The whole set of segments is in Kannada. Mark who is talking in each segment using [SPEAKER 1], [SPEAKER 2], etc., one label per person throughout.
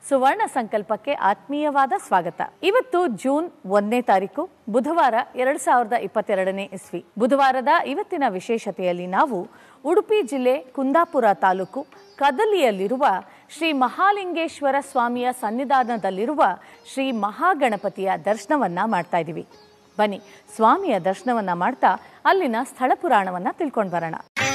[SPEAKER 1] ಸುವರ್ಣ ಸಂಕಲ್ಪಕ್ಕೆ ಆತ್ಮೀಯವಾದ ಸ್ವಾಗತ ಇವತ್ತು ಜೂನ್ ಒಂದನೇ ತಾರೀಕು ಬುಧವಾರ ಎರಡ್ ಸಾವಿರದ ಇಪ್ಪತ್ತೆರಡನೇ ಇಸ್ವಿ ಬುಧವಾರದ ಇವತ್ತಿನ ವಿಶೇಷತೆಯಲ್ಲಿ ನಾವು ಉಡುಪಿ ಜಿಲ್ಲೆ ಕುಂದಾಪುರ ತಾಲೂಕು ಕದಲಿಯಲ್ಲಿರುವ ಶ್ರೀ ಮಹಾಲಿಂಗೇಶ್ವರ ಸ್ವಾಮಿಯ ಸನ್ನಿಧಾನದಲ್ಲಿರುವ ಶ್ರೀ ಮಹಾಗಣಪತಿಯ ದರ್ಶನವನ್ನ ಮಾಡ್ತಾ ಇದ್ದೀವಿ ಬನ್ನಿ ಸ್ವಾಮಿಯ ದರ್ಶನವನ್ನ ಮಾಡ್ತಾ ಅಲ್ಲಿನ ಸ್ಥಳ ಪುರಾಣವನ್ನ ತಿಳ್ಕೊಂಡು ಬರೋಣ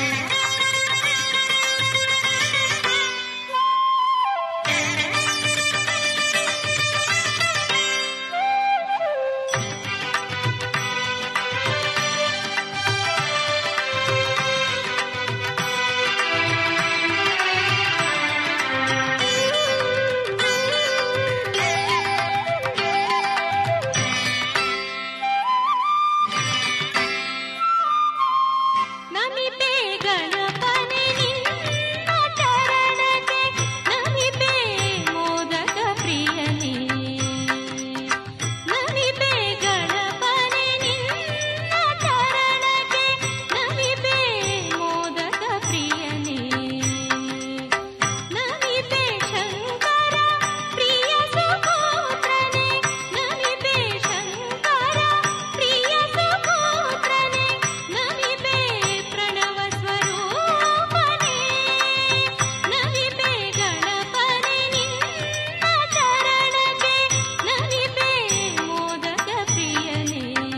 [SPEAKER 2] ನಮಿತೆ ಗಣಪನೆ ನಿನ್ನ ಚರಣಕ್ಕೆ ನಮಿತೆ ಮೋದಕ ಪ್ರಿಯನೇ ನಮಿತೆ ಗಣಪನೆ ನಿನ್ನ ಚರಣಕ್ಕೆ ನಮಿತೆ ಮೋದಕ ಪ್ರಿಯನೇ ನಮಿತೆ ಶಂಕರ ಪ್ರಿಯ ಸುಪುತ್ರನೇ ನಮಿತೆ ಶಂಕರ ಪ್ರಿಯ ಸುಪುತ್ರನೇ ನಮಿತೆ ಪ್ರಣವ ಸ್ವರೂಪನೇ ನಮಿತೆ ಗಣಪನೆ ನಿನ್ನ ಚರಣಕ್ಕೆ ನಮಿತೆ ಮೋದಕ ಪ್ರಿಯನೇ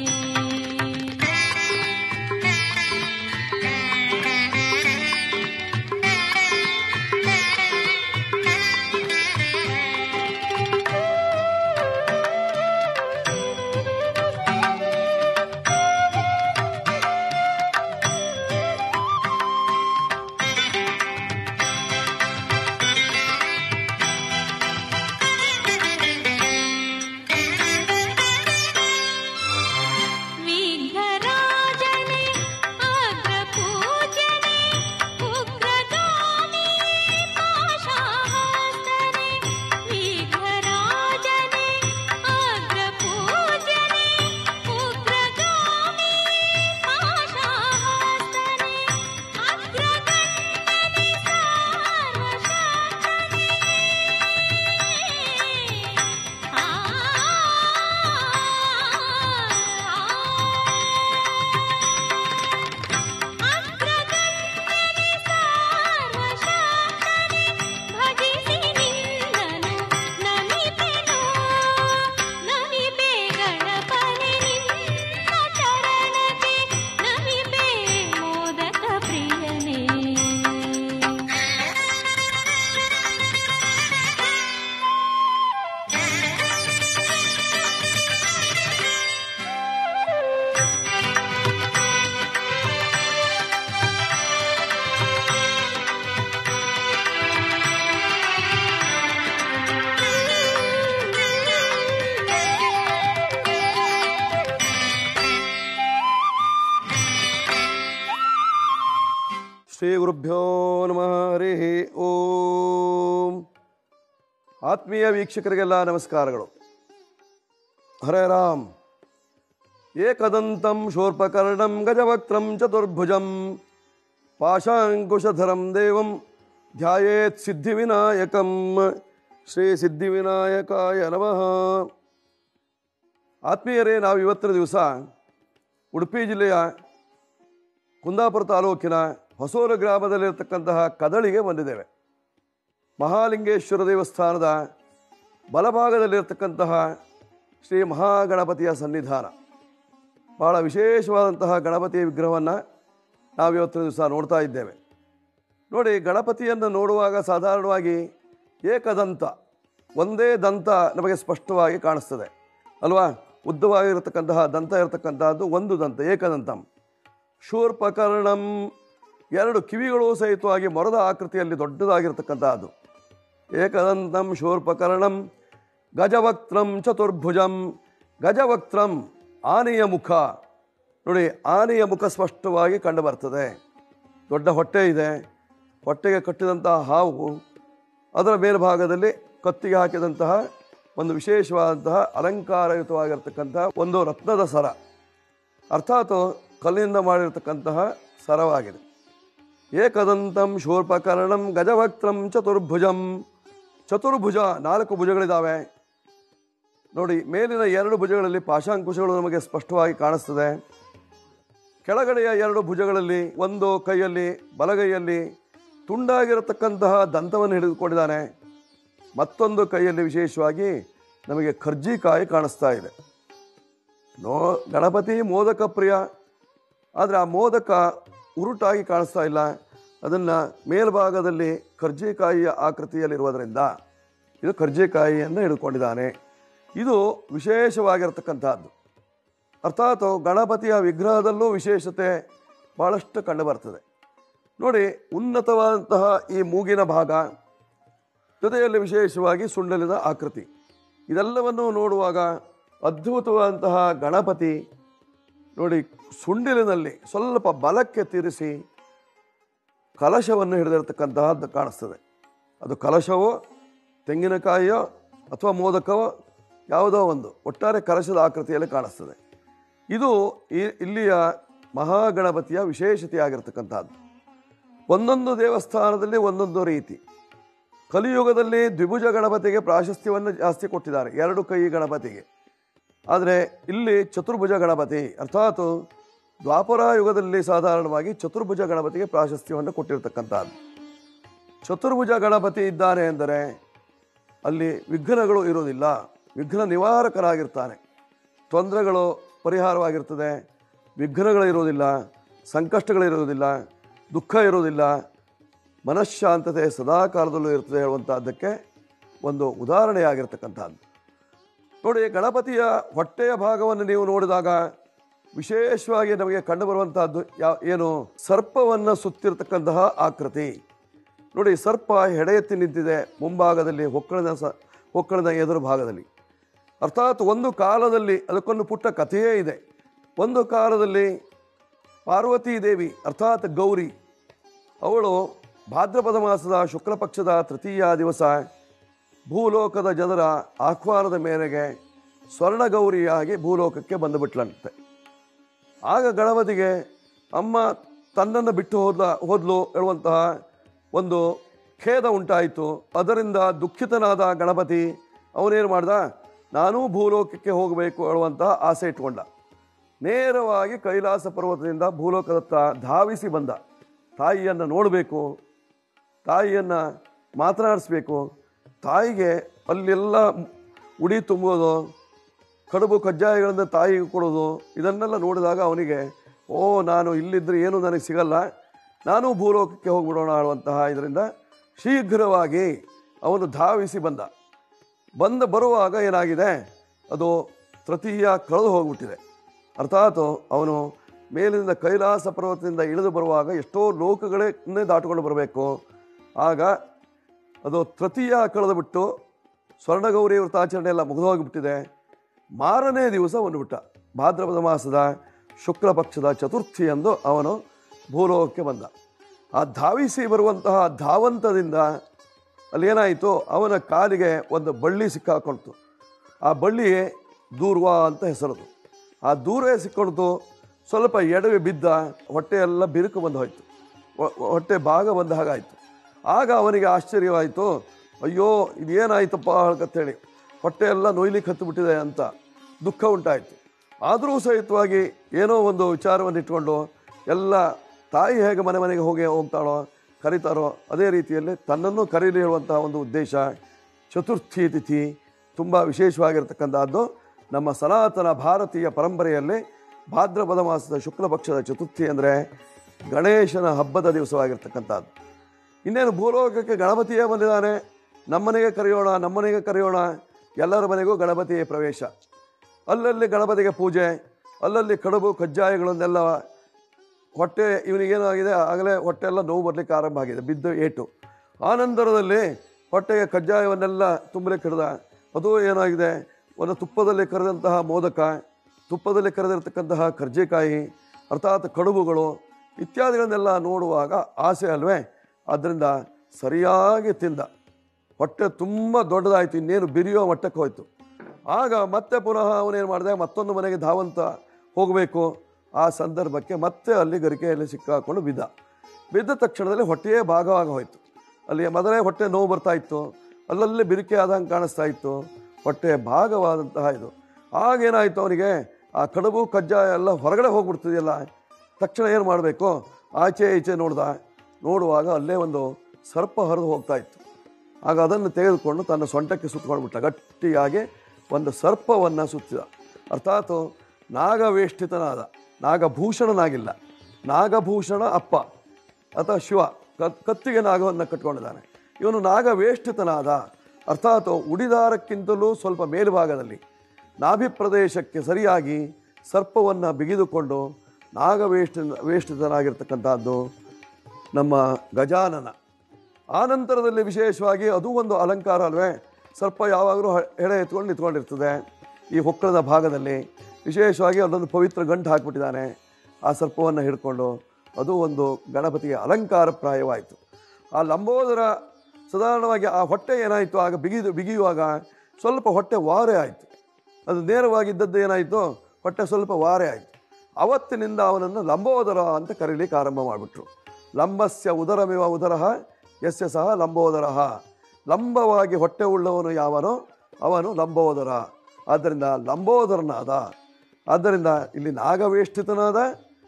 [SPEAKER 2] ವಿಘ್ನರಾಜನೇ ಅಗ್ರಪೂಜ್ಯನೇ ಉಗ್ರಗಾಮಿ ಪಾಶಾಹಸ್ತನೇ ವಿಘ್ನರಾಜನೇ ಅಗ್ರಪೂಜ್ಯನೇ ಉಗ್ರಗಾಮಿ ಪಾಶಾಹಸ್ತನೇ ಅಗ್ರಗಣ್ಯನೇ ಸರ್ವಶಕ್ತನೇ ಅಗ್ರಗಣ್ಯನೇ ಸರ್ವಶಕ್ತನೇ ಭಜಿಸಿ ನಿನ್ನನು ನಮಿತೆನು ನಮಿತೆ ಗಣಪನೆ ನಿನ್ನ ಚರಣಕ್ಕೆ ನಮಿತೆ ಮೋದಕ ಪ್ರಿಯನೇ
[SPEAKER 3] ಶ್ರೀ ಗುರುಭ್ಯೋ ನಮಃ ಹರಿ ಓಂ ಆತ್ಮೀಯ ವೀಕ್ಷಕರಿಗೆಲ್ಲ ನಮಸ್ಕಾರಗಳು ಹರೇ ರಾಮ್ ಏಕದಂತಂ ಶೂರ್ಪಕರ್ಣಂ ಗಜವಕ್ತ್ರಂ ಚತುರ್ಭುಜಂ ಪಾಶಾಂಕುಶಧರಂ ದೇವಂ ಧ್ಯಾಯೇತ್ ಸಿದ್ಧಿವಿನಾಯಕಂ ಶ್ರೀ ಸಿದ್ಧಿವಿನಾಯಕಾಯ ನಮಃ ಆತ್ಮೀಯರೇ ನಾವು ಇವತ್ತಿನ ದಿವಸ ಉಡುಪಿ ಜಿಲ್ಲೆಯ ಕುಂದಾಪುರ ತಾಲೂಕಿನ ಹೊಸೂರು ಗ್ರಾಮದಲ್ಲಿರ್ತಕ್ಕಂತಹ ಕದಳಿಗೆ ಬಂದಿದ್ದೇವೆ ಮಹಾಲಿಂಗೇಶ್ವರ ದೇವಸ್ಥಾನದ ಬಲಭಾಗದಲ್ಲಿರ್ತಕ್ಕಂತಹ ಶ್ರೀ ಮಹಾಗಣಪತಿಯ ಸನ್ನಿಧಾನ ಬಹಳ ವಿಶೇಷವಾದಂತಹ ಗಣಪತಿಯ ವಿಗ್ರಹವನ್ನು ನಾವು ಇವತ್ತಿನ ದಿವಸ ನೋಡ್ತಾ ಇದ್ದೇವೆ ನೋಡಿ ಗಣಪತಿಯನ್ನು ನೋಡುವಾಗ ಸಾಧಾರಣವಾಗಿ ಏಕದಂತ ಒಂದೇ ದಂತ ನಮಗೆ ಸ್ಪಷ್ಟವಾಗಿ ಕಾಣಿಸ್ತದೆ ಅಲ್ವಾ ಉದ್ದವಾಗಿರತಕ್ಕಂತಹ ದಂತ ಇರತಕ್ಕಂತಹದ್ದು ಒಂದು ದಂತ ಏಕದಂತಂ ಶೂರ್ಪಕರ್ಣಂ ಎರಡು ಕಿವಿಗಳು ಸಹಿತವಾಗಿ ಮೊರದ ಆಕೃತಿಯಲ್ಲಿ ದೊಡ್ಡದಾಗಿರ್ತಕ್ಕಂತಹದ್ದು ಏಕದಂತಂ ಶೂರ್ಪಕರ್ಣಂ ಗಜವಕ್ತ್ರಂ ಚತುರ್ಭುಜಂ ಗಜವಕ್ತ್ರಂ ಆನೆಯ ಮುಖ ನೋಡಿ ಆನೆಯ ಮುಖ ಸ್ಪಷ್ಟವಾಗಿ ಕಂಡುಬರ್ತದೆ ದೊಡ್ಡ ಹೊಟ್ಟೆ ಇದೆ ಹೊಟ್ಟೆಗೆ ಕಟ್ಟಿದಂತಹ ಹಾವು ಅದರ ಮೇಲ್ಭಾಗದಲ್ಲಿ ಕತ್ತಿಗೆ ಹಾಕಿದಂತಹ ಒಂದು ವಿಶೇಷವಾದಂತಹ ಅಲಂಕಾರಯುತವಾಗಿರ್ತಕ್ಕಂತಹ ಒಂದು ರತ್ನದ ಸರ ಅರ್ಥಾತ್ ಕಲ್ಲಿನಿಂದ ಮಾಡಿರ್ತಕ್ಕಂತಹ ಸರವಾಗಿದೆ ಏಕದಂತಂ ಶೂರ್ಪಕರ್ಣಂ ಗಜವಕ್ತ್ರಂ ಚತುರ್ಭುಜಂ ಚತುರ್ಭುಜ ನಾಲ್ಕು ಭುಜಗಳಿದ್ದಾವೆ ನೋಡಿ ಮೇಲಿನ ಎರಡು ಭುಜಗಳಲ್ಲಿ ಪಾಶಾಂಕುಶಗಳು ನಮಗೆ ಸ್ಪಷ್ಟವಾಗಿ ಕಾಣಿಸ್ತದೆ ಕೆಳಗಡೆಯ ಎರಡು ಭುಜಗಳಲ್ಲಿ ಒಂದು ಕೈಯಲ್ಲಿ ಬಲಗೈಯಲ್ಲಿ ತುಂಡಾಗಿರತಕ್ಕಂತಹ ದಂತವನ್ನು ಹಿಡಿದುಕೊಂಡಿದ್ದಾನೆ ಮತ್ತೊಂದು ಕೈಯಲ್ಲಿ ವಿಶೇಷವಾಗಿ ನಮಗೆ ಖರ್ಜಿಕಾಯಿ ಕಾಣಿಸ್ತಾ ಇದೆ ನೋ ಗಣಪತಿ ಮೋದಕ ಪ್ರಿಯ ಆದರೆ ಆ ಮೋದಕ ಉರುಟಾಗಿ ಕಾಣಿಸ್ತಾ ಇಲ್ಲ ಅದನ್ನು ಮೇಲ್ಭಾಗದಲ್ಲಿ ಕರ್ಜಿಕಾಯಿಯ ಆಕೃತಿಯಲ್ಲಿರುವುದರಿಂದ ಇದು ಕರ್ಜಿಕಾಯಿಯನ್ನು ಹಿಡ್ಕೊಂಡಿದ್ದಾನೆ ಇದು ವಿಶೇಷವಾಗಿರತಕ್ಕಂಥದ್ದು ಅರ್ಥಾತ್ ಗಣಪತಿಯ ವಿಗ್ರಹದಲ್ಲೂ ವಿಶೇಷತೆ ಭಾಳಷ್ಟು ಕಂಡುಬರ್ತದೆ ನೋಡಿ ಉನ್ನತವಾದಂತಹ ಈ ಮೂಗಿನ ಭಾಗ ಜೊತೆಯಲ್ಲಿ ವಿಶೇಷವಾಗಿ ಸುಂಡಲಿನ ಆಕೃತಿ ಇದೆಲ್ಲವನ್ನು ನೋಡುವಾಗ ಅದ್ಭುತವಾದಂತಹ ಗಣಪತಿ ನೋಡಿ ಸುಂಡಿಲಿನಲ್ಲಿ ಸ್ವಲ್ಪ ಬಲಕ್ಕೆ ತಿರುಸಿ ಕಲಶವನ್ನು ಹಿಡಿದಿರ್ತಕ್ಕಂತಹದ್ದು ಕಾಣಿಸ್ತದೆ ಅದು ಕಲಶವೋ ತೆಂಗಿನಕಾಯಿಯೋ ಅಥವಾ ಮೋದಕವೋ ಯಾವುದೋ ಒಂದು ಒಟ್ಟಾರೆ ಕಲಶದ ಆಕೃತಿಯಲ್ಲಿ ಕಾಣಿಸ್ತದೆ ಇದು ಈ ಇಲ್ಲಿಯ ಮಹಾಗಣಪತಿಯ ವಿಶೇಷತೆಯಾಗಿರ್ತಕ್ಕಂಥದ್ದು ಒಂದೊಂದು ದೇವಸ್ಥಾನದಲ್ಲಿ ಒಂದೊಂದು ರೀತಿ ಕಲಿಯುಗದಲ್ಲಿ ದ್ವಿಭುಜ ಗಣಪತಿಗೆ ಪ್ರಾಶಸ್ತ್ಯವನ್ನು ಜಾಸ್ತಿ ಕೊಟ್ಟಿದ್ದಾರೆ ಎರಡು ಕೈ ಗಣಪತಿಗೆ ಆದರೆ ಇಲ್ಲಿ ಚತುರ್ಭುಜ ಗಣಪತಿ ಅರ್ಥಾತ್ ದ್ವಾಪರ ಯುಗದಲ್ಲಿ ಸಾಧಾರಣವಾಗಿ ಚತುರ್ಭುಜ ಗಣಪತಿಗೆ ಪ್ರಾಶಸ್ತ್ಯವನ್ನು ಕೊಟ್ಟಿರ್ತಕ್ಕಂಥದ್ದು ಚತುರ್ಭುಜ ಗಣಪತಿ ಇದ್ದಾನೆ ಎಂದರೆ ಅಲ್ಲಿ ವಿಘ್ನಗಳು ಇರುವುದಿಲ್ಲ ವಿಘ್ನ ನಿವಾರಕನಾಗಿರ್ತಾನೆ ತೊಂದರೆಗಳು ಪರಿಹಾರವಾಗಿರ್ತದೆ ವಿಘ್ನಗಳು ಇರುವುದಿಲ್ಲ ಸಂಕಷ್ಟಗಳಿರುವುದಿಲ್ಲ ದುಃಖ ಇರುವುದಿಲ್ಲ ಮನಃಶಾಂತತೆ ಸದಾ ಕಾಲದಲ್ಲೂ ಇರ್ತದೆ ಹೇಳುವಂಥದ್ದಕ್ಕೆ ಒಂದು ಉದಾಹರಣೆಯಾಗಿರ್ತಕ್ಕಂಥದ್ದು ನೋಡಿ ಗಣಪತಿಯ ಹೊಟ್ಟೆಯ ಭಾಗವನ್ನು ನೀವು ನೋಡಿದಾಗ ವಿಶೇಷವಾಗಿ ನಮಗೆ ಕಂಡುಬರುವಂತಹದ್ದು ಯಾವ ಏನು ಸರ್ಪವನ್ನು ಸುತ್ತಿರತಕ್ಕಂತಹ ಆಕೃತಿ ನೋಡಿ ಸರ್ಪ ಹೆಡೆ ಎತ್ತಿ ನಿಂತಿದೆ ಮುಂಭಾಗದಲ್ಲಿ ಹೊಕ್ಕಳದ ಸ ಹೊಕ್ಕಳದ ಎದುರು ಭಾಗದಲ್ಲಿ ಅರ್ಥಾತ್ ಒಂದು ಕಾಲದಲ್ಲಿ ಅದಕ್ಕೊಂದು ಪುಟ್ಟ ಕಥೆಯೇ ಇದೆ ಒಂದು ಕಾಲದಲ್ಲಿ ಪಾರ್ವತೀ ದೇವಿ ಅರ್ಥಾತ್ ಗೌರಿ ಅವಳು ಭಾದ್ರಪದ ಮಾಸದ ಶುಕ್ಲ ಪಕ್ಷದ ತೃತೀಯ ದಿವಸ ಭೂಲೋಕದ ಜನರ ಆಹ್ವಾನದ ಮೇರೆಗೆ ಸ್ವರ್ಣಗೌರಿಯಾಗಿ ಭೂಲೋಕಕ್ಕೆ ಬಂದುಬಿಟ್ಲಂತೆ ಆಗ ಗಣಪತಿಗೆ ಅಮ್ಮ ತನ್ನನ್ನು ಬಿಟ್ಟು ಹೋದ ಹೋದ್ಲು ಹೇಳುವಂತಹ ಒಂದು ಖೇದ ಉಂಟಾಯಿತು ಅದರಿಂದ ದುಃಖಿತನಾದ ಗಣಪತಿ ಅವನೇನು ಮಾಡ್ದ ನಾನೂ ಭೂಲೋಕಕ್ಕೆ ಹೋಗಬೇಕು ಹೇಳುವಂತಹ ಆಸೆ ಇಟ್ಕೊಂಡ ನೇರವಾಗಿ ಕೈಲಾಸ ಪರ್ವತದಿಂದ ಭೂಲೋಕದತ್ತ ಧಾವಿಸಿ ಬಂದ ತಾಯಿಯನ್ನು ನೋಡಬೇಕು ತಾಯಿಯನ್ನು ಮಾತನಾಡಿಸ್ಬೇಕು ತಾಯಿಗೆ ಅಲ್ಲೆಲ್ಲ ಉಡಿ ತುಂಬೋದು ಕಡುಬು ಕಜ್ಜಾಯಗಳನ್ನು ತಾಯಿಗೆ ಕೊಡೋದು ಇದನ್ನೆಲ್ಲ ನೋಡಿದಾಗ ಅವನಿಗೆ ಓ ನಾನು ಇಲ್ಲಿದ್ದರೆ ಏನು ನನಗೆ ಸಿಗಲ್ಲ ನಾನು ಭೂಲೋಕಕ್ಕೆ ಹೋಗ್ಬಿಡೋಣ ಅನ್ನುವಂತಹ ಇದರಿಂದ ಶೀಘ್ರವಾಗಿ ಅವನು ಧಾವಿಸಿ ಬಂದ ಬಂದ ಬರುವಾಗ ಏನಾಗಿದೆ ಅದು ತೃತೀಯ ಕಳೆದು ಹೋಗ್ಬಿಟ್ಟಿದೆ ಅರ್ಥಾತ್ ಅವನು ಮೇಲಿನಿಂದ ಕೈಲಾಸ ಪರ್ವತದಿಂದ ಇಳಿದು ಬರುವಾಗ ಎಷ್ಟೋ ಲೋಕಗಳನ್ನೇ ದಾಟಿಕೊಂಡು ಬರಬೇಕು ಆಗ ಅದು ತೃತೀಯ ಕಳೆದು ಬಿಟ್ಟು ಸ್ವರ್ಣಗೌರಿ ವ್ರತಾಚರಣೆ ಎಲ್ಲ ಮುಗಿದು ಹೋಗಿಬಿಟ್ಟಿದೆ ಮಾರನೇ ದಿವಸ ಅವನು ಬಿಟ್ಟ ಭಾದ್ರಪದ ಮಾಸದ ಶುಕ್ಲ ಪಕ್ಷದ ಚತುರ್ಥಿ ಎಂದು ಅವನು ಭೂಲೋಕಕ್ಕೆ ಬಂದ ಆ ಧಾವಿಸಿ ಬರುವಂತಹ ಧಾವಂತದಿಂದ ಅಲ್ಲೇನಾಯಿತು ಅವನ ಕಾಲಿಗೆ ಒಂದು ಬಳ್ಳಿ ಸಿಕ್ಕಾಕೊಳ್ತು ಆ ಬಳ್ಳಿ ದೂರ್ವ ಅಂತ ಹೆಸರದು ಆ ದೂರವೇ ಸಿಕ್ಕೊಳ್ತು ಸ್ವಲ್ಪ ಎಡವಿ ಬಿದ್ದ ಹೊಟ್ಟೆ ಎಲ್ಲ ಬಿರುಕು ಬಂದು ಹೋಯ್ತು ಹೊ- ಹೊಟ್ಟೆ ಭಾಗ ಬಂದ ಹಾಗಾಯಿತು ಆಗ ಅವನಿಗೆ ಆಶ್ಚರ್ಯವಾಯಿತು ಅಯ್ಯೋ ಇದೇನಾಯ್ತಪ್ಪ ಹೇಳಿ ಹೊಟ್ಟೆ ಎಲ್ಲ ನೋಯ್ಲಿಕ್ಕೆ ಹತ್ತು ಅಂತ ದುಃಖ ಉಂಟಾಯಿತು ಆದರೂ ಸಹಿತವಾಗಿ ಏನೋ ಒಂದು ವಿಚಾರವನ್ನು ಇಟ್ಕೊಂಡು ಎಲ್ಲ ತಾಯಿ ಹೇಗೆ ಮನೆ ಮನೆಗೆ ಹೋಗಿ ಹೋಗ್ತಾಳೋ ಕರೀತಾರೋ ಅದೇ ರೀತಿಯಲ್ಲಿ ತನ್ನನ್ನು ಕರೀಲಿ ಹೇಳುವಂತಹ ಒಂದು ಉದ್ದೇಶ ಚತುರ್ಥಿ ತಿಥಿ ತುಂಬ ವಿಶೇಷವಾಗಿರ್ತಕ್ಕಂಥದ್ದು ನಮ್ಮ ಸನಾತನ ಭಾರತೀಯ ಪರಂಪರೆಯಲ್ಲಿ ಭಾದ್ರಪದ ಮಾಸದ ಶುಕ್ಲ ಪಕ್ಷದ ಚತುರ್ಥಿ ಅಂದರೆ ಗಣೇಶನ ಹಬ್ಬದ ದಿವಸವಾಗಿರ್ತಕ್ಕಂಥದ್ದು ಇನ್ನೇನು ಭೂಲೋಕಕ್ಕೆ ಗಣಪತಿಯೇ ಬಂದಿದ್ದಾನೆ ನಮ್ಮನೆಗೆ ಕರೆಯೋಣ ನಮ್ಮನೆಗೆ ಕರೆಯೋಣ ಎಲ್ಲರ ಮನೆಗೂ ಗಣಪತಿಯೇ ಪ್ರವೇಶ ಅಲ್ಲಲ್ಲಿ ಗಣಪತಿಗೆ ಪೂಜೆ ಅಲ್ಲಲ್ಲಿ ಕಡುಬು ಕಜ್ಜಾಯಗಳನ್ನೆಲ್ಲ ಹೊಟ್ಟೆ ಇವನಿಗೇನಾಗಿದೆ ಆಗಲೇ ಹೊಟ್ಟೆ ಎಲ್ಲ ನೋವು ಬರಲಿಕ್ಕೆ ಆರಂಭ ಆಗಿದೆ ಬಿದ್ದು ಏಟು ಆನಂತರದಲ್ಲಿ ಹೊಟ್ಟೆಗೆ ಕಜ್ಜಾಯವನ್ನೆಲ್ಲ ತುಂಬಲಿಕ್ಕೆ ಹಿಡ್ದ ಅದು ಏನಾಗಿದೆ ಒಂದು ತುಪ್ಪದಲ್ಲಿ ಕರೆದಂತಹ ಮೋದಕ ತುಪ್ಪದಲ್ಲಿ ಕರೆದಿರ್ತಕ್ಕಂತಹ ಕರ್ಜಿಕಾಯಿ ಅರ್ಥಾತ್ ಕಡುಬುಗಳು ಇತ್ಯಾದಿಗಳನ್ನೆಲ್ಲ ನೋಡುವಾಗ ಆಸೆ ಅಲ್ವೇ ಆದ್ದರಿಂದ ಸರಿಯಾಗಿ ತಿಂದ ಹೊಟ್ಟೆ ತುಂಬ ದೊಡ್ಡದಾಯಿತು ಇನ್ನೇನು ಬಿರಿಯೋ ಮಟ್ಟಕ್ಕೆ ಹೋಯ್ತು ಆಗ ಮತ್ತೆ ಪುನಃ ಅವನೇನು ಮಾಡಿದೆ ಮತ್ತೊಂದು ಮನೆಗೆ ಧಾವಂತ ಹೋಗಬೇಕು ಆ ಸಂದರ್ಭಕ್ಕೆ ಮತ್ತೆ ಅಲ್ಲಿ ಗರಿಕೆಯಲ್ಲಿ ಸಿಕ್ಕಾಕೊಂಡು ಬಿದ್ದ ಬಿದ್ದ ತಕ್ಷಣದಲ್ಲಿ ಹೊಟ್ಟೆಯೇ ಭಾಗವಾಗಿ ಹೋಯಿತು ಅಲ್ಲಿ ಮೊದಲೇ ಹೊಟ್ಟೆ ನೋವು ಬರ್ತಾ ಇತ್ತು ಅಲ್ಲಲ್ಲೇ ಬಿರುಕೆ ಆದಂಗೆ ಕಾಣಿಸ್ತಾ ಇತ್ತು ಹೊಟ್ಟೆ ಭಾಗವಾದಂತಹ ಇದು ಆಗೇನಾಯಿತು ಅವನಿಗೆ ಆ ಕಡುಬು ಕಜ್ಜಾಯ ಎಲ್ಲ ಹೊರಗಡೆ ಹೋಗ್ಬಿಡ್ತಿದೆಯಲ್ಲ ತಕ್ಷಣ ಏನು ಮಾಡಬೇಕು ಆಚೆ ಈಚೆ ನೋಡ್ದ ನೋಡುವಾಗ ಅಲ್ಲೇ ಒಂದು ಸರ್ಪ ಹರಿದು ಹೋಗ್ತಾ ಇತ್ತು ಆಗ ಅದನ್ನು ತೆಗೆದುಕೊಂಡು ತನ್ನ ಸೊಂಟಕ್ಕೆ ಸುತ್ತಕೊಂಡ್ಬಿಟ್ಟ ಗಟ್ಟಿಯಾಗಿ ಒಂದು ಸರ್ಪವನ್ನು ಸುತ್ತಿದ ಅರ್ಥಾತ್ ನಾಗವೇಷ್ಟಿತನಾದ ನಾಗಭೂಷಣನಾಗಿಲ್ಲ ನಾಗಭೂಷಣ ಅಪ್ಪ ಅಥವಾ ಶಿವ ಕತ್- ಕತ್ತಿಗೆ ನಾಗವನ್ನು ಕಟ್ಕೊಂಡಿದ್ದಾನೆ ಇವನು ನಾಗವೇಷ್ಟಿತನಾದ ಅರ್ಥಾತ್ ಉಡಿದಾರಕ್ಕಿಂತಲೂ ಸ್ವಲ್ಪ ಮೇಲ್ಭಾಗದಲ್ಲಿ ನಾಭಿ ಪ್ರದೇಶಕ್ಕೆ ಸರಿಯಾಗಿ ಸರ್ಪವನ್ನು ಬಿಗಿದುಕೊಂಡು ನಾಗವೇಷ್ಟ ವೇಷ್ಟಿತನಾಗಿರ್ತಕ್ಕಂಥದ್ದು ನಮ್ಮ ಗಜಾನನ ಆ ನಂತರದಲ್ಲಿ ವಿಶೇಷವಾಗಿ ಅದು ಒಂದು ಅಲಂಕಾರ ಅಲ್ವೇ ಸರ್ಪ ಯಾವಾಗಲೂ ಹ- ಹೆಡೆ ಎತ್ಕೊಂಡು ನಿಂತ್ಕೊಂಡಿರ್ತದೆ ಈ ಹೊಕ್ಕಳದ ಭಾಗದಲ್ಲಿ ವಿಶೇಷವಾಗಿ ಅಲ್ಲೊಂದು ಪವಿತ್ರ ಗಂಟು ಹಾಕಿಬಿಟ್ಟಿದ್ದಾನೆ ಆ ಸರ್ಪವನ್ನು ಹಿಡ್ಕೊಂಡು ಅದು ಒಂದು ಗಣಪತಿಗೆ ಅಲಂಕಾರ ಪ್ರಾಯವಾಯಿತು ಆ ಲಂಬೋದರ ಸಾಧಾರಣವಾಗಿ ಆ ಹೊಟ್ಟೆ ಏನಾಯಿತು ಆಗ ಬಿಗಿದು ಬಿಗಿಯುವಾಗ ಸ್ವಲ್ಪ ಹೊಟ್ಟೆ ವಾರೆ ಆಯಿತು ಅದು ನೇರವಾಗಿದ್ದದ್ದು ಏನಾಯಿತು ಹೊಟ್ಟೆ ಸ್ವಲ್ಪ ವಾರೆ ಆಯಿತು ಅವತ್ತಿನಿಂದ ಅವನನ್ನು ಲಂಬೋದರ ಅಂತ ಕರೀಲಿಕ್ಕೆ ಆರಂಭ ಮಾಡಿಬಿಟ್ರು ಲಂಬಸ್ಯ ಉದರಮಿವ ಉದರಃ ಯಸ್ಯ ಸಹ ಲಂಬೋದರಃ ಲಂಬವಾಗಿ ಹೊಟ್ಟೆ ಉಳ್ಳವನು ಯಾವನೋ ಅವನು ಲಂಬೋದರ ಆದ್ದರಿಂದ ಲಂಬೋದರನಾದ ಆದ್ದರಿಂದ ಇಲ್ಲಿ ನಾಗವೇಷ್ಟಿತನಾದ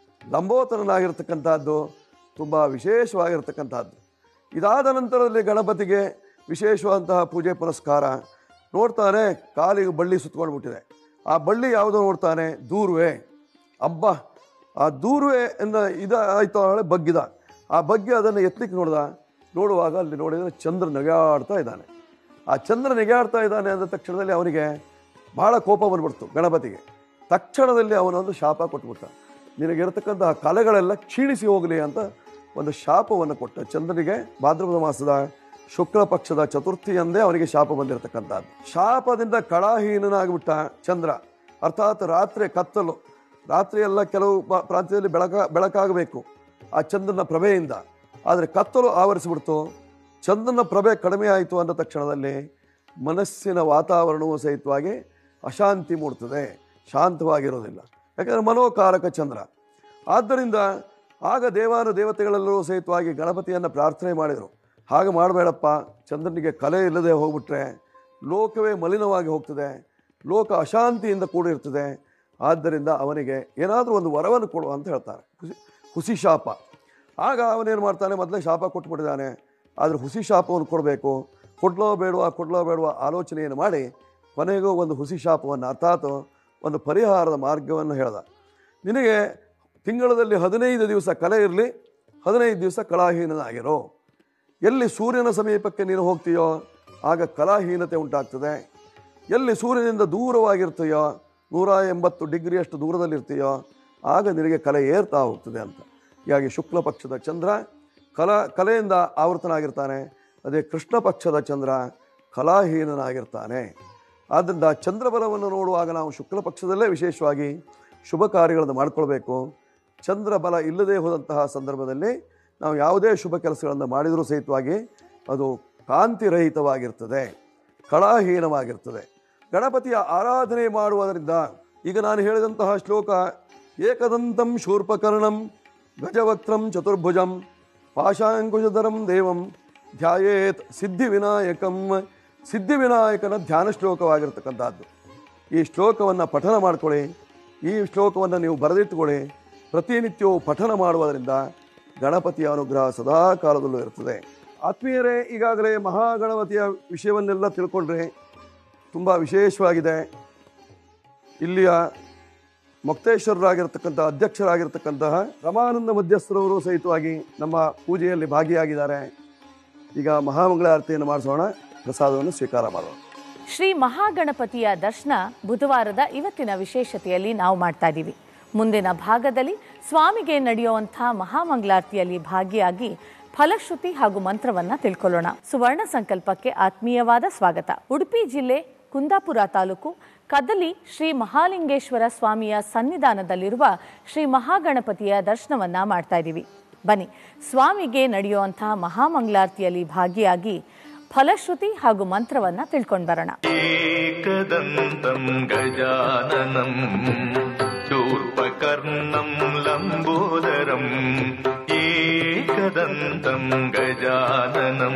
[SPEAKER 3] ಲಂಬೋದರನಾಗಿರ್ತಕ್ಕಂಥದ್ದು ತುಂಬ ವಿಶೇಷವಾಗಿರ್ತಕ್ಕಂಥದ್ದು ಇದಾದ ನಂತರದಲ್ಲಿ ಗಣಪತಿಗೆ ವಿಶೇಷವಾದಂತಹ ಪೂಜೆ ಪುರಸ್ಕಾರ ನೋಡ್ತಾನೆ ಕಾಲಿಗೆ ಬಳ್ಳಿ ಸುತ್ಕೊಂಡು ಬಿಟ್ಟಿದೆ ಆ ಬಳ್ಳಿ ಯಾವುದು ನೋಡ್ತಾನೆ ದೂರ್ವೆ ಅಬ್ಬ ಆ ದೂರ್ವೆ ಎಂದ ಇದ ಆಯ್ತು ಅವಳೆ ಬಗ್ಗಿದ ಆ ಬಗ್ಗೆ ಅದನ್ನು ಎತ್ತಲಿಕ್ಕೆ ನೋಡ್ದ ನೋಡುವಾಗ ಅಲ್ಲಿ ನೋಡಿದರೆ ಚಂದ್ರ ನಗಾಡ್ತಾ ಇದ್ದಾನೆ ಆ ಚಂದ್ರ ನೆಗೆಯಾಡ್ತಾ ಇದ್ದಾನೆ ಅಂದ ತಕ್ಷಣದಲ್ಲಿ ಅವನಿಗೆ ಬಹಳ ಕೋಪ ಬಂದ್ಬಿಡ್ತು ಗಣಪತಿಗೆ ತಕ್ಷಣದಲ್ಲಿ ಅವನೊಂದು ಶಾಪ ಕೊಟ್ಬಿಟ್ಟ ನಿನಗಿರತಕ್ಕಂತಹ ಕಲೆಗಳೆಲ್ಲ ಕ್ಷೀಣಿಸಿ ಹೋಗಲಿ ಅಂತ ಒಂದು ಶಾಪವನ್ನು ಕೊಟ್ಟ ಚಂದ್ರನಿಗೆ ಭಾದ್ರಪದ ಮಾಸದ ಶುಕ್ಲ ಪಕ್ಷದ ಚತುರ್ಥಿಯಂದೇ ಅವನಿಗೆ ಶಾಪ ಬಂದಿರತಕ್ಕಂಥದ್ದು ಶಾಪದಿಂದ ಕಳಾಹೀನನಾಗಿಬಿಟ್ಟ ಚಂದ್ರ ಅರ್ಥಾತ್ ರಾತ್ರಿ ಕತ್ತಲು ರಾತ್ರಿ ಎಲ್ಲ ಕೆಲವು ಪ- ಪ್ರಾಂತ್ಯದಲ್ಲಿ ಬೆಳಕ ಬೆಳಕಾಗಬೇಕು ಆ ಚಂದ್ರನ ಪ್ರಭೆಯಿಂದ ಆದರೆ ಕತ್ತಲು ಆವರಿಸಿಬಿಡ್ತು ಚಂದ್ರನ ಪ್ರಭೆ ಕಡಿಮೆ ಆಯಿತು ಅಂದ ತಕ್ಷಣದಲ್ಲಿ ಮನಸ್ಸಿನ ವಾತಾವರಣವು ಸಹಿತವಾಗಿ ಅಶಾಂತಿ ಮೂಡ್ತದೆ ಶಾಂತವಾಗಿರೋದಿಲ್ಲ ಯಾಕಂದರೆ ಮನೋಕಾರಕ ಚಂದ್ರ ಆದ್ದರಿಂದ ಆಗ ದೇವಾನು ದೇವತೆಗಳೆಲ್ಲರೂ ಸಹಿತವಾಗಿ ಗಣಪತಿಯನ್ನು ಪ್ರಾರ್ಥನೆ ಮಾಡಿದರು ಹಾಗೆ ಮಾಡಬೇಡಪ್ಪ ಚಂದ್ರನಿಗೆ ಕಲೆ ಇಲ್ಲದೆ ಹೋಗ್ಬಿಟ್ರೆ ಲೋಕವೇ ಮಲಿನವಾಗಿ ಹೋಗ್ತದೆ ಲೋಕ ಅಶಾಂತಿಯಿಂದ ಕೂಡಿರ್ತದೆ ಆದ್ದರಿಂದ ಅವನಿಗೆ ಏನಾದರೂ ಒಂದು ವರವನ್ನು ಕೊಡು ಅಂತ ಹೇಳ್ತಾರೆ ಹುಸಿ ಹುಸಿ ಶಾಪ ಆಗ ಅವನೇನು ಮಾಡ್ತಾನೆ ಮೊದಲೇ ಶಾಪ ಕೊಟ್ಬಿಟ್ಟಿದ್ದಾನೆ ಆದರೆ ಹುಸಿ ಶಾಪವನ್ನು ಕೊಡಬೇಕು ಕೊಡ್ಲೋ ಬೇಡವಾ ಕೊಡ್ಲೋ ಬೇಡವಾ ಆಲೋಚನೆಯನ್ನು ಮಾಡಿ ಕೊನೆಗೂ ಒಂದು ಹುಸಿ ಶಾಪವನ್ನು ಅರ್ಥಾತ್ ಒಂದು ಪರಿಹಾರದ ಮಾರ್ಗವನ್ನು ಹೇಳ್ದ ನಿನಗೆ ತಿಂಗಳಲ್ಲಿ ಹದಿನೈದು ದಿವಸ ಕಲೆ ಇರಲಿ ಹದಿನೈದು ದಿವಸ ಕಲಾಹೀನನಾಗಿರೋ ಎಲ್ಲಿ ಸೂರ್ಯನ ಸಮೀಪಕ್ಕೆ ನೀನು ಹೋಗ್ತೀಯೋ ಆಗ ಕಲಾಹೀನತೆ ಉಂಟಾಗ್ತದೆ ಎಲ್ಲಿ ಸೂರ್ಯನಿಂದ ದೂರವಾಗಿರ್ತೀಯೋ ನೂರ ಎಂಬತ್ತು ಡಿಗ್ರಿಯಷ್ಟು ದೂರದಲ್ಲಿರ್ತೀಯೋ ಆಗ ನಿನಗೆ ಕಲೆ ಏರ್ತಾ ಹೋಗ್ತದೆ ಅಂತ ಹೀಗಾಗಿ ಶುಕ್ಲ ಪಕ್ಷದ ಚಂದ್ರ ಕಲಾ ಕಲೆಯಿಂದ ಆವೃತನಾಗಿರ್ತಾನೆ ಅದೇ ಕೃಷ್ಣ ಪಕ್ಷದ ಚಂದ್ರ ಕಲಾಹೀನನಾಗಿರ್ತಾನೆ ಆದ್ದರಿಂದ ಚಂದ್ರಬಲವನ್ನು ನೋಡುವಾಗ ನಾವು ಶುಕ್ಲ ಪಕ್ಷದಲ್ಲೇ ವಿಶೇಷವಾಗಿ ಶುಭ ಕಾರ್ಯಗಳನ್ನು ಮಾಡಿಕೊಳ್ಬೇಕು ಚಂದ್ರ ಬಲ ಇಲ್ಲದೆ ಹೋದಂತಹ ಸಂದರ್ಭದಲ್ಲಿ ನಾವು ಯಾವುದೇ ಶುಭ ಕೆಲಸಗಳನ್ನು ಮಾಡಿದರೂ ಸಹಿತವಾಗಿ ಅದು ಕಾಂತಿರಹಿತವಾಗಿರ್ತದೆ ಕಳಾಹೀನವಾಗಿರ್ತದೆ ಗಣಪತಿಯ ಆರಾಧನೆ ಮಾಡುವುದರಿಂದ ಈಗ ನಾನು ಹೇಳಿದಂತಹ ಶ್ಲೋಕ ಏಕದಂತಂ ಶೂರ್ಪಕರ್ಣಂ ಗಜವಕ್ತ್ರಂ ಚತುರ್ಭುಜಂ ಪಾಶಾಂಕುಶಧರಂ ದೇವಂ ಧ್ಯಾಯೇತ್ ಸಿದ್ಧಿವಿನಾಯಕಂ ಸಿದ್ಧಿವಿನಾಯಕನ ಧ್ಯಾನ ಶ್ಲೋಕವಾಗಿರ್ತಕ್ಕಂಥದ್ದು ಈ ಶ್ಲೋಕವನ್ನು ಪಠನ ಮಾಡ್ಕೊಳ್ಳಿ ಈ ಶ್ಲೋಕವನ್ನು ನೀವು ಬರೆದಿಟ್ಟುಕೊಳ್ಳಿ ಪ್ರತಿನಿತ್ಯವೂ ಪಠನ ಮಾಡುವುದರಿಂದ ಗಣಪತಿಯ ಅನುಗ್ರಹ ಸದಾ ಕಾಲದಲ್ಲೂ ಇರ್ತದೆ ಆತ್ಮೀಯರೇ ಈಗಾಗಲೇ ಮಹಾಗಣಪತಿಯ ವಿಷಯವನ್ನೆಲ್ಲ ತಿಳ್ಕೊಂಡ್ರೆ ತುಂಬ ವಿಶೇಷವಾಗಿದೆ ಇಲ್ಲಿಯ ಮೊಕ್ತೇಶ್ವರರಾಗಿರ್ತಕ್ಕಂಥ ಅಧ್ಯಕ್ಷರಾಗಿರ್ತಕ್ಕಂತಹ ರಮಾನಂದ ಮಧ್ಯಸ್ಥರವರು ಸಹಿತವಾಗಿ ನಮ್ಮ ಪೂಜೆಯಲ್ಲಿ ಭಾಗಿಯಾಗಿದ್ದಾರೆ ಈಗ ಮಹಾಮಂಗಳಾರತಿಯನ್ನು ಮಾಡಿಸೋಣ ಪ್ರಸಾದವನ್ನು ಸ್ವೀಕಾರ ಮಾಡೋಣ
[SPEAKER 1] ಶ್ರೀ ಮಹಾಗಣಪತಿಯ ದರ್ಶನ ಬುಧವಾರದ ಇವತ್ತಿನ ವಿಶೇಷತೆಯಲ್ಲಿ ನಾವು ಮಾಡ್ತಾ ಇದ್ದೀವಿ ಮುಂದಿನ ಭಾಗದಲ್ಲಿ ಸ್ವಾಮಿಗೆ ನಡೆಯುವಂಥ ಮಹಾಮಂಗಳಾರತಿಯಲ್ಲಿ ಭಾಗಿಯಾಗಿ ಫಲಶ್ರುತಿ ಹಾಗೂ ಮಂತ್ರವನ್ನ ತಿಳ್ಕೊಳ್ಳೋಣ ಸುವರ್ಣ ಸಂಕಲ್ಪಕ್ಕೆ ಆತ್ಮೀಯವಾದ ಸ್ವಾಗತ ಉಡುಪಿ ಜಿಲ್ಲೆ ಕುಂದಾಪುರ ತಾಲೂಕು ಕದಲಿ ಶ್ರೀ ಮಹಾಲಿಂಗೇಶ್ವರ ಸ್ವಾಮಿಯ ಸನ್ನಿಧಾನದಲ್ಲಿರುವ ಶ್ರೀ ಮಹಾಗಣಪತಿಯ ದರ್ಶನವನ್ನ ಮಾಡ್ತಾ ಇದ್ದೀವಿ ಬನ್ನಿ ಸ್ವಾಮಿಗೆ ನಡೆಯುವಂತಹ ಮಹಾಮಂಗಳಾರತಿಯಲ್ಲಿ ಭಾಗಿಯಾಗಿ ಫಲಶ್ರುತಿ ಹಾಗೂ ಮಂತ್ರವನ್ನ ತಿಳ್ಕೊಂಡು ಬರೋಣ
[SPEAKER 4] एकदन्तं गजाननं शूर्पकर्णं लम्बोदरम् ಏಕದಂತಂ ಗಜಾನನಂ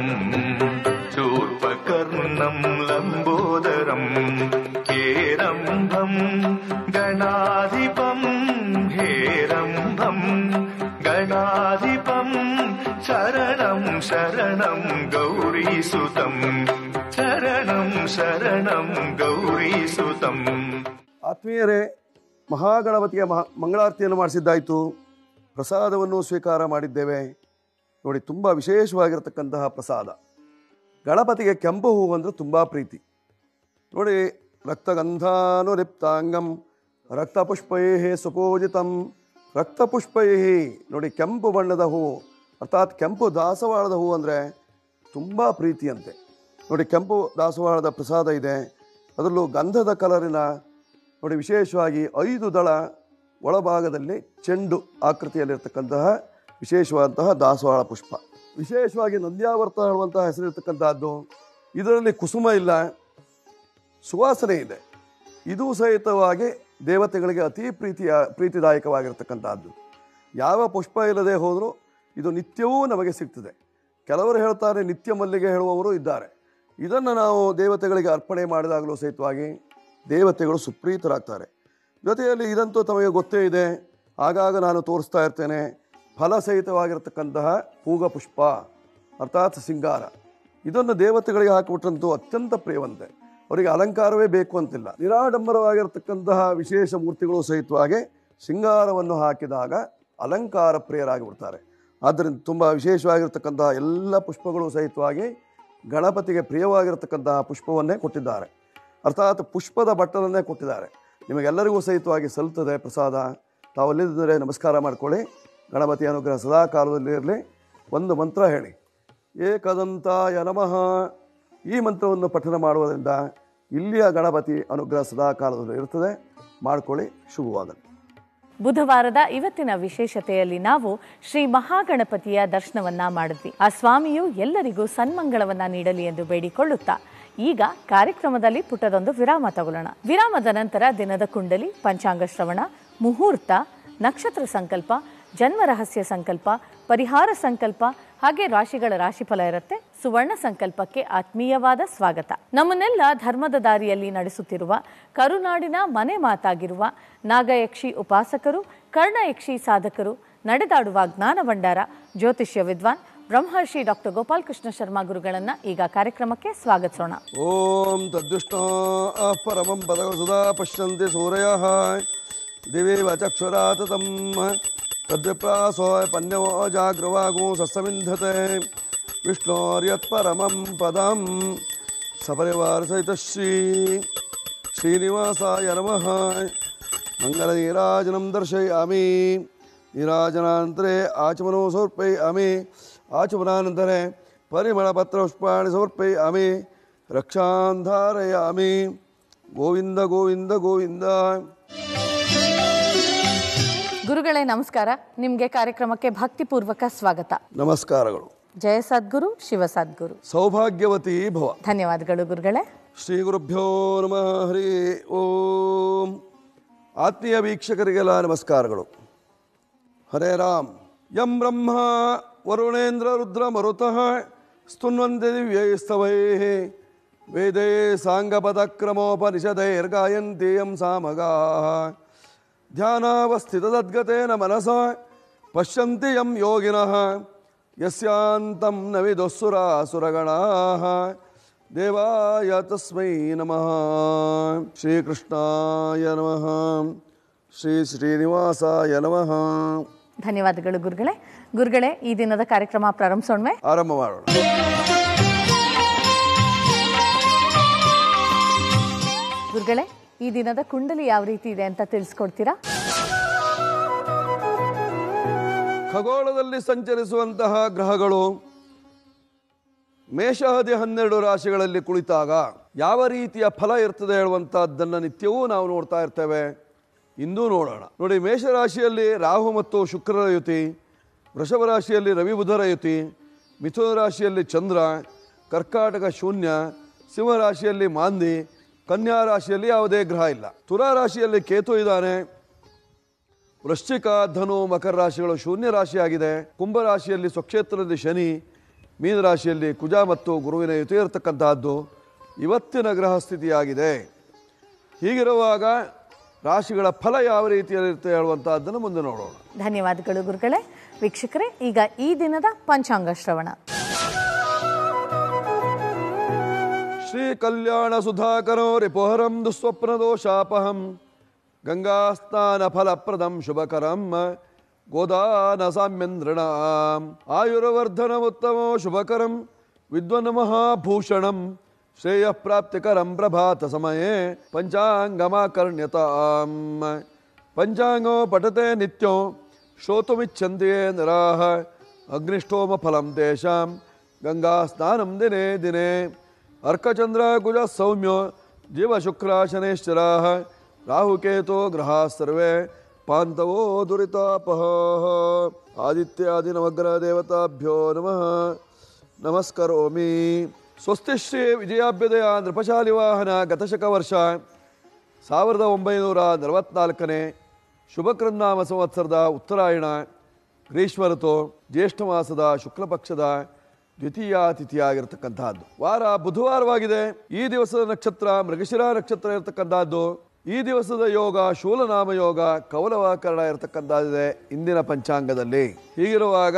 [SPEAKER 4] ಶೂರ್ಪಕರ್ಣಂ ಲಂಬೋದರಂ ಹೇರಂಭಂ ಗಣಾಧಿಪಂ ಹೇರಂಭಂ ಗಣಾಧಿಪಂ ಶರಣಂ ಶರಣಂ ಗೌರೀಸುತಂ ಶರಣಂ ಶರಣಂ ಗೌರೀಸುತಂ
[SPEAKER 3] ಆತ್ಮೀಯರೇ ಮಹಾಗಣಪತಿಗೆ ಮಹಾ ಮಂಗಳಾರತಿಯನ್ನು ಮಾಡಿಸಿದ್ದಾಯಿತು ಪ್ರಸಾದವನ್ನು ಸ್ವೀಕಾರ ಮಾಡಿದ್ದೇವೆ ನೋಡಿ ತುಂಬ ವಿಶೇಷವಾಗಿರತಕ್ಕಂತಹ ಪ್ರಸಾದ ಗಣಪತಿಗೆ ಕೆಂಪು ಹೂವು ಅಂದರೆ ತುಂಬ ಪ್ರೀತಿ ನೋಡಿ ರಕ್ತಗಂಧಾನುಲಿಪ್ತಾಂಗಂ ರಕ್ತಪುಷ್ಪೈ ಸುಪೂಜಿತಂ ರಕ್ತಪುಷ್ಪೈ ನೋಡಿ ಕೆಂಪು ಬಣ್ಣದ ಹೂವು ಅರ್ಥಾತ್ ಕೆಂಪು ದಾಸವಾಳದ ಹೂವು ಅಂದರೆ ತುಂಬ ಪ್ರೀತಿಯಂತೆ ನೋಡಿ ಕೆಂಪು ದಾಸವಾಳದ ಪ್ರಸಾದ ಇದೆ ಅದರಲ್ಲೂ ಗಂಧದ ಕಲರಿನ ನೋಡಿ ವಿಶೇಷವಾಗಿ ಐದು ದಳ ಒಳಭಾಗದಲ್ಲಿ ಚೆಂಡು ಆಕೃತಿಯಲ್ಲಿರ್ತಕ್ಕಂತಹ ವಿಶೇಷವಾದಂತಹ ದಾಸವಾಳ ಪುಷ್ಪ ವಿಶೇಷವಾಗಿ ನಂದ್ಯಾವರ್ತ ಹೇಳುವಂತಹ ಹೆಸರಿರ್ತಕ್ಕಂತಹದ್ದು ಇದರಲ್ಲಿ ಕುಸುಮ ಇಲ್ಲ ಸುವಾಸನೆ ಇದೆ ಇದು ಸಹಿತವಾಗಿ ದೇವತೆಗಳಿಗೆ ಅತಿ ಪ್ರೀತಿಯ ಪ್ರೀತಿದಾಯಕವಾಗಿರ್ತಕ್ಕಂಥದ್ದು ಯಾವ ಪುಷ್ಪ ಇಲ್ಲದೆ ಹೋದರೂ ಇದು ನಿತ್ಯವೂ ನಮಗೆ ಸಿಗ್ತದೆ ಕೆಲವರು ಹೇಳ್ತಾರೆ ನಿತ್ಯ ಮಲ್ಲಿಗೆ ಹೇಳುವವರು ಇದ್ದಾರೆ ಇದನ್ನು ನಾವು ದೇವತೆಗಳಿಗೆ ಅರ್ಪಣೆ ಮಾಡಿದಾಗಲೂ ಸಹಿತವಾಗಿ ದೇವತೆಗಳು ಸುಪ್ರೀತರಾಗ್ತಾರೆ ಜೊತೆಯಲ್ಲಿ ಇದಂತೂ ತಮಗೆ ಗೊತ್ತೇ ಇದೆ ಆಗಾಗ ನಾನು ತೋರಿಸ್ತಾ ಇರ್ತೇನೆ ಫಲ ಸಹಿತವಾಗಿರ್ತಕ್ಕಂತಹ ಪೂಗ ಪುಷ್ಪ ಅರ್ಥಾತ್ ಸಿಂಗಾರ ಇದನ್ನು ದೇವತೆಗಳಿಗೆ ಹಾಕಿಬಿಟ್ರಂತೂ ಅತ್ಯಂತ ಪ್ರಿಯವಂತೆ ಅವರಿಗೆ ಅಲಂಕಾರವೇ ಬೇಕು ಅಂತಿಲ್ಲ ನಿರಾಡಂಬರವಾಗಿರ್ತಕ್ಕಂತಹ ವಿಶೇಷ ಮೂರ್ತಿಗಳು ಸಹಿತವಾಗಿ ಸಿಂಗಾರವನ್ನು ಹಾಕಿದಾಗ ಅಲಂಕಾರ ಪ್ರಿಯರಾಗಿ ಬಿಡ್ತಾರೆ ಆದ್ದರಿಂದ ತುಂಬ ವಿಶೇಷವಾಗಿರ್ತಕ್ಕಂತಹ ಎಲ್ಲ ಪುಷ್ಪಗಳು ಸಹಿತವಾಗಿ ಗಣಪತಿಗೆ ಪ್ರಿಯವಾಗಿರ್ತಕ್ಕಂತಹ ಪುಷ್ಪವನ್ನೇ ಕೊಟ್ಟಿದ್ದಾರೆ ಅರ್ಥಾತ್ ಪುಷ್ಪದ ಬಟ್ಟಲನ್ನೇ ಕೊಟ್ಟಿದ್ದಾರೆ ನಿಮಗೆಲ್ಲರಿಗೂ ಸಹಿತವಾಗಿ ಸಲ್ತದೆ ಪ್ರಸಾದ ತಾವಲ್ಲಿದ್ದರೆ ನಮಸ್ಕಾರ ಮಾಡ್ಕೊಳ್ಳಿ ಗಣಪತಿ ಅನುಗ್ರಹ ಸದಾ ಕಾಲದಲ್ಲಿ ಇರಲಿ ಒಂದು ಮಂತ್ರ ಹೇಳಿ ಏಕದಂತಾಯ ನಮಃ ಈ ಮಂತ್ರವನ್ನು ಪಠನ ಮಾಡುವುದರಿಂದ ಇಲ್ಲಿಯ ಗಣಪತಿ ಅನುಗ್ರಹ ಸದಾ ಕಾಲದಲ್ಲಿ ಇರ್ತದೆ ಮಾಡ್ಕೊಳ್ಳಿ ಶುಭವಾಗಲಿ
[SPEAKER 1] ಬುಧವಾರದ ಇವತ್ತಿನ ವಿಶೇಷತೆಯಲ್ಲಿ ನಾವು ಶ್ರೀ ಮಹಾಗಣಪತಿಯ ದರ್ಶನವನ್ನ ಮಾಡಿದ್ವಿ ಆ ಸ್ವಾಮಿಯು ಎಲ್ಲರಿಗೂ ಸನ್ಮಂಗಳವನ್ನ ನೀಡಲಿ ಎಂದು ಬೇಡಿಕೊಳ್ಳುತ್ತಾ ಈಗ ಕಾರ್ಯಕ್ರಮದಲ್ಲಿ ಪುಟ್ಟದೊಂದು ವಿರಾಮ ತಗೊಳ್ಳೋಣ ವಿರಾಮದ ನಂತರ ದಿನದ ಕುಂಡಲಿ ಪಂಚಾಂಗ ಶ್ರವಣ ಮುಹೂರ್ತ ನಕ್ಷತ್ರ ಸಂಕಲ್ಪ ಜನ್ಮ ರಹಸ್ಯ ಸಂಕಲ್ಪ ಪರಿಹಾರ ಸಂಕಲ್ಪ ಹಾಗೆ ರಾಶಿಗಳ ರಾಶಿಫಲ ಇರುತ್ತೆ ಸುವರ್ಣ ಸಂಕಲ್ಪಕ್ಕೆ ಆತ್ಮೀಯವಾದ ಸ್ವಾಗತ ನಮ್ಮನ್ನೆಲ್ಲ ಧರ್ಮದ ದಾರಿಯಲ್ಲಿ ನಡೆಸುತ್ತಿರುವ ಕರುನಾಡಿನ ಮನೆ ಮಾತಾಗಿರುವ ನಾಗಯಕ್ಷಿ ಉಪಾಸಕರು ಕರ್ಣಯಕ್ಷಿ ಸಾಧಕರು ನಡೆದಾಡುವ ಜ್ಞಾನ ಭಂಡಾರ ಜ್ಯೋತಿಷ್ಯ ವಿದ್ವಾನ್ ಬ್ರಹ್ಮರ್ಷಿ ಡಾಕ್ಟರ್ ಗೋಪಾಲಕೃಷ್ಣ ಶರ್ಮಾ ಗುರುಗಳನ್ನ ಈಗ ಕಾರ್ಯಕ್ರಮಕ್ಕೆ ಸ್ವಾಗತಿಸೋಣ
[SPEAKER 3] ಓಂ ತದ್ದುಷ್ಟ ಪರಮಂ ಪದವ ಸದಾ ಪಶ್ಯಂತಿ ಸೂರ್ಯ ದಿವೇವ ಚಕ್ಷುರಾತತಂ ತದ್ವಿಪ್ರಾಸೋ ಪನ್ಯವೋ ಜಾಗ್ರವಾಗೋ ಸಸ್ಸಮಿಂಧತೆ ವಿಷ್ಣೋರ್ಯತ್ಪರಮಂ ಪದಂ ಸಪರಿವಾರ ಸಹಿತ ಶ್ರೀ ಶ್ರೀನಿವಾಸಾಯ ನಮಃ ಮಂಗಲನೀರಾಜನಂ ದರ್ಶಯಾಮಿ ನೀರಾಜನಾನಂತರೆ ಆಚಮನೋ ಸಮರ್ಪಯಾಮಿ ಆಚಮನಾನಂತರೆ ಪರಿಮಳಪತ್ರಪುಷ್ಪಾಣಿ ಸಮರ್ಪಯಾಮಿ ರಕ್ಷಾಂ ಧಾರಯಾಮಿ ಗೋವಿಂದ ಗೋವಿಂದ ಗೋವಿಂದ
[SPEAKER 1] ಗುರುಗಳೇ ನಮಸ್ಕಾರ ನಿಮಗೆ ಕಾರ್ಯಕ್ರಮಕ್ಕೆ ಭಕ್ತಿಪೂರ್ವಕ ಸ್ವಾಗತ
[SPEAKER 3] ನಮಸ್ಕಾರಗಳು
[SPEAKER 1] ಜಯ ಸದ್ಗುರು ಶಿವ ಸದ್ಗುರು
[SPEAKER 3] ಸೌಭಾಗ್ಯವತಿ ಭವ
[SPEAKER 1] ಧನ್ಯವಾದಗಳು ಗುರುಗಳೇ
[SPEAKER 3] ಶ್ರೀ ಗುರುಭ್ಯೋ ನಮಃ ಹರಿ ಓಂ ಆತ್ಮೀಯ ವೀಕ್ಷಕರಿಗೆಲ್ಲ ನಮಸ್ಕಾರಗಳು ಹರೇ ರಾಮ್ ಯಂ ಬ್ರಹ್ಮ ವರುಣೇಂದ್ರ ರುದ್ರ ಮರುತಃ ಸ್ತುನ್ವಂತೆ ದಿವ್ಯೈಸ್ತವೈ ವೇದೇ ಸಾಂಗಪದಕ್ರಮೋಪನಿಷದೈರ್ಗಾಯಂತಿ ಯಂ ಸಾಮಗಾ ಧ್ಯಾನಾವಸ್ಥಿತದದ್ಗತೇನ ಮನಸ ಪಶ್ಯಂತಿ ಯಂ ಯೋಗಿನಃ ಯಸ್ಯಾಂತಂ ನ ವಿದುಸ್ಸುರಾಸುರಗಣಾಃ ದೇವಾಯ ತಸ್ಮೈ ನಮಃ ಶ್ರೀಕೃಷ್ಣಾಯ ನಮಃ ಶ್ರೀ ಶ್ರೀನಿವಾಸಾಯ ನಮಃ
[SPEAKER 1] ಧನ್ಯವಾದಗಳು ಗುರುಗಳೇ ಗುರುಗಳೇ ಈ ದಿನದ ಕಾರ್ಯಕ್ರಮ ಪ್ರಾರಂಭಿಸೋಣ್ವೆ
[SPEAKER 3] ಆರಂಭ ಮಾಡೋಣ
[SPEAKER 1] ಗುರುಗಳೇ ಈ ದಿನದ ಕುಂಡಲಿ ಯಾವ ರೀತಿ ಇದೆ ಅಂತ ತಿಳಿಸ್ಕೊಡ್ತೀರಾ
[SPEAKER 3] ಖಗೋಳದಲ್ಲಿ ಸಂಚರಿಸುವಂತಹ ಗ್ರಹಗಳು ಮೇಷಹದಿ ಹನ್ನೆರಡು ರಾಶಿಗಳಲ್ಲಿ ಕುಳಿತಾಗ ಯಾವ ರೀತಿಯ ಫಲ ಇರ್ತದೆ ಹೇಳುವಂತಹದ್ದನ್ನು ನಿತ್ಯವೂ ನಾವು ನೋಡ್ತಾ ಇರ್ತೇವೆ ಇಂದೂ ನೋಡೋಣ ನೋಡಿ ಮೇಷರಾಶಿಯಲ್ಲಿ ರಾಹು ಮತ್ತು ಶುಕ್ರರ ಯುತಿ ವೃಷಭ ರಾಶಿಯಲ್ಲಿ ರವಿ ಬುಧರ ಯುತಿ ಮಿಥುನ ರಾಶಿಯಲ್ಲಿ ಚಂದ್ರ ಕರ್ಕಾಟಕ ಶೂನ್ಯ ಸಿಂಹ ರಾಶಿಯಲ್ಲಿ ಮಾಂದಿ ಕನ್ಯಾ ರಾಶಿಯಲ್ಲಿ ಯಾವುದೇ ಗ್ರಹ ಇಲ್ಲ ತುಲಾ ರಾಶಿಯಲ್ಲಿ ಕೇತು ಇದ್ದಾನೆ ವೃಶ್ಚಿಕ ಧನು ಮಕರ ರಾಶಿಗಳು ಶೂನ್ಯ ರಾಶಿಯಾಗಿದೆ ಕುಂಭ ರಾಶಿಯಲ್ಲಿ ಸ್ವಕ್ಷೇತ್ರದಲ್ಲಿ ಶನಿ ಮೀನ ರಾಶಿಯಲ್ಲಿ ಕುಜ ಮತ್ತು ಗುರುವಿನ ಯುತಿ ಇರತಕ್ಕಂತಹದ್ದು ಇವತ್ತಿನ ಗ್ರಹ ಸ್ಥಿತಿಯಾಗಿದೆ ಹೀಗಿರುವಾಗ ರಾಶಿಗಳ ಫಲ ಯಾವ ರೀತಿಯಲ್ಲಿರುತ್ತೆ ಹೇಳುವಂತಹದ್ದನ್ನು ಮುಂದೆ ನೋಡೋಣ
[SPEAKER 1] ಧನ್ಯವಾದಗಳು ಗುರುಗಳೇ ವೀಕ್ಷಕರೇ ಈಗ ಈ ದಿನದ ಪಂಚಾಂಗ ಶ್ರವಣ
[SPEAKER 3] ಶ್ರೀ ಕಲ್ಯಾಣ ಸುಧಾಕರೋ ರಿಪುಹರಂ ದುಸ್ವಪ್ನ ದೋಷಾಪಹಂ ಗಂಗಾ ಸ್ನಾನ ಫಲಪ್ರದಂ ಶುಭಕರಂ ಗೋದಾನ ಸಾಮ್ಯಂದ್ರಣಾಂ ಆಯುರ್ವರ್ಧನಮುತ್ತಮೋ ಶುಭಕರಂ ವಿದ್ವನ್ ಮಹಾಭೂಷಣಂ ಶ್ರೇಯ ಪ್ರಾಪ್ತಿಕರಂ ಪ್ರಭಾತ ಸಮಯೇ ಪಂಚಾಂಗಮಾಕರ್ಣ್ಯತಾಂ ಪಂಚಾಂಗೋ ಪಠತೆ ನಿತ್ಯೋ ಶ್ರೋತುಮಿಚ್ಛಂತಿ ನರಾಹ ಅಗ್ನಿಷ್ಠೋಮ ಫಲಂ ತೇಷಾಂ ಗಂಗಾ ಸ್ನಾನಂ ದಿನೇ ದಿನೇ ಅರ್ಕಚಂದ್ರ ಕುಜ ಸೌಮ್ಯ ಜೀವ ಶುಕ್ರ ಶನೇಶ್ವರ ರಾಹುಕೇತು ಗ್ರಹ ಸರ್ವೇ ಪಾಂತವೋ ದುರಿತಾಪಹ ಆದಿತ್ಯಾದಿ ನವಗ್ರಹ ದೇವತಾಭ್ಯೋ ನಮಃ ನಮಸ್ಕರೋಮಿ ಸ್ವಸ್ತಿ ಶ್ರೀ ವಿಜಯಾಭ್ಯುದಯ ನೃಪಶಾಲಿ ವಾಹನ ಗತಶಕ ವರ್ಷ ಸಾವಿರದ ಒಂಬೈನೂರ ನಲವತ್ನಾಲ್ಕನೇ ಶುಭಕೃನ್ನಾಮ ಸಂವತ್ಸರದ ಉತ್ತರಾಯಣ ಗ್ರೀಷ್ಮ ಋತು ಜ್ಯೇಷ್ಠ ಮಾಸದ ಶುಕ್ಲ ಪಕ್ಷದ ದ್ವಿತೀಯ ತಿಥಿಯಾಗಿರ್ತಕ್ಕಂತಹದ್ದು ವಾರ ಬುಧವಾರವಾಗಿದೆ ಈ ದಿವಸದ ನಕ್ಷತ್ರ ಮೃಗಶಿರ ನಕ್ಷತ್ರ ಇರತಕ್ಕಂತಹದ್ದು ಈ ದಿವಸದ ಯೋಗ ಶೂಲನಾಮ ಯೋಗ ಕೌಲವಾಕರಣ ಇರತಕ್ಕಂಥದ್ದಿದೆ ಇಂದಿನ ಪಂಚಾಂಗದಲ್ಲಿ ಹೀಗಿರುವಾಗ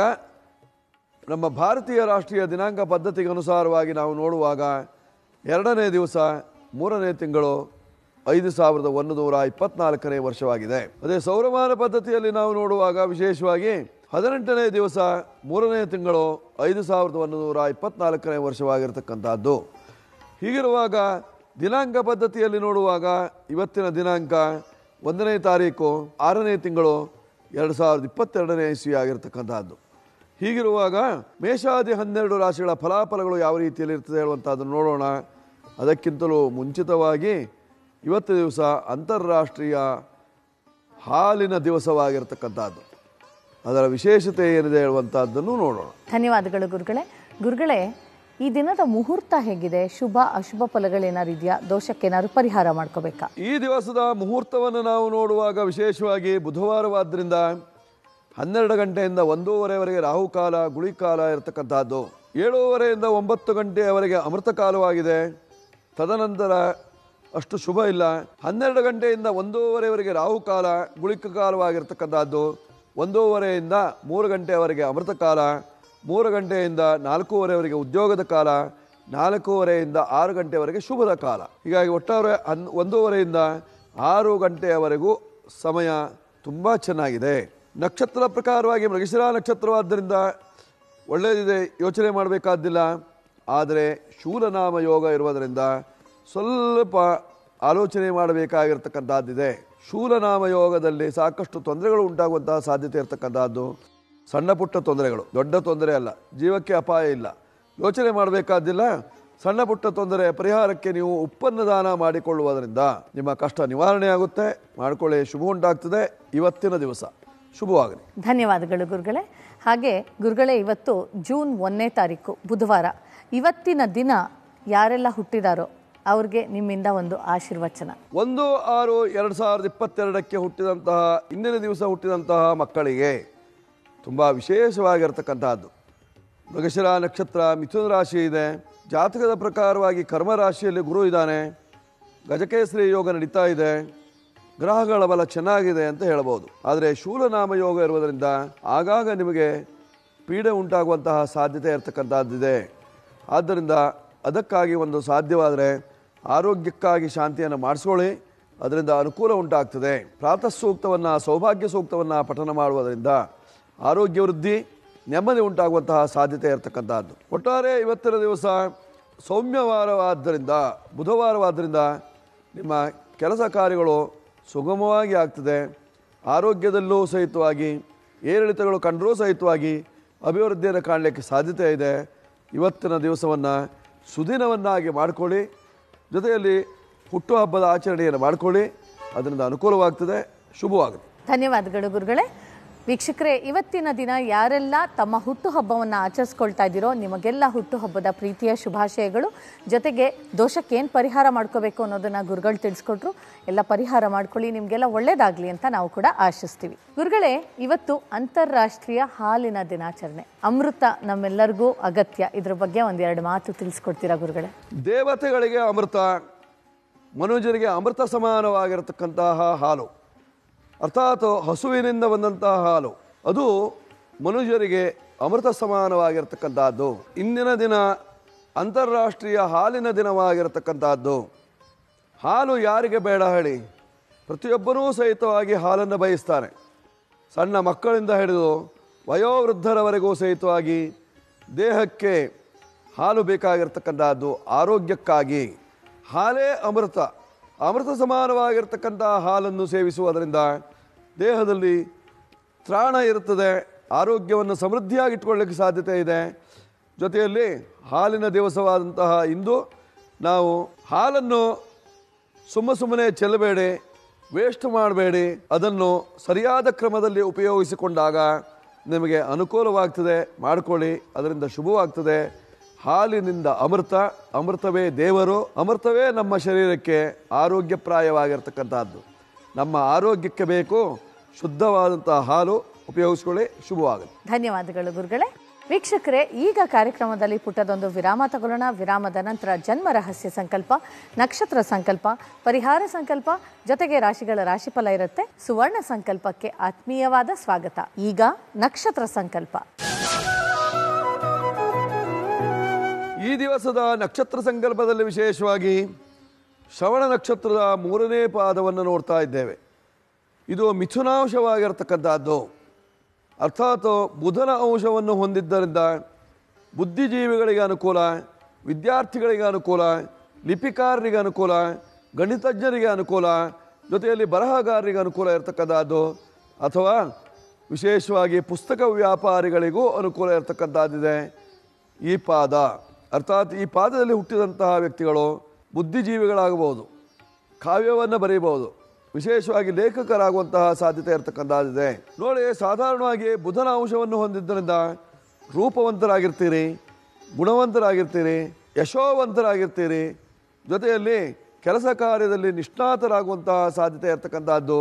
[SPEAKER 3] ನಮ್ಮ ಭಾರತೀಯ ರಾಷ್ಟ್ರೀಯ ದಿನಾಂಕ ಪದ್ಧತಿಗೆ ಅನುಸಾರವಾಗಿ ನಾವು ನೋಡುವಾಗ ಎರಡನೇ ದಿವಸ ಮೂರನೇ ತಿಂಗಳು ಐದು ಸಾವಿರದ ಒಂದು ನೂರ ಇಪ್ಪತ್ನಾಲ್ಕನೇ ವರ್ಷವಾಗಿದೆ ಅದೇ ಸೌರಮಾನ ಪದ್ಧತಿಯಲ್ಲಿ ನಾವು ನೋಡುವಾಗ ವಿಶೇಷವಾಗಿ ಹದಿನೆಂಟನೇ ದಿವಸ ಮೂರನೇ ತಿಂಗಳು ಐದು ಸಾವಿರದ ಒಂದು ನೂರ ಇಪ್ಪತ್ನಾಲ್ಕನೇ ವರ್ಷವಾಗಿರ್ತಕ್ಕಂಥದ್ದು ಹೀಗಿರುವಾಗ ದಿನಾಂಕ ಪದ್ಧತಿಯಲ್ಲಿ ನೋಡುವಾಗ ಇವತ್ತಿನ ದಿನಾಂಕ ಒಂದನೇ ತಾರೀಕು ಆರನೇ ತಿಂಗಳು ಎರಡು ಸಾವಿರದ ಇಪ್ಪತ್ತೆರಡನೇ ಇಸ್ವಿ ಆಗಿರ್ತಕ್ಕಂಥದ್ದು ಹೀಗಿರುವಾಗ ಮೇಷಾದಿ ಹನ್ನೆರಡು ರಾಶಿಗಳ ಫಲಾಫಲಗಳು ಯಾವ ರೀತಿಯಲ್ಲಿ ಇರ್ತದೆ ಹೇಳುವಂಥದ್ದನ್ನು ನೋಡೋಣ ಅದಕ್ಕಿಂತಲೂ ಮುಂಚಿತವಾಗಿ ಇವತ್ತು ದಿವಸ ಅಂತಾರಾಷ್ಟ್ರೀಯ ಹಾಲಿನ ದಿವಸವಾಗಿರ್ತಕ್ಕಂಥದ್ದು ಅದರ ವಿಶೇಷತೆ ಏನಿದೆ ಹೇಳುವಂಥದ್ದನ್ನು ನೋಡೋಣ
[SPEAKER 1] ಧನ್ಯವಾದಗಳು ಗುರುಗಳೇ ಗುರುಗಳೇ ಈ ದಿನದ ಮುಹೂರ್ತ ಹೇಗಿದೆ ಶುಭ ಅಶುಭ ಫಲಗಳೇನಾರು ಇದೆಯಾ ದೋಷಕ್ಕೇನಾದ್ರು ಪರಿಹಾರ ಮಾಡ್ಕೋಬೇಕಾ
[SPEAKER 3] ಈ ದಿವಸದ ಮುಹೂರ್ತವನ್ನು ನಾವು ನೋಡುವಾಗ ವಿಶೇಷವಾಗಿ ಬುಧವಾರವಾದ್ದರಿಂದ ಹನ್ನೆರಡು ಗಂಟೆಯಿಂದ ಒಂದೂವರೆವರೆಗೆ ರಾಹುಕಾಲ ಗುಳಿಕಾಲ ಇರತಕ್ಕಂಥದ್ದು ಏಳೂವರೆಯಿಂದ ಒಂಬತ್ತು ಗಂಟೆಯವರೆಗೆ ಅಮೃತ ಕಾಲವಾಗಿದೆ ತದನಂತರ ಅಷ್ಟು ಶುಭ ಇಲ್ಲ ಹನ್ನೆರಡು ಗಂಟೆಯಿಂದ ಒಂದೂವರೆವರೆಗೆ ರಾಹುಕಾಲ ಗುಳಿಕ ಕಾಲವಾಗಿರ್ತಕ್ಕಂಥದ್ದು ಒಂದೂವರೆಯಿಂದ ಮೂರು ಗಂಟೆಯವರೆಗೆ ಅಮೃತ ಕಾಲ ಮೂರು ಗಂಟೆಯಿಂದ ನಾಲ್ಕೂವರೆವರೆಗೆ ಉದ್ಯೋಗದ ಕಾಲ ನಾಲ್ಕೂವರೆಯಿಂದ ಆರು ಗಂಟೆವರೆಗೆ ಶುಭದ ಕಾಲ ಹೀಗಾಗಿ ಒಟ್ಟಾರೆ ಹನ್ ಒಂದೂವರೆಯಿಂದ ಆರು ಗಂಟೆಯವರೆಗೂ ಸಮಯ ತುಂಬ ಚೆನ್ನಾಗಿದೆ ನಕ್ಷತ್ರ ಪ್ರಕಾರವಾಗಿ ಮೃಗಶಿರ ನಕ್ಷತ್ರವಾದ್ದರಿಂದ ಒಳ್ಳೆಯದಿದೆ ಯೋಚನೆ ಮಾಡಬೇಕಾದ್ದಿಲ್ಲ ಆದರೆ ಶೂಲನಾಮ ಯೋಗ ಇರುವುದರಿಂದ ಸ್ವಲ್ಪ ಆಲೋಚನೆ ಮಾಡಬೇಕಾಗಿರ್ತಕ್ಕಂಥದ್ದಿದೆ ಶೂಲನಾಮ ಯೋಗದಲ್ಲಿ ಸಾಕಷ್ಟು ತೊಂದರೆಗಳು ಉಂಟಾಗುವಂತಹ ಸಾಧ್ಯತೆ ಇರತಕ್ಕಂಥದ್ದು ಸಣ್ಣ ಪುಟ್ಟ ತೊಂದರೆಗಳು ದೊಡ್ಡ ತೊಂದರೆ ಅಲ್ಲ ಜೀವಕ್ಕೆ ಅಪಾಯ ಇಲ್ಲ ಯೋಚನೆ ಮಾಡಬೇಕಾದ್ದಿಲ್ಲ ಸಣ್ಣ ಪುಟ್ಟ ತೊಂದರೆ ಪರಿಹಾರಕ್ಕೆ ನೀವು ಉತ್ಪನ್ನ ದಾನ ಮಾಡಿಕೊಳ್ಳುವುದರಿಂದ ನಿಮ್ಮ ಕಷ್ಟ ನಿವಾರಣೆ ಆಗುತ್ತೆ ಮಾಡಿಕೊಳ್ಳಿ ಶುಭ ಉಂಟಾಗ್ತದೆ ಇವತ್ತಿನ ದಿವಸ ಶುಭವಾಗಲಿ
[SPEAKER 1] ಧನ್ಯವಾದಗಳು ಗುರುಗಳೇ ಹಾಗೆ ಗುರುಗಳೇ ಇವತ್ತು ಜೂನ್ ಒಂದನೇ ತಾರೀಕು ಬುಧವಾರ ಇವತ್ತಿನ ದಿನ ಯಾರೆಲ್ಲ ಹುಟ್ಟಿದಾರೋ ಅವ್ರಿಗೆ ನಿಮ್ಮಿಂದ ಒಂದು ಆಶೀರ್ವಚನ
[SPEAKER 3] ಒಂದು ಆರು ಎರಡು ಸಾವಿರದ ಇಪ್ಪತ್ತೆರಡಕ್ಕೆ ಹುಟ್ಟಿದಂತಹ ಇಂದಿನ ದಿವಸ ಹುಟ್ಟಿದಂತಹ ಮಕ್ಕಳಿಗೆ ತುಂಬ ವಿಶೇಷವಾಗಿರ್ತಕ್ಕಂತಹದ್ದು ಮೃಗಶಿರ ನಕ್ಷತ್ರ ಮಿಥುನ ರಾಶಿ ಇದೆ ಜಾತಕದ ಪ್ರಕಾರವಾಗಿ ಕರ್ಮ ರಾಶಿಯಲ್ಲಿ ಗುರು ಇದ್ದಾನೆ ಗಜಕೇಸರಿ ಯೋಗ ನಡೀತಾ ಇದೆ ಗ್ರಹಗಳ ಬಲ ಚೆನ್ನಾಗಿದೆ ಅಂತ ಹೇಳ್ಬೋದು ಆದರೆ ಶೂಲನಾಮ ಯೋಗ ಇರುವುದರಿಂದ ಆಗಾಗ ನಿಮಗೆ ಪೀಡೆ ಉಂಟಾಗುವಂತಹ ಸಾಧ್ಯತೆ ಇರತಕ್ಕಂಥದ್ದಿದೆ ಆದ್ದರಿಂದ ಅದಕ್ಕಾಗಿ ಒಂದು ಸಾಧ್ಯವಾದರೆ ಆರೋಗ್ಯಕ್ಕಾಗಿ ಶಾಂತಿಯನ್ನು ಮಾಡಿಸ್ಕೊಳ್ಳಿ ಅದರಿಂದ ಅನುಕೂಲ ಉಂಟಾಗ್ತದೆ ಪ್ರಾತಃ ಸೂಕ್ತವನ್ನು ಸೌಭಾಗ್ಯ ಸೂಕ್ತವನ್ನು ಪಠನ ಮಾಡುವುದರಿಂದ ಆರೋಗ್ಯ ವೃದ್ಧಿ ನೆಮ್ಮದಿ ಉಂಟಾಗುವಂತಹ ಸಾಧ್ಯತೆ ಇರತಕ್ಕಂಥದ್ದು ಒಟ್ಟಾರೆ ಇವತ್ತಿನ ದಿವಸ ಸೌಮ್ಯವಾರವಾದ್ದರಿಂದ ಬುಧವಾರವಾದ್ದರಿಂದ ನಿಮ್ಮ ಕೆಲಸ ಕಾರ್ಯಗಳು ಸುಗಮವಾಗಿ ಆಗ್ತದೆ ಆರೋಗ್ಯದಲ್ಲೂ ಸಹಿತವಾಗಿ ಏರಿಳಿತಗಳು ಕಂಡರೂ ಸಹಿತವಾಗಿ ಅಭಿವೃದ್ಧಿಯನ್ನು ಕಾಣಲಿಕ್ಕೆ ಸಾಧ್ಯತೆ ಇದೆ ಇವತ್ತಿನ ದಿವಸವನ್ನು ಸುದಿನವನ್ನಾಗಿ ಮಾಡಿಕೊಳ್ಳಿ ಜೊತೆಯಲ್ಲಿ ಹುಟ್ಟುಹಬ್ಬದ ಆಚರಣೆಯನ್ನು ಮಾಡಿಕೊಳ್ಳಿ ಅದರಿಂದ ಅನುಕೂಲವಾಗ್ತದೆ ಶುಭವಾಗುತ್ತೆ
[SPEAKER 1] ಧನ್ಯವಾದಗಳು ಗುರುಗಳೇ ವೀಕ್ಷಕರೇ ಇವತ್ತಿನ ದಿನ ಯಾರೆಲ್ಲ ತಮ್ಮ ಹುಟ್ಟುಹಬ್ಬವನ್ನು ಆಚರಿಸ್ಕೊಳ್ತಾ ಇದ್ದೀರೋ ನಿಮಗೆಲ್ಲ ಹುಟ್ಟುಹಬ್ಬದ ಪ್ರೀತಿಯ ಶುಭಾಶಯಗಳು ಜೊತೆಗೆ ದೋಷಕ್ಕೆ ಏನು ಪರಿಹಾರ ಮಾಡ್ಕೋಬೇಕು ಅನ್ನೋದನ್ನ ಗುರುಗಳು ತಿಳಿಸ್ಕೊಟ್ರು ಎಲ್ಲ ಪರಿಹಾರ ಮಾಡ್ಕೊಳ್ಳಿ ನಿಮಗೆಲ್ಲ ಒಳ್ಳೇದಾಗ್ಲಿ ಅಂತ ನಾವು ಕೂಡ ಆಶಿಸ್ತೀವಿ ಗುರುಗಳೇ ಇವತ್ತು ಅಂತಾರಾಷ್ಟ್ರೀಯ ಹಾಲಿನ ದಿನಾಚರಣೆ ಅಮೃತ ನಮ್ಮೆಲ್ಲರಿಗೂ ಅಗತ್ಯ ಇದ್ರ ಬಗ್ಗೆ ಒಂದೆರಡು ಮಾತು ತಿಳಿಸ್ಕೊಡ್ತೀರಾ ಗುರುಗಳೇ
[SPEAKER 3] ದೇವತೆಗಳಿಗೆ ಅಮೃತ ಮನುಜರಿಗೆ ಅಮೃತ ಸಮಾನವಾಗಿರತಕ್ಕಂತಹ ಹಾಲು ಅರ್ಥಾತ್ ಹಸುವಿನಿಂದ ಬಂದಂತಹ ಹಾಲು ಅದು ಮನುಜರಿಗೆ ಅಮೃತ ಸಮಾನವಾಗಿರತಕ್ಕಂತಹದ್ದು ಇಂದಿನ ದಿನ ಅಂತಾರಾಷ್ಟ್ರೀಯ ಹಾಲಿನ ದಿನವಾಗಿರತಕ್ಕಂತಹದ್ದು ಹಾಲು ಯಾರಿಗೆ ಬೇಡ ಹೇಳಿ ಪ್ರತಿಯೊಬ್ಬರೂ ಸಹಿತವಾಗಿ ಹಾಲನ್ನು ಬಯಸ್ತಾರೆ ಸಣ್ಣ ಮಕ್ಕಳಿಂದ ಹಿಡಿದು ವಯೋವೃದ್ಧರವರೆಗೂ ಸಹಿತವಾಗಿ ದೇಹಕ್ಕೆ ಹಾಲು ಬೇಕಾಗಿರ್ತಕ್ಕಂಥದ್ದು ಆರೋಗ್ಯಕ್ಕಾಗಿ ಹಾಲೇ ಅಮೃತ ಅಮೃತ ಸಮಾನವಾಗಿರ್ತಕ್ಕಂಥ ಹಾಲನ್ನು ಸೇವಿಸುವುದರಿಂದ ದೇಹದಲ್ಲಿ ತ್ರಾಣ ಇರುತ್ತದೆ ಆರೋಗ್ಯವನ್ನು ಸಮೃದ್ಧಿಯಾಗಿಟ್ಕೊಳ್ಳಿಕ್ಕೆ ಸಾಧ್ಯತೆ ಇದೆ ಜೊತೆಯಲ್ಲಿ ಹಾಲಿನ ದಿವಸವಾದಂತಹ ಇಂದು ನಾವು ಹಾಲನ್ನು ಸುಮ್ಮ ಸುಮ್ಮನೆ ಚೆಲ್ಲಬೇಡಿ ವೇಸ್ಟ್ ಮಾಡಬೇಡಿ ಅದನ್ನು ಸರಿಯಾದ ಕ್ರಮದಲ್ಲಿ ಉಪಯೋಗಿಸಿಕೊಂಡಾಗ ನಿಮಗೆ ಅನುಕೂಲವಾಗ್ತದೆ ಮಾಡಿಕೊಳ್ಳಿ ಅದರಿಂದ ಶುಭವಾಗ್ತದೆ ಹಾಲಿನಿಂದ ಅಮೃತ ಅಮೃತವೇ ದೇವರು ಅಮೃತವೇ ನಮ್ಮ ಶರೀರಕ್ಕೆ ಆರೋಗ್ಯಪ್ರಾಯವಾಗಿರ್ತಕ್ಕಂಥದ್ದು ನಮ್ಮ ಆರೋಗ್ಯಕ್ಕೆ ಬೇಕು ಶುದ್ಧವಾದಂತಹ ಹಾಲು ಉಪಯೋಗಿಸ್ಕೊಳ್ಳಿ ಶುಭವಾಗುತ್ತೆ
[SPEAKER 1] ಧನ್ಯವಾದಗಳು ಗುರುಗಳೇ ವೀಕ್ಷಕರೇ ಈಗ ಕಾರ್ಯಕ್ರಮದಲ್ಲಿ ಪುಟ್ಟದೊಂದು ವಿರಾಮ ತಗೊಳ್ಳೋಣ ವಿರಾಮದ ನಂತರ ಜನ್ಮ ರಹಸ್ಯ ಸಂಕಲ್ಪ ನಕ್ಷತ್ರ ಸಂಕಲ್ಪ ಪರಿಹಾರ ಸಂಕಲ್ಪ ಜೊತೆಗೆ ರಾಶಿಗಳ ರಾಶಿಫಲ ಇರುತ್ತೆ ಸುವರ್ಣ ಸಂಕಲ್ಪಕ್ಕೆ ಆತ್ಮೀಯವಾದ ಸ್ವಾಗತ ಈಗ ನಕ್ಷತ್ರ ಸಂಕಲ್ಪ
[SPEAKER 3] ಈ ದಿವಸದ ನಕ್ಷತ್ರ ಸಂಕಲ್ಪದಲ್ಲಿ ವಿಶೇಷವಾಗಿ ಶ್ರವಣ ನಕ್ಷತ್ರದ ಮೂರನೇ ಪಾದವನ್ನು ನೋಡ್ತಾ ಇದ್ದೇವೆ ಇದು ಮಿಥುನಾಂಶವಾಗಿರ್ತಕ್ಕಂಥದ್ದು ಅರ್ಥಾತ್ ಬುಧನ ಅಂಶವನ್ನು ಹೊಂದಿದ್ದರಿಂದ ಬುದ್ಧಿಜೀವಿಗಳಿಗೆ ಅನುಕೂಲ ವಿದ್ಯಾರ್ಥಿಗಳಿಗೆ ಅನುಕೂಲ ಲಿಪಿಕಾರರಿಗೆ ಅನುಕೂಲ ಗಣಿತಜ್ಞರಿಗೆ ಅನುಕೂಲ ಜೊತೆಯಲ್ಲಿ ಬರಹಗಾರರಿಗೆ ಅನುಕೂಲ ಇರತಕ್ಕಂಥದ್ದು ಅಥವಾ ವಿಶೇಷವಾಗಿ ಪುಸ್ತಕ ವ್ಯಾಪಾರಿಗಳಿಗೂ ಅನುಕೂಲ ಇರತಕ್ಕಂಥದ್ದಿದೆ ಈ ಪಾದ ಅರ್ಥಾತ್ ಈ ಪಾದದಲ್ಲಿ ಹುಟ್ಟಿದಂತಹ ವ್ಯಕ್ತಿಗಳು ಬುದ್ಧಿಜೀವಿಗಳಾಗಬಹುದು ಕಾವ್ಯವನ್ನು ಬರೀಬಹುದು ವಿಶೇಷವಾಗಿ ಲೇಖಕರಾಗುವಂತಹ ಸಾಧ್ಯತೆ ಇರತಕ್ಕಂಥದ್ದಿದೆ ನೋಡಿ ಸಾಧಾರಣವಾಗಿ ಬುಧನ ಅಂಶವನ್ನು ಹೊಂದಿದ್ದರಿಂದ ರೂಪವಂತರಾಗಿರ್ತೀರಿ ಗುಣವಂತರಾಗಿರ್ತೀರಿ ಯಶೋವಂತರಾಗಿರ್ತೀರಿ ಜೊತೆಯಲ್ಲಿ ಕೆಲಸ ಕಾರ್ಯದಲ್ಲಿ ನಿಷ್ಣಾತರಾಗುವಂತಹ ಸಾಧ್ಯತೆ ಇರತಕ್ಕಂಥದ್ದು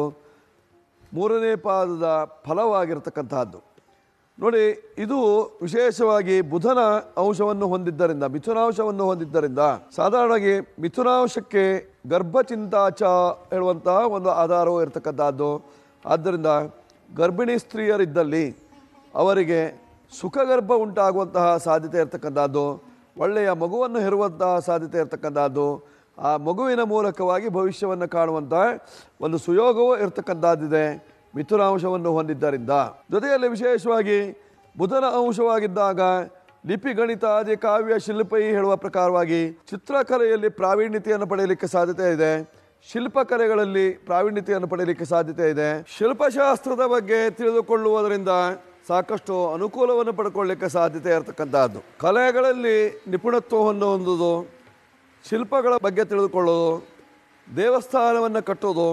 [SPEAKER 3] ಮೂರನೇ ಪಾದದ ಫಲವಾಗಿರ್ತಕ್ಕಂತಹದ್ದು ನೋಡಿ ಇದು ವಿಶೇಷವಾಗಿ ಬುಧನ ಅಂಶವನ್ನು ಹೊಂದಿದ್ದರಿಂದ ಮಿಥುನಾಂಶವನ್ನು ಹೊಂದಿದ್ದರಿಂದ ಸಾಧಾರಣವಾಗಿ ಮಿಥುನಾಂಶಕ್ಕೆ ಗರ್ಭಚಿಂತಾಚ ಹೇಳುವಂತಹ ಒಂದು ಆಧಾರವು ಇರತಕ್ಕಂಥದ್ದು ಆದ್ದರಿಂದ ಗರ್ಭಿಣಿ ಸ್ತ್ರೀಯರಿದ್ದಲ್ಲಿ ಅವರಿಗೆ ಸುಖಗರ್ಭ ಉಂಟಾಗುವಂತಹ ಸಾಧ್ಯತೆ ಇರತಕ್ಕಂಥದ್ದು ಒಳ್ಳೆಯ ಮಗುವನ್ನು ಹೆರುವಂತಹ ಸಾಧ್ಯತೆ ಇರತಕ್ಕಂಥದ್ದು ಆ ಮಗುವಿನ ಮೂಲಕವಾಗಿ ಭವಿಷ್ಯವನ್ನು ಕಾಣುವಂತಹ ಒಂದು ಸುಯೋಗವೂ ಇರತಕ್ಕಂಥದ್ದಿದೆ ಮಿಥುನಾಂಶವನ್ನು ಹೊಂದಿದ್ದರಿಂದ ಜೊತೆಯಲ್ಲಿ ವಿಶೇಷವಾಗಿ ಬುಧನ ಅಂಶವಾಗಿದ್ದಾಗ ಲಿಪಿ ಗಣಿತ ಆದಿ ಕಾವ್ಯ ಶಿಲ್ಪಿ ಹೇಳುವ ಪ್ರಕಾರವಾಗಿ ಚಿತ್ರಕಲೆಯಲ್ಲಿ ಪ್ರಾವೀಣ್ಯತೆಯನ್ನು ಪಡೆಯಲಿಕ್ಕೆ ಸಾಧ್ಯತೆ ಇದೆ ಶಿಲ್ಪಕಲೆಗಳಲ್ಲಿ ಪ್ರಾವೀಣ್ಯತೆಯನ್ನು ಪಡೆಯಲಿಕ್ಕೆ ಸಾಧ್ಯತೆ ಇದೆ ಶಿಲ್ಪಶಾಸ್ತ್ರದ ಬಗ್ಗೆ ತಿಳಿದುಕೊಳ್ಳುವುದರಿಂದ ಸಾಕಷ್ಟು ಅನುಕೂಲವನ್ನು ಪಡ್ಕೊಳ್ಳಿಕ್ಕೆ ಸಾಧ್ಯತೆ ಇರತಕ್ಕಂತಹದ್ದು ಕಲೆಗಳಲ್ಲಿ ನಿಪುಣತ್ವವನ್ನು ಹೊಂದುವುದು ಶಿಲ್ಪಗಳ ಬಗ್ಗೆ ತಿಳಿದುಕೊಳ್ಳೋದು ದೇವಸ್ಥಾನವನ್ನು ಕಟ್ಟೋದು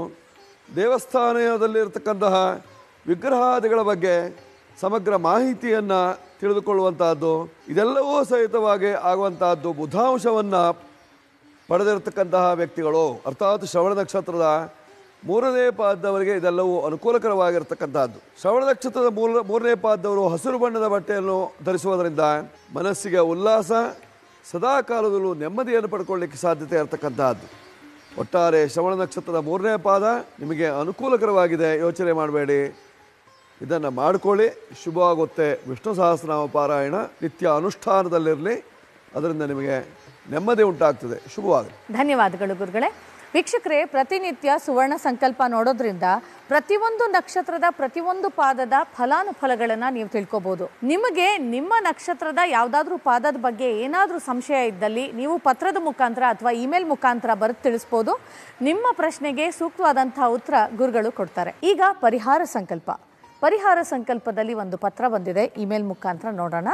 [SPEAKER 3] ದೇವಸ್ಥಾನದಲ್ಲಿರ್ತಕ್ಕಂತಹ ವಿಗ್ರಹಾದಿಗಳ ಬಗ್ಗೆ ಸಮಗ್ರ ಮಾಹಿತಿಯನ್ನು ತಿಳಿದುಕೊಳ್ಳುವಂತಹದ್ದು ಇದೆಲ್ಲವೂ ಸಹಿತವಾಗಿ ಆಗುವಂತಹದ್ದು ಬುಧಾಂಶವನ್ನು ಪಡೆದಿರತಕ್ಕಂತಹ ವ್ಯಕ್ತಿಗಳು ಅರ್ಥಾತ್ ಶ್ರವಣ ನಕ್ಷತ್ರದ ಮೂರನೇ ಪಾದದವರಿಗೆ ಇದೆಲ್ಲವೂ ಅನುಕೂಲಕರವಾಗಿರ್ತಕ್ಕಂಥದ್ದು ಶ್ರವಣ ನಕ್ಷತ್ರದ ಮೂಲ ಮೂರನೇ ಪಾದದವರು ಹಸಿರು ಬಣ್ಣದ ಬಟ್ಟೆಯನ್ನು ಧರಿಸುವುದರಿಂದ ಮನಸ್ಸಿಗೆ ಉಲ್ಲಾಸ ಸದಾ ಕಾಲದಲ್ಲೂ ನೆಮ್ಮದಿಯನ್ನು ಪಡ್ಕೊಳ್ಳಿಕ್ಕೆ ಸಾಧ್ಯತೆ ಇರತಕ್ಕಂತಹದ್ದು ಒಟ್ಟಾರೆ ಶ್ರವಣ ನಕ್ಷತ್ರದ ಮೂರನೇ ಪಾದ ನಿಮಗೆ ಅನುಕೂಲಕರವಾಗಿದೆ ಯೋಚನೆ ಮಾಡಬೇಡಿ ಇದನ್ನು ಮಾಡಿಕೊಳ್ಳಿ ಶುಭವಾಗುತ್ತೆ ವಿಷ್ಣು ಸಹಸ್ರನಾಮ ಪಾರಾಯಣ ನಿತ್ಯ ಅನುಷ್ಠಾನದಲ್ಲಿರಲಿ ಅದರಿಂದ ನಿಮಗೆ ನೆಮ್ಮದಿ ಉಂಟಾಗ್ತದೆ ಶುಭವಾಗುತ್ತೆ
[SPEAKER 1] ಧನ್ಯವಾದಗಳು ಗುರುಗಳೇ ವೀಕ್ಷಕರೇ ಪ್ರತಿನಿತ್ಯ ಸುವರ್ಣ ಸಂಕಲ್ಪ ನೋಡೋದ್ರಿಂದ ಪ್ರತಿಯೊಂದು ನಕ್ಷತ್ರದ ಪ್ರತಿಯೊಂದು ಪಾದದ ಫಲಾನುಫಲಗಳನ್ನು ನೀವು ತಿಳ್ಕೊಬೋದು ನಿಮಗೆ ನಿಮ್ಮ ನಕ್ಷತ್ರದ ಯಾವುದಾದ್ರೂ ಪಾದದ ಬಗ್ಗೆ ಏನಾದರೂ ಸಂಶಯ ಇದ್ದಲ್ಲಿ ನೀವು ಪತ್ರದ ಮುಖಾಂತರ ಅಥವಾ ಇಮೇಲ್ ಮುಖಾಂತರ ಬರೆದು ತಿಳಿಸ್ಬೋದು ನಿಮ್ಮ ಪ್ರಶ್ನೆಗೆ ಸೂಕ್ತವಾದಂತಹ ಉತ್ತರ ಗುರುಗಳು ಕೊಡ್ತಾರೆ ಈಗ ಪರಿಹಾರ ಸಂಕಲ್ಪ ಪರಿಹಾರ ಸಂಕಲ್ಪದಲ್ಲಿ ಒಂದು ಪತ್ರ ಬಂದಿದೆ ಇಮೇಲ್ ಮುಖಾಂತರ ನೋಡೋಣ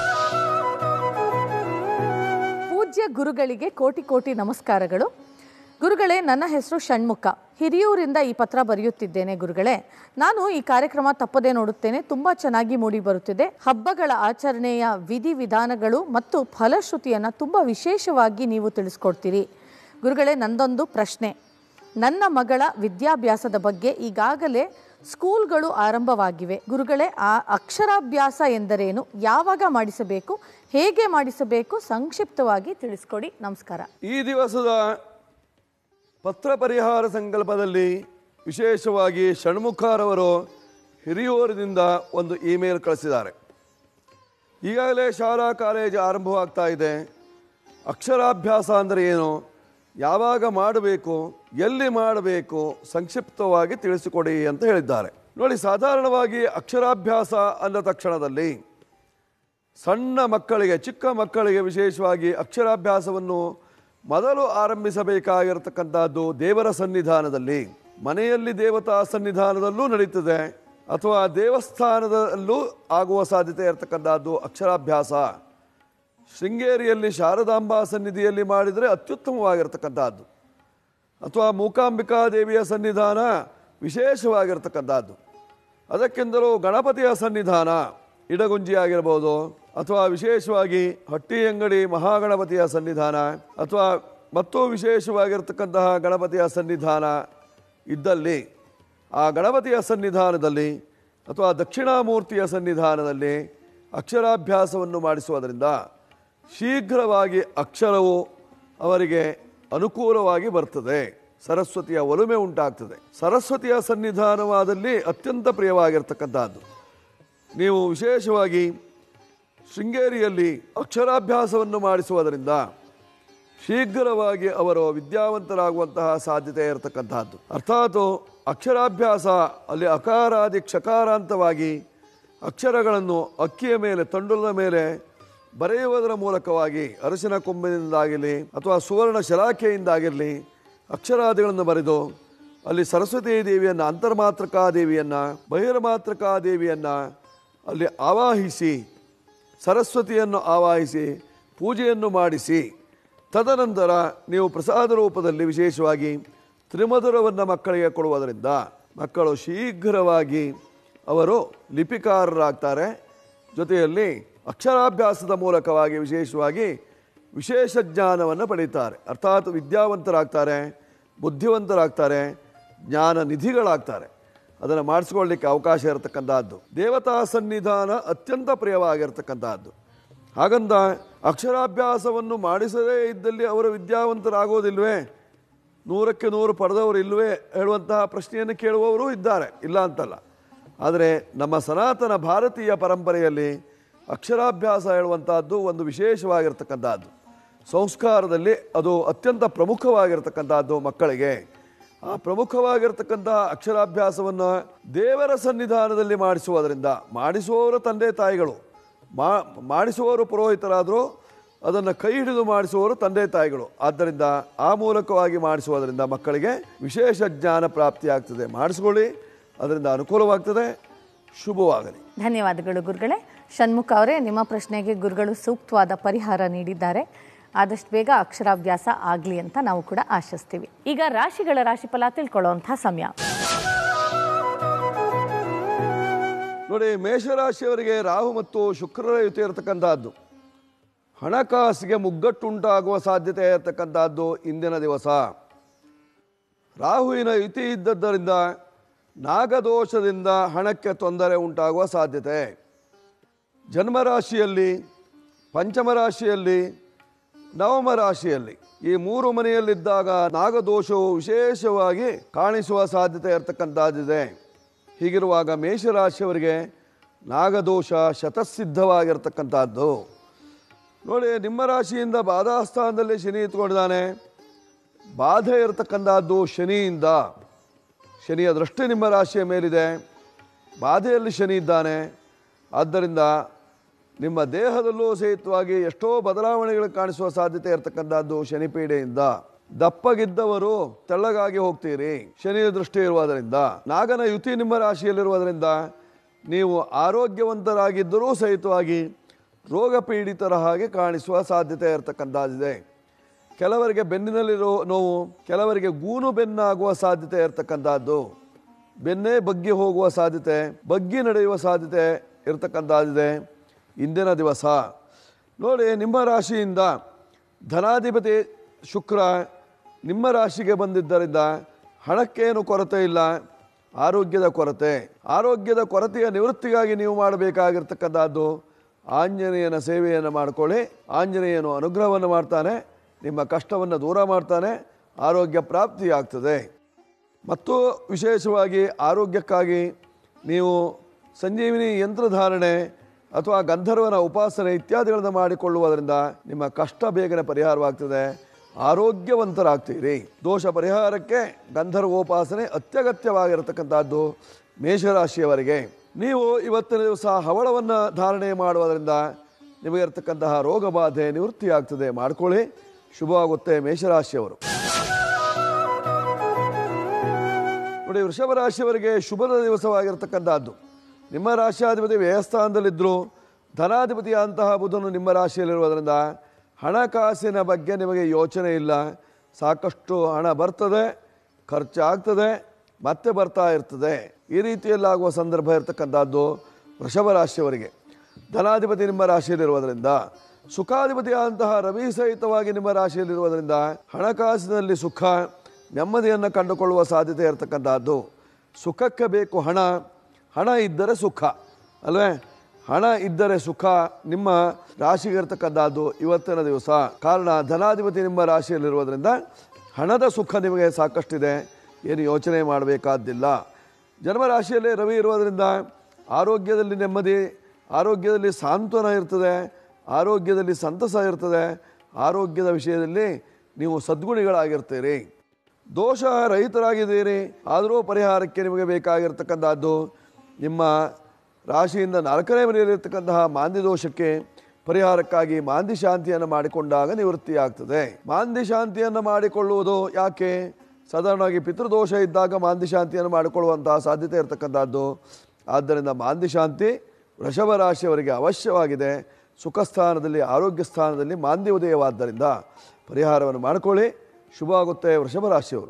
[SPEAKER 1] ಪೂಜ್ಯ ಗುರುಗಳಿಗೆ ಕೋಟಿ ಕೋಟಿ ನಮಸ್ಕಾರಗಳು ಗುರುಗಳೇ ನನ್ನ ಹೆಸರು ಷಣ್ಮುಖ ಹಿರಿಯೂರಿಂದ ಈ ಪತ್ರ ಬರೆಯುತ್ತಿದ್ದೇನೆ ಗುರುಗಳೇ ನಾನು ಈ ಕಾರ್ಯಕ್ರಮ ತಪ್ಪದೇ ನೋಡುತ್ತೇನೆ ತುಂಬಾ ಚೆನ್ನಾಗಿ ಮೂಡಿ ಬರುತ್ತಿದೆ ಹಬ್ಬಗಳ ಆಚರಣೆಯ ವಿಧಿವಿಧಾನಗಳು ಮತ್ತು ಫಲಶ್ರುತಿಯನ್ನು ತುಂಬಾ ವಿಶೇಷವಾಗಿ ನೀವು ತಿಳಿಸ್ಕೊಡ್ತೀರಿ ಗುರುಗಳೇ ನಂದೊಂದು ಪ್ರಶ್ನೆ ನನ್ನ ಮಗಳ ವಿದ್ಯಾಭ್ಯಾಸದ ಬಗ್ಗೆ ಈಗಾಗಲೇ ಸ್ಕೂಲ್ಗಳು ಆರಂಭವಾಗಿವೆ ಗುರುಗಳೇ ಆ ಅಕ್ಷರಾಭ್ಯಾಸ ಎಂದರೇನು ಯಾವಾಗ ಮಾಡಿಸಬೇಕು ಹೇಗೆ ಮಾಡಿಸಬೇಕು ಸಂಕ್ಷಿಪ್ತವಾಗಿ ತಿಳಿಸ್ಕೊಡಿ ನಮಸ್ಕಾರ
[SPEAKER 3] ಈ ದಿವಸದ ಪತ್ರ ಪರಿಹಾರ ಸಂಕಲ್ಪದಲ್ಲಿ ವಿಶೇಷವಾಗಿ ಷಣ್ಮುಖರವರು ಹಿರಿಯೂರಿನಿಂದ ಒಂದು ಇಮೇಲ್ ಕಳಿಸಿದ್ದಾರೆ ಈಗಾಗಲೇ ಶಾಲಾ ಕಾಲೇಜು ಆರಂಭವಾಗ್ತಾ ಇದೆ ಅಕ್ಷರಾಭ್ಯಾಸ ಅಂದರೆ ಏನು ಯಾವಾಗ ಮಾಡಬೇಕು ಎಲ್ಲಿ ಮಾಡಬೇಕು ಸಂಕ್ಷಿಪ್ತವಾಗಿ ತಿಳಿಸಿಕೊಡಿ ಅಂತ ಹೇಳಿದ್ದಾರೆ ನೋಡಿ ಸಾಧಾರಣವಾಗಿ ಅಕ್ಷರಾಭ್ಯಾಸ ಅಂದ ತಕ್ಷಣದಲ್ಲಿ ಸಣ್ಣ ಮಕ್ಕಳಿಗೆ ಚಿಕ್ಕ ಮಕ್ಕಳಿಗೆ ವಿಶೇಷವಾಗಿ ಅಕ್ಷರಾಭ್ಯಾಸವನ್ನು ಮೊದಲು ಆರಂಭಿಸಬೇಕಾಗಿರತಕ್ಕಂಥದ್ದು ದೇವರ ಸನ್ನಿಧಾನದಲ್ಲಿ ಮನೆಯಲ್ಲಿ ದೇವತಾ ಸನ್ನಿಧಾನದಲ್ಲೂ ನಡೀತದೆ ಅಥವಾ ದೇವಸ್ಥಾನದಲ್ಲೂ ಆಗುವ ಸಾಧ್ಯತೆ ಇರತಕ್ಕಂಥದ್ದು ಅಕ್ಷರಾಭ್ಯಾಸ ಶೃಂಗೇರಿಯಲ್ಲಿ ಶಾರದಾಂಬಾ ಸನ್ನಿಧಿಯಲ್ಲಿ ಮಾಡಿದರೆ ಅತ್ಯುತ್ತಮವಾಗಿರ್ತಕ್ಕಂಥದ್ದು ಅಥವಾ ಮೂಕಾಂಬಿಕಾ ದೇವಿಯ ಸನ್ನಿಧಾನ ವಿಶೇಷವಾಗಿರ್ತಕ್ಕಂಥದ್ದು ಅದಕ್ಕೆಂದಲೂ ಗಣಪತಿಯ ಸನ್ನಿಧಾನ ಇಡಗುಂಜಿ ಆಗಿರ್ಬೋದು ಅಥವಾ ವಿಶೇಷವಾಗಿ ಹಟ್ಟಿ ಅಂಗಡಿ ಮಹಾಗಣಪತಿಯ ಸನ್ನಿಧಾನ ಅಥವಾ ಮತ್ತೂ ವಿಶೇಷವಾಗಿರ್ತಕ್ಕಂತಹ ಗಣಪತಿಯ ಸನ್ನಿಧಾನ ಇದ್ದಲ್ಲಿ ಆ ಗಣಪತಿಯ ಸನ್ನಿಧಾನದಲ್ಲಿ ಅಥವಾ ದಕ್ಷಿಣಾಮೂರ್ತಿಯ ಸನ್ನಿಧಾನದಲ್ಲಿ ಅಕ್ಷರಾಭ್ಯಾಸವನ್ನು ಮಾಡಿಸುವುದರಿಂದ ಶೀಘ್ರವಾಗಿ ಅಕ್ಷರವು ಅವರಿಗೆ ಅನುಕೂಲವಾಗಿ ಬರ್ತದೆ ಸರಸ್ವತಿಯ ಒಲುಮೆ ಉಂಟಾಗ್ತದೆ ಸರಸ್ವತಿಯ ಸನ್ನಿಧಾನವಾದಲ್ಲಿ ಅತ್ಯಂತ ಪ್ರಿಯವಾಗಿರ್ತಕ್ಕಂಥದ್ದು ನೀವು ವಿಶೇಷವಾಗಿ ಶೃಂಗೇರಿಯಲ್ಲಿ ಅಕ್ಷರಾಭ್ಯಾಸವನ್ನು ಮಾಡಿಸುವುದರಿಂದ ಶೀಘ್ರವಾಗಿ ಅವರು ವಿದ್ಯಾವಂತರಾಗುವಂತಹ ಸಾಧ್ಯತೆ ಇರತಕ್ಕಂತಹದ್ದು ಅರ್ಥಾತ್ ಅಕ್ಷರಾಭ್ಯಾಸ ಅಲ್ಲಿ ಅಕಾರಾದಿ ಕ್ಷಕಾರಾಂತವಾಗಿ ಅಕ್ಷರಗಳನ್ನು ಅಕ್ಕಿಯ ಮೇಲೆ ತಂಡುಲದ ಮೇಲೆ ಬರೆಯುವುದರ ಮೂಲಕವಾಗಿ ಅರಸಿನ ಕೊಂಬಿನಿಂದಾಗಿರಲಿ ಅಥವಾ ಸುವರ್ಣ ಶಲಾಖೆಯಿಂದಾಗಿರಲಿ ಅಕ್ಷರಾದಿಗಳನ್ನು ಬರೆದು ಅಲ್ಲಿ ಸರಸ್ವತಿ ದೇವಿಯನ್ನು ಅಂತರ್ಮಾತ್ರಕಾ ದೇವಿಯನ್ನು ಬಹಿರ್ಮಾತ್ರಕಾ ದೇವಿಯನ್ನು ಅಲ್ಲಿ ಆವಾಹಿಸಿ ಸರಸ್ವತಿಯನ್ನು ಆವಾಹಿಸಿ ಪೂಜೆಯನ್ನು ಮಾಡಿಸಿ ತದನಂತರ ನೀವು ಪ್ರಸಾದ ರೂಪದಲ್ಲಿ ವಿಶೇಷವಾಗಿ ತ್ರಿಮಧುರವನ್ನು ಮಕ್ಕಳಿಗೆ ಕೊಡುವುದರಿಂದ ಮಕ್ಕಳು ಶೀಘ್ರವಾಗಿ ಅವರು ಲಿಪಿಕಾರರಾಗ್ತಾರೆ ಜೊತೆಯಲ್ಲಿ ಅಕ್ಷರಾಭ್ಯಾಸದ ಮೂಲಕವಾಗಿ ವಿಶೇಷವಾಗಿ ವಿಶೇಷ ಜ್ಞಾನವನ್ನು ಪಡೀತಾರೆ ಅರ್ಥಾತ್ ವಿದ್ಯಾವಂತರಾಗ್ತಾರೆ ಬುದ್ಧಿವಂತರಾಗ್ತಾರೆ ಜ್ಞಾನ ನಿಧಿಗಳಾಗ್ತಾರೆ ಅದನ್ನು ಮಾಡಿಸ್ಕೊಳ್ಳಿಕ್ಕೆ ಅವಕಾಶ ಇರತಕ್ಕಂಥದ್ದು ದೇವತಾ ಸನ್ನಿಧಾನ ಅತ್ಯಂತ ಪ್ರಿಯವಾಗಿರ್ತಕ್ಕಂಥದ್ದು ಹಾಗಂತ ಅಕ್ಷರಾಭ್ಯಾಸವನ್ನು ಮಾಡಿಸದೇ ಇದ್ದಲ್ಲಿ ಅವರು ವಿದ್ಯಾವಂತರಾಗೋದಿಲ್ವೇ ನೂರಕ್ಕೆ ನೂರು ಪಡೆದವರು ಇಲ್ವೇ ಹೇಳುವಂತಹ ಪ್ರಶ್ನೆಯನ್ನು ಕೇಳುವವರು ಇದ್ದಾರೆ ಇಲ್ಲ ಅಂತಲ್ಲ ಆದರೆ ನಮ್ಮ ಸನಾತನ ಭಾರತೀಯ ಪರಂಪರೆಯಲ್ಲಿ ಅಕ್ಷರಾಭ್ಯಾಸ ಹೇಳುವಂತಹದ್ದು ಒಂದು ವಿಶೇಷವಾಗಿರ್ತಕ್ಕಂಥದ್ದು ಸಂಸ್ಕಾರದಲ್ಲಿ ಅದು ಅತ್ಯಂತ ಪ್ರಮುಖವಾಗಿರ್ತಕ್ಕಂಥದ್ದು ಮಕ್ಕಳಿಗೆ ಆ ಪ್ರಮುಖವಾಗಿರ್ತಕ್ಕಂತಹ ಅಕ್ಷರಾಭ್ಯಾಸವನ್ನು ದೇವರ ಸನ್ನಿಧಾನದಲ್ಲಿ ಮಾಡಿಸುವುದರಿಂದ ಮಾಡಿಸುವವರು ತಂದೆ ತಾಯಿಗಳು ಮಾ ಮಾಡಿಸುವವರು ಪುರೋಹಿತರಾದರೂ ಅದನ್ನು ಕೈ ಹಿಡಿದು ಮಾಡಿಸುವವರು ತಂದೆ ತಾಯಿಗಳು ಆದ್ದರಿಂದ ಆ ಮೂಲಕವಾಗಿ ಮಾಡಿಸುವುದರಿಂದ ಮಕ್ಕಳಿಗೆ ವಿಶೇಷ ಜ್ಞಾನ ಪ್ರಾಪ್ತಿಯಾಗ್ತದೆ ಮಾಡಿಸ್ಕೊಳ್ಳಿ ಅದರಿಂದ ಅನುಕೂಲವಾಗ್ತದೆ ಶುಭವಾಗಲಿ
[SPEAKER 1] ಧನ್ಯವಾದಗಳು ಗುರುಗಳೇ ಷಣ್ಮುಖ ಅವರೇ ನಿಮ್ಮ ಪ್ರಶ್ನೆಗೆ ಗುರುಗಳು ಸೂಕ್ತವಾದ ಪರಿಹಾರ ನೀಡಿದ್ದಾರೆ ಆದಷ್ಟು ಬೇಗ ಅಕ್ಷರಾಭ್ಯಾಸ ಆಗಲಿ ಅಂತ ನಾವು ಕೂಡ ಆಶಿಸ್ತೀವಿ ಈಗ ರಾಶಿಗಳ ರಾಶಿಫಲ ತಿಳ್ಕೊಳ್ಳುವಂತಹ ಸಮಯ
[SPEAKER 3] ನೋಡಿ ಮೇಷರಾಶಿಯವರಿಗೆ ರಾಹು ಮತ್ತು ಶುಕ್ರರ ಯುತಿ ಇರತಕ್ಕಂಥದ್ದು ಹಣಕಾಸಿಗೆ ಮುಗ್ಗಟ್ಟುಂಟಾಗುವ ಸಾಧ್ಯತೆ ಇರತಕ್ಕಂಥದ್ದು ಇಂದಿನ ದಿವಸ ರಾಹುವಿನ ಯುತಿ ಇದ್ದದ್ದರಿಂದ ನಾಗದೋಷದಿಂದ ಹಣಕ್ಕೆ ತೊಂದರೆ ಉಂಟಾಗುವ ಸಾಧ್ಯತೆ ಜನ್ಮರಾಶಿಯಲ್ಲಿ ಪಂಚಮ ರಾಶಿಯಲ್ಲಿ ನವಮ ರಾಶಿಯಲ್ಲಿ ಈ ಮೂರು ಮನೆಯಲ್ಲಿದ್ದಾಗ ನಾಗದೋಷವು ವಿಶೇಷವಾಗಿ ಕಾಣಿಸುವ ಸಾಧ್ಯತೆ ಇರತಕ್ಕಂಥದ್ದಿದೆ ಹೀಗಿರುವಾಗ ಮೇಷರಾಶಿಯವರಿಗೆ ನಾಗದೋಷ ಶತಸಿದ್ಧವಾಗಿರ್ತಕ್ಕಂಥದ್ದು ನೋಡಿ ನಿಮ್ಮ ರಾಶಿಯಿಂದ ಬಾಧಾಸ್ಥಾನದಲ್ಲಿ ಶನಿ ಇತ್ಕೊಂಡಿದ್ದಾನೆ ಬಾಧೆ ಇರತಕ್ಕಂಥದ್ದು ಶನಿಯಿಂದ ಶನಿಯ ದೃಷ್ಟಿ ನಿಮ್ಮ ರಾಶಿಯ ಮೇಲಿದೆ ಬಾಧೆಯಲ್ಲಿ ಶನಿ ಇದ್ದಾನೆ ಆದ್ದರಿಂದ ನಿಮ್ಮ ದೇಹದಲ್ಲೂ ಸಹಿತವಾಗಿ ಎಷ್ಟೋ ಬದಲಾವಣೆಗಳು ಕಾಣಿಸುವ ಸಾಧ್ಯತೆ ಇರತಕ್ಕಂಥದ್ದು ಶನಿ ಪೀಡೆಯಿಂದ ದಪ್ಪಗಿದ್ದವರು ತೆಳ್ಳಗಾಗಿ ಹೋಗ್ತೀರಿ ಶನಿಯ ದೃಷ್ಟಿ ಇರುವುದರಿಂದ ನಾಗನ ಯುತಿ ನಿಮ್ಮ ರಾಶಿಯಲ್ಲಿರುವುದರಿಂದ ನೀವು ಆರೋಗ್ಯವಂತರಾಗಿದ್ದರೂ ಸಹಿತವಾಗಿ ರೋಗ ಪೀಡಿತರ ಹಾಗೆ ಕಾಣಿಸುವ ಸಾಧ್ಯತೆ ಇರತಕ್ಕಂಥದ್ದಿದೆ ಕೆಲವರಿಗೆ ಬೆನ್ನಿನಲ್ಲಿರೋ ನೋವು ಕೆಲವರಿಗೆ ಗೂನು ಬೆನ್ನಾಗುವ ಸಾಧ್ಯತೆ ಇರತಕ್ಕಂಥದ್ದು ಬೆನ್ನೇ ಬಗ್ಗಿ ಹೋಗುವ ಸಾಧ್ಯತೆ ಬಗ್ಗಿ ನಡೆಯುವ ಸಾಧ್ಯತೆ ಇರತಕ್ಕಂಥದ್ದಿದೆ ಇಂದಿನ ದಿವಸ ನೋಡಿ ನಿಮ್ಮ ರಾಶಿಯಿಂದ ಧನಾಧಿಪತಿ ಶುಕ್ರ ನಿಮ್ಮ ರಾಶಿಗೆ ಬಂದಿದ್ದರಿಂದ ಹಣಕ್ಕೇನು ಕೊರತೆ ಇಲ್ಲ ಆರೋಗ್ಯದ ಕೊರತೆ ಆರೋಗ್ಯದ ಕೊರತೆಯ ನಿವೃತ್ತಿಗಾಗಿ ನೀವು ಮಾಡಬೇಕಾಗಿರ್ತಕ್ಕಂಥದ್ದು ಆಂಜನೇಯನ ಸೇವೆಯನ್ನು ಮಾಡಿಕೊಳ್ಳಿ ಆಂಜನೇಯನು ಅನುಗ್ರಹವನ್ನು ಮಾಡ್ತಾನೆ ನಿಮ್ಮ ಕಷ್ಟವನ್ನು ದೂರ ಮಾಡ್ತಾನೆ ಆರೋಗ್ಯ ಪ್ರಾಪ್ತಿಯಾಗ್ತದೆ ಮತ್ತು ವಿಶೇಷವಾಗಿ ಆರೋಗ್ಯಕ್ಕಾಗಿ ನೀವು ಸಂಜೀವಿನಿ ಯಂತ್ರಧಾರಣೆ ಅಥವಾ ಗಂಧರ್ವನ ಉಪಾಸನೆ ಇತ್ಯಾದಿಗಳನ್ನು ಮಾಡಿಕೊಳ್ಳುವುದರಿಂದ ನಿಮ್ಮ ಕಷ್ಟ ಬೇಗನೆ ಪರಿಹಾರವಾಗ್ತದೆ ಆರೋಗ್ಯವಂತರಾಗ್ತೀರಿ ದೋಷ ಪರಿಹಾರಕ್ಕೆ ಗಂಧರ್ವೋಪಾಸನೆ ಅತ್ಯಗತ್ಯವಾಗಿರತಕ್ಕಂಥದ್ದು ಮೇಷರಾಶಿಯವರಿಗೆ ನೀವು ಇವತ್ತಿನ ದಿವಸ ಹವಳವನ್ನು ಧಾರಣೆ ಮಾಡುವುದರಿಂದ ನಿಮಗೆ ಇರತಕ್ಕಂತಹ ರೋಗ ಬಾಧೆ ನಿವೃತ್ತಿಯಾಗ್ತದೆ ಮಾಡ್ಕೊಳ್ಳಿ ಶುಭವಾಗುತ್ತೆ ಮೇಷರಾಶಿಯವರು ನೋಡಿ ವೃಷಭ ರಾಶಿಯವರಿಗೆ ಶುಭದ ದಿವಸವಾಗಿರ್ತಕ್ಕಂಥದ್ದು ನಿಮ್ಮ ರಾಶಿಯಾಧಿಪತಿ ವ್ಯಯಸ್ಥಾನದಲ್ಲಿದ್ದರು ಧನಾಧಿಪತಿಯಂತಹ ಬುಧನು ನಿಮ್ಮ ರಾಶಿಯಲ್ಲಿರುವುದರಿಂದ ಹಣಕಾಸಿನ ಬಗ್ಗೆ ನಿಮಗೆ ಯೋಚನೆ ಇಲ್ಲ ಸಾಕಷ್ಟು ಹಣ ಬರ್ತದೆ ಖರ್ಚಾಗ್ತದೆ ಮತ್ತೆ ಬರ್ತಾ ಇರ್ತದೆ ಈ ರೀತಿಯಲ್ಲಾಗುವ ಸಂದರ್ಭ ಇರತಕ್ಕಂಥದ್ದು ವೃಷಭ ರಾಶಿಯವರಿಗೆ ಧನಾಧಿಪತಿ ನಿಮ್ಮ ರಾಶಿಯಲ್ಲಿರುವುದರಿಂದ ಸುಖಾಧಿಪತಿಯಾದಂತಹ ರವಿ ಸಹಿತವಾಗಿ ನಿಮ್ಮ ರಾಶಿಯಲ್ಲಿರುವುದರಿಂದ ಹಣಕಾಸಿನಲ್ಲಿ ಸುಖ ನೆಮ್ಮದಿಯನ್ನು ಕಂಡುಕೊಳ್ಳುವ ಸಾಧ್ಯತೆ ಇರತಕ್ಕಂಥದ್ದು ಸುಖಕ್ಕೆ ಬೇಕು ಹಣ ಹಣ ಇದ್ದರೆ ಸುಖ ಅಲ್ವೇ ಹಣ ಇದ್ದರೆ ಸುಖ ನಿಮ್ಮ ರಾಶಿಗೆ ಇರತಕ್ಕಂಥದ್ದು ಇವತ್ತಿನ ದಿವಸ ಕಾರಣ ಧನಾಧಿಪತಿ ನಿಮ್ಮ ರಾಶಿಯಲ್ಲಿರುವುದರಿಂದ ಹಣದ ಸುಖ ನಿಮಗೆ ಸಾಕಷ್ಟಿದೆ ಏನು ಯೋಚನೆ ಮಾಡಬೇಕಾದ್ದಿಲ್ಲ ಜನ್ಮ ರಾಶಿಯಲ್ಲಿ ರವಿ ಇರುವುದರಿಂದ ಆರೋಗ್ಯದಲ್ಲಿ ನೆಮ್ಮದಿ ಆರೋಗ್ಯದಲ್ಲಿ ಸಾಂತ್ವನ ಇರ್ತದೆ ಆರೋಗ್ಯದಲ್ಲಿ ಸಂತಸ ಇರ್ತದೆ ಆರೋಗ್ಯದ ವಿಷಯದಲ್ಲಿ ನೀವು ಸದ್ಗುಣಿಗಳಾಗಿರ್ತೀರಿ ದೋಷ ರಹಿತರಾಗಿದ್ದೀರಿ ಆದರೂ ಪರಿಹಾರಕ್ಕೆ ನಿಮಗೆ ಬೇಕಾಗಿರ್ತಕ್ಕಂಥದ್ದು ನಿಮ್ಮ ರಾಶಿಯಿಂದ ನಾಲ್ಕನೇ ಮನೆಯಲ್ಲಿರ್ತಕ್ಕಂತಹ ಮಾಂದಿ ದೋಷಕ್ಕೆ ಪರಿಹಾರಕ್ಕಾಗಿ ಮಾಂದಿ ಶಾಂತಿಯನ್ನು ಮಾಡಿಕೊಂಡಾಗ ನಿವೃತ್ತಿಯಾಗ್ತದೆ ಮಾಂದಿ ಶಾಂತಿಯನ್ನು ಮಾಡಿಕೊಳ್ಳುವುದು ಯಾಕೆ ಸಾಧಾರಣವಾಗಿ ಪಿತೃದೋಷ ಇದ್ದಾಗ ಮಾಂದಿ ಶಾಂತಿಯನ್ನು ಮಾಡಿಕೊಳ್ಳುವಂತಹ ಸಾಧ್ಯತೆ ಇರತಕ್ಕಂಥದ್ದು ಆದ್ದರಿಂದ ಮಾಂದಿ ಶಾಂತಿ ವೃಷಭ ರಾಶಿಯವರಿಗೆ ಅವಶ್ಯವಾಗಿದೆ ಸುಖ ಸ್ಥಾನದಲ್ಲಿ ಆರೋಗ್ಯ ಸ್ಥಾನದಲ್ಲಿ ಮಾಂದಿ ಉದಯವಾದ್ದರಿಂದ ಪರಿಹಾರವನ್ನು ಮಾಡಿಕೊಳ್ಳಿ ಶುಭ ಆಗುತ್ತೆ ವೃಷಭ ರಾಶಿಯವರು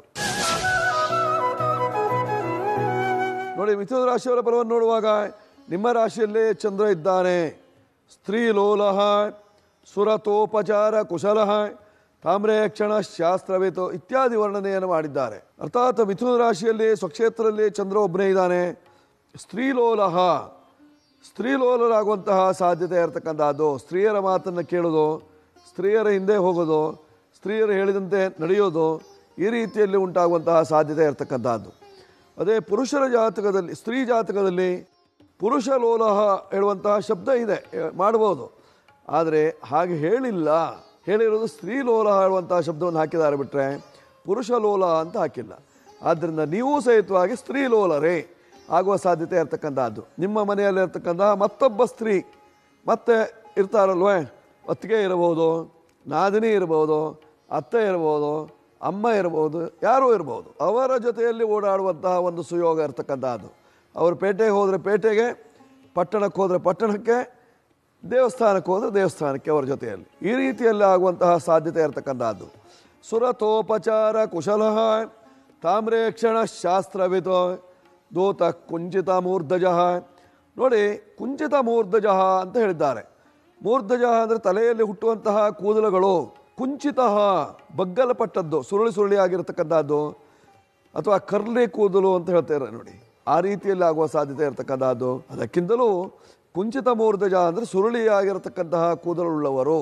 [SPEAKER 3] ನೋಡಿ ಮಿಥುನ ರಾಶಿಯವರ ಫಲವನ್ನು ನೋಡುವಾಗ ನಿಮ್ಮ ರಾಶಿಯಲ್ಲೇ ಚಂದ್ರ ಇದ್ದಾನೆ ಸ್ತ್ರೀ ಲೋಲಹ ಸುರತೋಪಚಾರ ಕುಶಲ ತಾಮ್ರೇಕ್ಷಣ ಶಾಸ್ತ್ರವೇತೋ ಇತ್ಯಾದಿ ವರ್ಣನೆಯನ್ನು ಮಾಡಿದ್ದಾರೆ ಅರ್ಥಾತ್ ಮಿಥುನ ರಾಶಿಯಲ್ಲಿ ಸ್ವಕ್ಷೇತ್ರದಲ್ಲಿ ಚಂದ್ರ ಒಬ್ಬನೇ ಇದ್ದಾನೆ ಸ್ತ್ರೀಲೋಲಹ ಸ್ತ್ರೀಲೋಲರಾಗುವಂತಹ ಸಾಧ್ಯತೆ ಇರತಕ್ಕಂಥದ್ದು ಸ್ತ್ರೀಯರ ಮಾತನ್ನು ಕೇಳೋದು ಸ್ತ್ರೀಯರ ಹಿಂದೆ ಹೋಗೋದು ಸ್ತ್ರೀಯರು ಹೇಳಿದಂತೆ ನಡೆಯೋದು ಈ ರೀತಿಯಲ್ಲಿ ಉಂಟಾಗುವಂತಹ ಸಾಧ್ಯತೆ ಇರತಕ್ಕಂಥದ್ದು ಅದೇ ಪುರುಷರ ಜಾತಕದಲ್ಲಿ ಸ್ತ್ರೀ ಜಾತಕದಲ್ಲಿ ಪುರುಷ ಲೋಲಹ ಹೇಳುವಂತಹ ಶಬ್ದ ಇದೆ ಎ- ಮಾಡ್ಬೋದು ಆದರೆ ಹಾಗೆ ಹೇಳಿಲ್ಲ ಹೇಳಿರೋದು ಸ್ತ್ರೀ ಲೋಲ ಹೇಳುವಂತಹ ಶಬ್ದವನ್ನು ಹಾಕಿದ್ದಾರೆ ಬಿಟ್ಟರೆ ಪುರುಷ ಲೋಲ ಅಂತ ಹಾಕಿಲ್ಲ ಆದ್ದರಿಂದ ನೀವು ಸಹಿತವಾಗಿ ಸ್ತ್ರೀ ಲೋಲರೇ ಆಗುವ ಸಾಧ್ಯತೆ ಇರತಕ್ಕಂಥದ್ದು ನಿಮ್ಮ ಮನೆಯಲ್ಲಿ ಇರ್ತಕ್ಕಂತಹ ಮತ್ತೊಬ್ಬ ಸ್ತ್ರೀ ಮತ್ತೆ ಇರ್ತಾರಲ್ವೇ ಒತ್ತಿಗೆ ಇರಬಹುದು ನಾದಿನಿ ಇರಬಹುದು ಅತ್ತೆ ಇರಬಹುದು ಅಮ್ಮ ಇರಬಹುದು ಯಾರೂ ಇರಬಹುದು ಅವರ ಜೊತೆಯಲ್ಲಿ ಓಡಾಡುವಂತಹ ಒಂದು ಸುಯೋಗ ಇರತಕ್ಕಂಥದ್ದು ಅವರು ಪೇಟೆಗೆ ಹೋದರೆ ಪೇಟೆಗೆ ಪಟ್ಟಣಕ್ಕೆ ಹೋದರೆ ಪಟ್ಟಣಕ್ಕೆ ದೇವಸ್ಥಾನಕ್ಕೆ ಹೋದರೆ ದೇವಸ್ಥಾನಕ್ಕೆ ಅವರ ಜೊತೆಯಲ್ಲಿ ಈ ರೀತಿಯಲ್ಲಿ ಆಗುವಂತಹ ಸಾಧ್ಯತೆ ಇರತಕ್ಕಂಥದ್ದು ಸುರತೋಪಚಾರ ಕುಶಲ ತಾಮ್ರೇಕ್ಷಣ ಶಾಸ್ತ್ರವಿತೋ ದೂತ ಕುಂಚಿತ ಮೂರ್ಧಜ ನೋಡಿ ಕುಂಚಿತ ಮೂರ್ಧಜ ಅಂತ ಹೇಳಿದ್ದಾರೆ ಮೂರ್ಧಜ ಅಂದರೆ ತಲೆಯಲ್ಲಿ ಹುಟ್ಟುವಂತಹ ಕೂದಲುಗಳು ಕುಂಚಿತ ಬಗ್ಗಲಪಟ್ಟದ್ದು ಸುರುಳಿ ಸುರುಳಿ ಆಗಿರತಕ್ಕಂಥದ್ದು ಅಥವಾ ಕರ್ಲಿ ಕೂದಲು ಅಂತ ಹೇಳ್ತಾರೆ ನೋಡಿ ಆ ರೀತಿಯಲ್ಲಿ ಆಗುವ ಸಾಧ್ಯತೆ ಇರತಕ್ಕಂಥದ್ದು ಅದಕ್ಕಿಂತಲೂ ಕುಂಚಿತ ಮೂರ್ಧಜ ಅಂದರೆ ಸುರುಳಿಯಾಗಿರತಕ್ಕಂತಹ ಕೂದಲುಳ್ಳವರು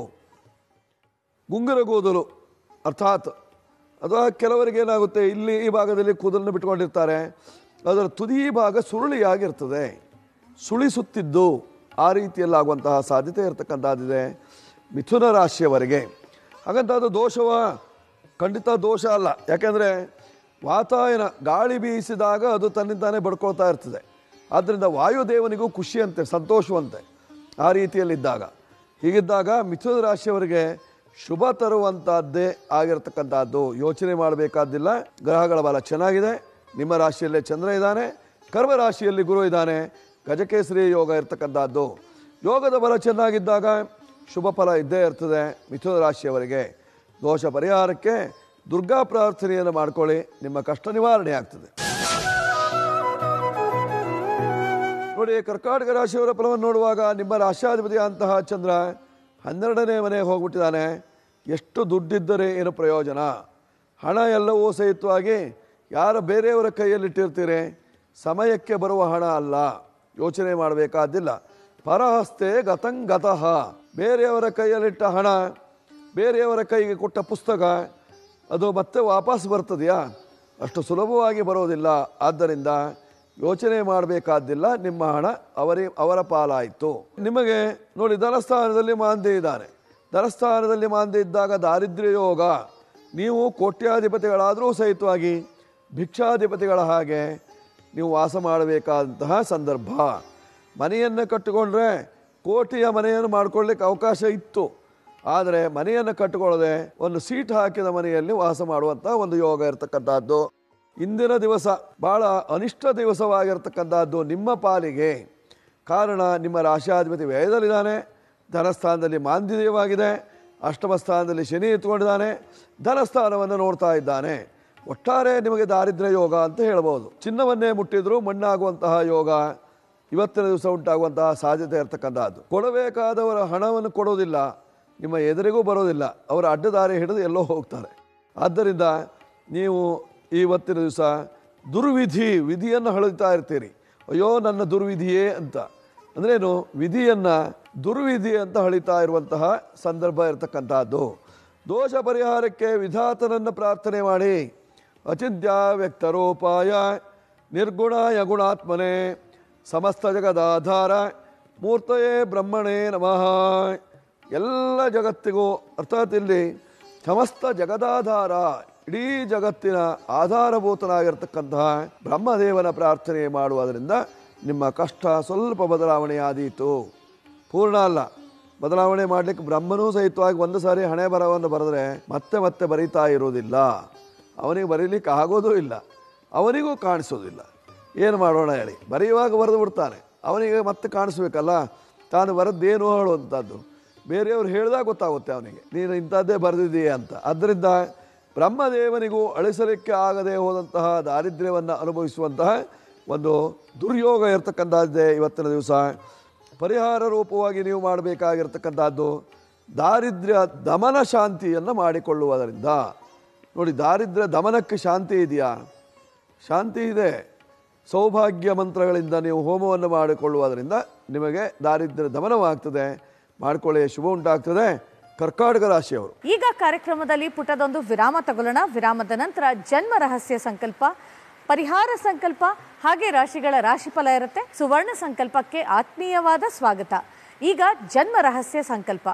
[SPEAKER 3] ಗುಂಗುರ ಕೂದಲು ಅರ್ಥಾತ್ ಅಥವಾ ಕೆಲವರಿಗೆ ಏನಾಗುತ್ತೆ ಇಲ್ಲಿ ಈ ಭಾಗದಲ್ಲಿ ಕೂದಲನ್ನು ಬಿಟ್ಕೊಂಡಿರ್ತಾರೆ ಅದರ ತುದಿ ಭಾಗ ಸುರುಳಿಯಾಗಿರ್ತದೆ ಸುಳಿಸುತ್ತಿದ್ದು ಆ ರೀತಿಯಲ್ಲಿ ಆಗುವಂತಹ ಸಾಧ್ಯತೆ ಇರತಕ್ಕಂಥದ್ದಿದೆ ಮಿಥುನ ರಾಶಿಯವರೆಗೆ ಹಾಗಂತ ಅದು ದೋಷವ ಖಂಡಿತ ದೋಷ ಅಲ್ಲ ಯಾಕೆಂದರೆ ವಾತಾಯನ ಗಾಳಿ ಬೀಸಿದಾಗ ಅದು ತನ್ನಿಂದಾನೇ ಬಡ್ಕೊಳ್ತಾ ಇರ್ತದೆ ಆದ್ದರಿಂದ ವಾಯುದೇವನಿಗೂ ಖುಷಿಯಂತೆ ಸಂತೋಷವಂತೆ ಆ ರೀತಿಯಲ್ಲಿದ್ದಾಗ ಹೀಗಿದ್ದಾಗ ಮಿಥುನ ರಾಶಿಯವರಿಗೆ ಶುಭ ತರುವಂತಹದ್ದೇ ಆಗಿರತಕ್ಕಂಥದ್ದು ಯೋಚನೆ ಮಾಡಬೇಕಾದ್ದಿಲ್ಲ ಗ್ರಹಗಳ ಬಲ ಚೆನ್ನಾಗಿದೆ ನಿಮ್ಮ ರಾಶಿಯಲ್ಲೇ ಚಂದ್ರ ಇದ್ದಾನೆ ಕರ್ಮ ರಾಶಿಯಲ್ಲಿ ಗುರು ಇದ್ದಾನೆ ಗಜಕೇಸರಿ ಯೋಗ ಇರ್ತಕ್ಕಂಥದ್ದು ಯೋಗದ ಬಲ ಚೆನ್ನಾಗಿದ್ದಾಗ ಶುಭ ಫಲ ಇದ್ದೇ ಇರ್ತದೆ ಮಿಥುನ ರಾಶಿಯವರಿಗೆ ದೋಷ ಪರಿಹಾರಕ್ಕೆ ದುರ್ಗಾ ಪ್ರಾರ್ಥನೆಯನ್ನು ಮಾಡ್ಕೊಳ್ಳಿ ನಿಮ್ಮ ಕಷ್ಟ ನಿವಾರಣೆ ಆಗ್ತದೆ ನೋಡಿ ಕರ್ಕಾಟಕ ರಾಶಿಯವರ ಫಲವನ್ನು ನೋಡುವಾಗ ನಿಮ್ಮ ರಾಶ್ಯಾಧಿಪತಿ ಅಂತಹ ಚಂದ್ರ ಹನ್ನೆರಡನೇ ಮನೆಗೆ ಹೋಗ್ಬಿಟ್ಟಿದ್ದಾನೆ ಎಷ್ಟು ದುಡ್ಡಿದ್ದರೆ ಏನು ಪ್ರಯೋಜನ ಹಣ ಎಲ್ಲವೂ ಸಹಿತವಾಗಿ ಯಾರ ಬೇರೆಯವರ ಕೈಯಲ್ಲಿಟ್ಟಿರ್ತೀರಿ ಸಮಯಕ್ಕೆ ಬರುವ ಹಣ ಅಲ್ಲ ಯೋಚನೆ ಮಾಡಬೇಕಾದಿಲ್ಲ ಪರಹಸ್ತೆ ಗತಂಗತಃ ಬೇರೆಯವರ ಕೈಯಲ್ಲಿಟ್ಟ ಹಣ ಬೇರೆಯವರ ಕೈಗೆ ಕೊಟ್ಟ ಪುಸ್ತಕ ಅದು ಮತ್ತೆ ವಾಪಸ್ ಬರ್ತದೆಯಾ ಅಷ್ಟು ಸುಲಭವಾಗಿ ಬರೋದಿಲ್ಲ ಆದ್ದರಿಂದ ಯೋಚನೆ ಮಾಡಬೇಕಾದ್ದಿಲ್ಲ ನಿಮ್ಮ ಹಣ ಅವರಿ ಅವರ ಪಾಲಾಯಿತು ನಿಮಗೆ ನೋಡಿ ಧನಸ್ಥಾನದಲ್ಲಿ ಮಾಂದಿ ಇದ್ದಾನೆ ಧನಸ್ಥಾನದಲ್ಲಿ ಮಾಂದಿ ಇದ್ದಾಗ ದಾರಿದ್ರ್ಯ ಯೋಗ ನೀವು ಕೋಟ್ಯಾಧಿಪತಿಗಳಾದರೂ ಸಹಿತವಾಗಿ ಭಿಕ್ಷಾಧಿಪತಿಗಳ ಹಾಗೆ ನೀವು ವಾಸ ಮಾಡಬೇಕಾದಂತಹ ಸಂದರ್ಭ ಮನೆಯನ್ನು ಕಟ್ಟಿಕೊಂಡ್ರೆ ಕೋಟಿಯ ಮನೆಯನ್ನು ಮಾಡ್ಕೊಳ್ಳಿಕ್ಕೆ ಅವಕಾಶ ಇತ್ತು ಆದರೆ ಮನೆಯನ್ನು ಕಟ್ಟಿಕೊಳ್ಳದೆ ಒಂದು ಸೀಟ್ ಹಾಕಿದ ಮನೆಯಲ್ಲಿ ವಾಸ ಮಾಡುವಂತಹ ಒಂದು ಯೋಗ ಇರತಕ್ಕಂಥದ್ದು ಇಂದಿನ ದಿವಸ ಬಹಳ ಅನಿಷ್ಟ ದಿವಸವಾಗಿರ್ತಕ್ಕಂಥದ್ದು ನಿಮ್ಮ ಪಾಲಿಗೆ ಕಾರಣ ನಿಮ್ಮ ರಾಶಿಯಾಧಿಪತಿ ವ್ಯಯದಲ್ಲಿದ್ದಾನೆ ಧನಸ್ಥಾನದಲ್ಲಿ ಮಾಂದಿದೇಯವಾಗಿದೆ ಅಷ್ಟಮ ಸ್ಥಾನದಲ್ಲಿ ಶನಿ ಇತ್ಕೊಂಡಿದ್ದಾನೆ ಧನಸ್ಥಾನವನ್ನು ನೋಡ್ತಾ ಇದ್ದಾನೆ ಒಟ್ಟಾರೆ ನಿಮಗೆ ದಾರಿದ್ರ್ಯ ಯೋಗ ಅಂತ ಹೇಳ್ಬೋದು ಚಿನ್ನವನ್ನೇ ಮುಟ್ಟಿದ್ರು ಮಣ್ಣಾಗುವಂತಹ ಯೋಗ ಇವತ್ತಿನ ದಿವಸ ಉಂಟಾಗುವಂತಹ ಸಾಧ್ಯತೆ ಇರತಕ್ಕಂಥದ್ದು ಕೊಡಬೇಕಾದವರ ಹಣವನ್ನು ಕೊಡೋದಿಲ್ಲ ನಿಮ್ಮ ಎದುರಿಗೂ ಬರೋದಿಲ್ಲ ಅವರ ಅಡ್ಡದಾರಿ ಹಿಡಿದು ಎಲ್ಲೋ ಹೋಗ್ತಾರೆ ಆದ್ದರಿಂದ ನೀವು ಇವತ್ತಿನ ದಿವಸ ದುರ್ವಿಧಿ ವಿಧಿಯನ್ನು ಹಳುತ್ತಾ ಇರ್ತೀರಿ ಅಯ್ಯೋ ನನ್ನ ದುರ್ವಿಧಿಯೇ ಅಂತ ಅಂದ್ರೇನು ವಿಧಿಯನ್ನು ದುರ್ವಿಧಿ ಅಂತ ಹಳಿತಾ ಇರುವಂತಹ ಸಂದರ್ಭ ಇರತಕ್ಕಂಥದ್ದು ದೋಷ ಪರಿಹಾರಕ್ಕೆ ವಿಧಾತನನ್ನು ಪ್ರಾರ್ಥನೆ ಮಾಡಿ ಅಚಿಂತ್ಯ ವ್ಯಕ್ತರೋಪಾಯ ನಿರ್ಗುಣಾಯ ಗುಣಾತ್ಮನೆ ಸಮಸ್ತ ಜಗದಾಧಾರ ಮೂರ್ತಯೇ ಬ್ರಹ್ಮಣೇ ನಮಃ ಎಲ್ಲ ಜಗತ್ತಿಗೂ ಅರ್ಥಾತ್ ಇಲ್ಲಿ ಸಮಸ್ತ ಜಗದಾಧಾರ ಇಡೀ ಜಗತ್ತಿನ ಆಧಾರಭೂತನಾಗಿರ್ತಕ್ಕಂತಹ ಬ್ರಹ್ಮದೇವನ ಪ್ರಾರ್ಥನೆ ಮಾಡುವುದರಿಂದ ನಿಮ್ಮ ಕಷ್ಟ ಸ್ವಲ್ಪ ಬದಲಾವಣೆಯಾದೀತು ಪೂರ್ಣ ಅಲ್ಲ ಬದಲಾವಣೆ ಮಾಡಲಿಕ್ಕೆ ಬ್ರಹ್ಮನೂ ಸಹಿತವಾಗಿ ಒಂದು ಸಾರಿ ಹಣೆ ಬರವನ್ನು ಬರೆದ್ರೆ ಮತ್ತೆ ಮತ್ತೆ ಬರೀತಾ ಇರುವುದಿಲ್ಲ ಅವನಿಗೆ ಬರೀಲಿಕ್ಕೆ ಆಗೋದೂ ಇಲ್ಲ ಅವನಿಗೂ ಕಾಣಿಸೋದಿಲ್ಲ ಏನು ಮಾಡೋಣ ಹೇಳಿ ಬರೆಯುವಾಗ ಬರೆದು ಬಿಡ್ತಾನೆ ಅವನಿಗೆ ಮತ್ತೆ ಕಾಣಿಸ್ಬೇಕಲ್ಲ ತಾನು ಬರದ್ದೇನು ಹೇಳುವಂಥದ್ದು ಬೇರೆಯವ್ರು ಹೇಳಿದಾಗ ಗೊತ್ತಾಗುತ್ತೆ ಅವನಿಗೆ ನೀನು ಇಂಥದ್ದೇ ಬರೆದಿದ್ದೀಯ ಅಂತ ಆದ್ದರಿಂದ ಬ್ರಹ್ಮದೇವನಿಗೂ ಅಳಿಸಲಿಕ್ಕೆ ಆಗದೆ ಹೋದಂತಹ ದಾರಿದ್ರ್ಯವನ್ನು ಅನುಭವಿಸುವಂತಹ ಒಂದು ದುರ್ಯೋಗ ಇರತಕ್ಕಂಥದ್ದೇ ಇವತ್ತಿನ ದಿವಸ ಪರಿಹಾರ ರೂಪವಾಗಿ ನೀವು ಮಾಡಬೇಕಾಗಿರ್ತಕ್ಕಂಥದ್ದು ದಾರಿದ್ರ್ಯ ದಮನ ಶಾಂತಿಯನ್ನು ಮಾಡಿಕೊಳ್ಳುವುದರಿಂದ ನೋಡಿ ದಾರಿದ್ರ್ಯ ದಮನಕ್ಕೆ ಶಾಂತಿ ಇದೆಯಾ ಶಾಂತಿ ಇದೆ ಸೌಭಾಗ್ಯ ಮಂತ್ರಗಳಿಂದ ನೀವು ಹೋಮವನ್ನು ಮಾಡಿಕೊಳ್ಳುವುದರಿಂದ ನಿಮಗೆ ದಾರಿದ್ರ್ಯ ದಮನವಾಗ್ತದೆ ಮಾಡಿಕೊಳ್ಳಿ ಶುಭ ಉಂಟಾಗ್ತದೆ ಕರ್ಕಾಟಕ ರಾಶಿಯವರು
[SPEAKER 1] ಈಗ ಕಾರ್ಯಕ್ರಮದಲ್ಲಿ ಪುಟದೊಂದು ವಿರಾಮ ತಗೊಳ್ಳೋಣ ವಿರಾಮದ ನಂತರ ಜನ್ಮ ರಹಸ್ಯ ಸಂಕಲ್ಪ ಪರಿಹಾರ ಸಂಕಲ್ಪ ಹಾಗೆ ರಾಶಿಗಳ ರಾಶಿಫಲ ಇರುತ್ತೆ ಸುವರ್ಣ ಸಂಕಲ್ಪಕ್ಕೆ ಆತ್ಮೀಯವಾದ ಸ್ವಾಗತ ಈಗ ಜನ್ಮ ರಹಸ್ಯ ಸಂಕಲ್ಪ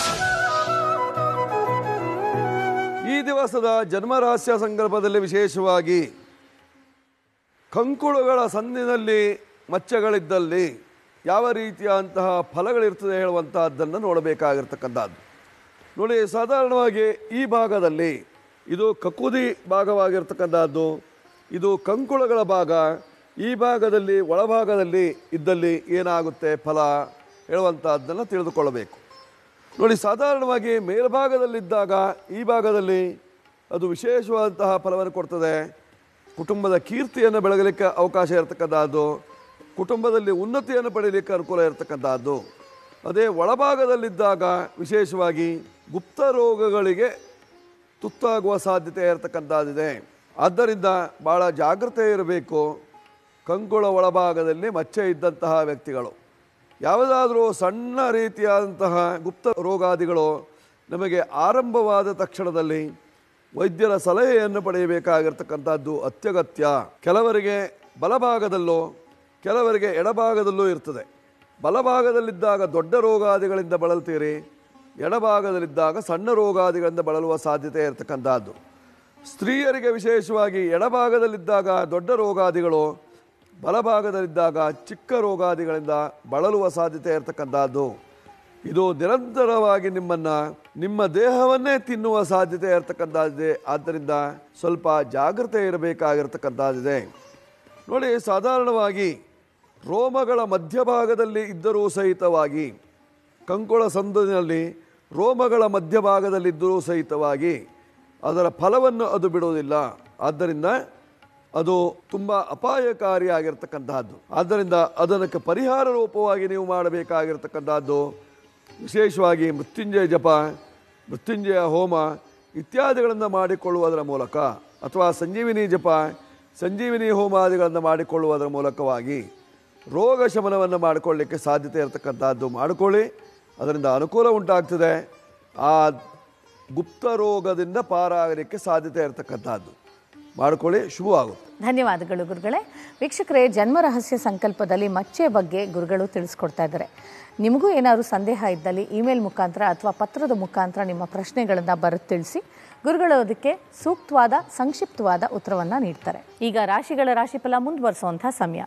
[SPEAKER 3] ಈ ದಿವಸದ ಜನ್ಮರಹಸ್ಯ ಸಂಕಲ್ಪದಲ್ಲಿ ವಿಶೇಷವಾಗಿ ಕಂಕುಳುಗಳ ಸಂದಿನಲ್ಲಿ ಮಚ್ಚಗಳಿದ್ದಲ್ಲಿ ಯಾವ ರೀತಿಯಾದಂತಹ ಫಲಗಳಿರ್ತದೆ ಹೇಳುವಂತಹದ್ದನ್ನು ನೋಡಬೇಕಾಗಿರ್ತಕ್ಕಂಥದ್ದು ನೋಡಿ ಸಾಧಾರಣವಾಗಿ ಈ ಭಾಗದಲ್ಲಿ ಇದು ಕಕುದಿ ಭಾಗವಾಗಿರ್ತಕ್ಕಂಥದ್ದು ಇದು ಕಂಕುಳಗಳ ಭಾಗ ಈ ಭಾಗದಲ್ಲಿ ಒಳಭಾಗದಲ್ಲಿ ಇದ್ದಲ್ಲಿ ಏನಾಗುತ್ತೆ ಫಲ ಹೇಳುವಂತಹದ್ದನ್ನು ತಿಳಿದುಕೊಳ್ಳಬೇಕು ನೋಡಿ ಸಾಧಾರಣವಾಗಿ ಮೇಲ್ಭಾಗದಲ್ಲಿದ್ದಾಗ ಈ ಭಾಗದಲ್ಲಿ ಅದು ವಿಶೇಷವಾದಂತಹ ಫಲವನ್ನು ಕೊಡ್ತದೆ ಕುಟುಂಬದ ಕೀರ್ತಿಯನ್ನು ಬೆಳಗಲಿಕ್ಕೆ ಅವಕಾಶ ಇರತಕ್ಕಂಥದ್ದು ಕುಟುಂಬದಲ್ಲಿ ಉನ್ನತಿಯನ್ನು ಪಡೆಯಲಿಕ್ಕೆ ಅನುಕೂಲ ಇರತಕ್ಕಂಥದ್ದು ಅದೇ ಒಳಭಾಗದಲ್ಲಿದ್ದಾಗ ವಿಶೇಷವಾಗಿ ಗುಪ್ತ ರೋಗಗಳಿಗೆ ತುತ್ತಾಗುವ ಸಾಧ್ಯತೆ ಇರತಕ್ಕಂಥದ್ದಿದೆ ಆದ್ದರಿಂದ ಭಾಳ ಜಾಗ್ರತೆ ಇರಬೇಕು ಕಂಕುಳ ಒಳಭಾಗದಲ್ಲಿ ಮಚ್ಚೆ ಇದ್ದಂತಹ ವ್ಯಕ್ತಿಗಳು ಯಾವುದಾದ್ರೂ ಸಣ್ಣ ರೀತಿಯಾದಂತಹ ಗುಪ್ತ ರೋಗಾದಿಗಳು ನಮಗೆ ಆರಂಭವಾದ ತಕ್ಷಣದಲ್ಲಿ ವೈದ್ಯರ ಸಲಹೆಯನ್ನು ಪಡೆಯಬೇಕಾಗಿರ್ತಕ್ಕಂಥದ್ದು ಅತ್ಯಗತ್ಯ ಕೆಲವರಿಗೆ ಬಲಭಾಗದಲ್ಲೋ ಕೆಲವರಿಗೆ ಎಡಭಾಗದಲ್ಲೂ ಇರ್ತದೆ ಬಲಭಾಗದಲ್ಲಿದ್ದಾಗ ದೊಡ್ಡ ರೋಗಾದಿಗಳಿಂದ ಬಳಲ್ತೀರಿ ಎಡಭಾಗದಲ್ಲಿದ್ದಾಗ ಸಣ್ಣ ರೋಗಾದಿಗಳಿಂದ ಬಳಲುವ ಸಾಧ್ಯತೆ ಇರತಕ್ಕಂಥದ್ದು ಸ್ತ್ರೀಯರಿಗೆ ವಿಶೇಷವಾಗಿ ಎಡಭಾಗದಲ್ಲಿದ್ದಾಗ ದೊಡ್ಡ ರೋಗಾದಿಗಳು ಬಲಭಾಗದಲ್ಲಿದ್ದಾಗ ಚಿಕ್ಕ ರೋಗಾದಿಗಳಿಂದ ಬಳಲುವ ಸಾಧ್ಯತೆ ಇರತಕ್ಕಂಥದ್ದು ಇದು ನಿರಂತರವಾಗಿ ನಿಮ್ಮನ್ನು ನಿಮ್ಮ ದೇಹವನ್ನೇ ತಿನ್ನುವ ಸಾಧ್ಯತೆ ಇರತಕ್ಕಂಥದ್ದಿದೆ ಆದ್ದರಿಂದ ಸ್ವಲ್ಪ ಜಾಗ್ರತೆ ಇರಬೇಕಾಗಿರ್ತಕ್ಕಂಥದ್ದಿದೆ ನೋಡಿ ಸಾಧಾರಣವಾಗಿ ರೋಮಗಳ ಮಧ್ಯಭಾಗದಲ್ಲಿ ಇದ್ದರೂ ಸಹಿತವಾಗಿ ಕಂಕುಳ ಸಂದಿನಲ್ಲಿ ರೋಮಗಳ ಮಧ್ಯಭಾಗದಲ್ಲಿದ್ದರೂ ಸಹಿತವಾಗಿ ಅದರ ಫಲವನ್ನು ಅದು ಬಿಡುವುದಿಲ್ಲ ಆದ್ದರಿಂದ ಅದು ತುಂಬ ಅಪಾಯಕಾರಿಯಾಗಿರ್ತಕ್ಕಂತಹದ್ದು ಆದ್ದರಿಂದ ಅದಕ್ಕೆ ಪರಿಹಾರ ರೂಪವಾಗಿ ನೀವು ಮಾಡಬೇಕಾಗಿರ್ತಕ್ಕಂಥದ್ದು ವಿಶೇಷವಾಗಿ ಮೃತ್ಯುಂಜಯ ಜಪ ಮೃತ್ಯುಂಜಯ ಹೋಮ ಇತ್ಯಾದಿಗಳನ್ನು ಮಾಡಿಕೊಳ್ಳುವುದರ ಮೂಲಕ ಅಥವಾ ಸಂಜೀವಿನಿ ಜಪ ಸಂಜೀವಿನಿ ಹೋಮಾದಿಗಳನ್ನು ಮಾಡಿಕೊಳ್ಳುವುದರ ಮೂಲಕವಾಗಿ ರೋಗ ಶಮನವನ್ನು ಮಾಡಿಕೊಳ್ಳಿಕ್ಕೆ ಸಾಧ್ಯತೆ ಇರತಕ್ಕಂಥದ್ದು ಮಾಡಿಕೊಳ್ಳಿ ಅದರಿಂದ ಅನುಕೂಲ ಉಂಟಾಗ್ತದೆ ಆ ಗುಪ್ತ ರೋಗದಿಂದ ಪಾರಾಗಲಿಕ್ಕೆ ಸಾಧ್ಯತೆ ಇರತಕ್ಕಂಥದ್ದು ಮಾಡಿಕೊಳ್ಳಿ ಶುಭವಾಗುತ್ತೆ
[SPEAKER 1] ಧನ್ಯವಾದಗಳು ಗುರುಗಳೇ ವೀಕ್ಷಕರೇ ಜನ್ಮ ರಹಸ್ಯ ಸಂಕಲ್ಪದಲ್ಲಿ ಮಚ್ಚೆ ಬಗ್ಗೆ ಗುರುಗಳು ತಿಳಿಸ್ಕೊಡ್ತಾ ಇದ್ದಾರೆ ನಿಮಗೂ ಏನಾದರೂ ಸಂದೇಹ ಇದ್ದಲ್ಲಿ ಇಮೇಲ್ ಮುಖಾಂತರ ಅಥವಾ ಪತ್ರದ ಮುಖಾಂತರ ನಿಮ್ಮ ಪ್ರಶ್ನೆಗಳನ್ನು ಬರೆದು ತಿಳಿಸಿ ಗುರುಗಳು ಅದಕ್ಕೆ ಸೂಕ್ತವಾದ ಸಂಕ್ಷಿಪ್ತವಾದ ಉತ್ತರವನ್ನು ನೀಡ್ತಾರೆ ಈಗ ರಾಶಿಗಳ ರಾಶಿಫಲ ಮುಂದುವರಿಸುವಂಥ ಸಮಯ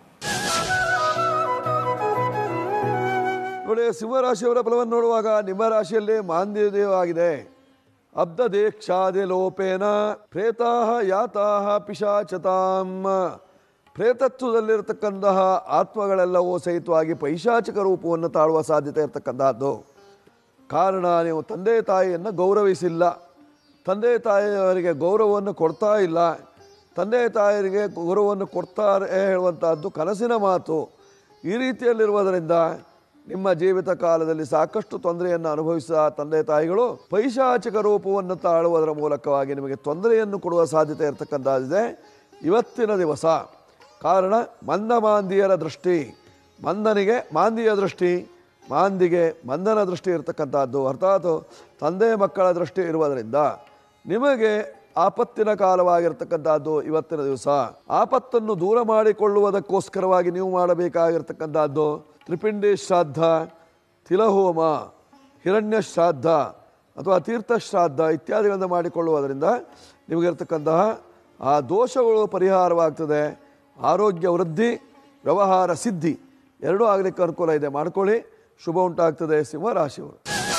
[SPEAKER 3] ನೋಡಿ ಸಿಂಹರಾಶಿಯವರ ಫಲವನ್ನು ನೋಡುವಾಗ ನಿಮ್ಮ ರಾಶಿಯಲ್ಲಿ ಮಾಂದ್ಯದೇವಾಗಿದೆ ಅಬ್ಧ ದೇಕ್ಷಾದಿ ಲೋಪೇನ ಪ್ರೇತಾಹ ಯಾತಾಹ ಪಿಶಾಚತಾಂ ಪ್ರೇತತ್ವದಲ್ಲಿರತಕ್ಕಂತಹ ಆತ್ಮಗಳೆಲ್ಲವೂ ಸಹಿತವಾಗಿ ಪೈಶಾಚಿಕ ರೂಪವನ್ನು ತಾಳುವ ಸಾಧ್ಯತೆ ಇರತಕ್ಕಂತಹದ್ದು ಕಾರಣ ನೀವು ತಂದೆ ತಾಯಿಯನ್ನು ಗೌರವಿಸಿಲ್ಲ ತಂದೆ ತಾಯಿಯವರಿಗೆ ಗೌರವವನ್ನು ಕೊಡ್ತಾ ಇಲ್ಲ ತಂದೆ ತಾಯಿಯರಿಗೆ ಗೌರವವನ್ನು ಕೊಡ್ತಾರೆ ಹೇಳುವಂತಹದ್ದು ಕನಸಿನ ಮಾತು ಈ ರೀತಿಯಲ್ಲಿರುವುದರಿಂದ ನಿಮ್ಮ ಜೀವಿತ ಕಾಲದಲ್ಲಿ ಸಾಕಷ್ಟು ತೊಂದರೆಯನ್ನು ಅನುಭವಿಸಿದ ತಂದೆ ತಾಯಿಗಳು ಪೈಶಾಚಿಕ ರೂಪವನ್ನು ತಾಳುವುದರ ಮೂಲಕವಾಗಿ ನಿಮಗೆ ತೊಂದರೆಯನ್ನು ಕೊಡುವ ಸಾಧ್ಯತೆ ಇರತಕ್ಕಂಥದ್ದಿದೆ ಇವತ್ತಿನ ದಿವಸ ಕಾರಣ ಮಂದ ಮಾಂದಿಯರ ದೃಷ್ಟಿ ಮಂದನಿಗೆ ಮಾಂದಿಯ ದೃಷ್ಟಿ ಮಾಂದಿಗೆ ಮಂದನ ದೃಷ್ಟಿ ಇರತಕ್ಕಂಥದ್ದು ಅರ್ಥಾತ್ ತಂದೆ ಮಕ್ಕಳ ದೃಷ್ಟಿ ಇರುವುದರಿಂದ ನಿಮಗೆ ಆಪತ್ತಿನ ಕಾಲವಾಗಿರ್ತಕ್ಕಂಥದ್ದು ಇವತ್ತಿನ ದಿವಸ ಆಪತ್ತನ್ನು ದೂರ ಮಾಡಿಕೊಳ್ಳುವುದಕ್ಕೋಸ್ಕರವಾಗಿ ನೀವು ಮಾಡಬೇಕಾಗಿರ್ತಕ್ಕಂಥದ್ದು ತ್ರಿಪಿಂಡಿ ಶ್ರಾದ್ದ ತಿಲಹೋಮ ಹಿರಣ್ಯ ಶ್ರಾದ್ದ ಅಥವಾ ತೀರ್ಥ ಶ್ರಾದ್ದ ಇತ್ಯಾದಿಗಳನ್ನು ಮಾಡಿಕೊಳ್ಳುವುದರಿಂದ ನಿಮಗಿರ್ತಕ್ಕಂತಹ ಆ ದೋಷಗಳು ಪರಿಹಾರವಾಗ್ತದೆ ಆರೋಗ್ಯ ವೃದ್ಧಿ ವ್ಯವಹಾರ ಸಿದ್ಧಿ ಎರಡೂ ಆಗಲಿಕ್ಕೆ ಅನುಕೂಲ ಇದೆ ಮಾಡ್ಕೊಳ್ಳಿ ಶುಭ ಉಂಟಾಗ್ತದೆ ಸಿಂಹರಾಶಿಯವರು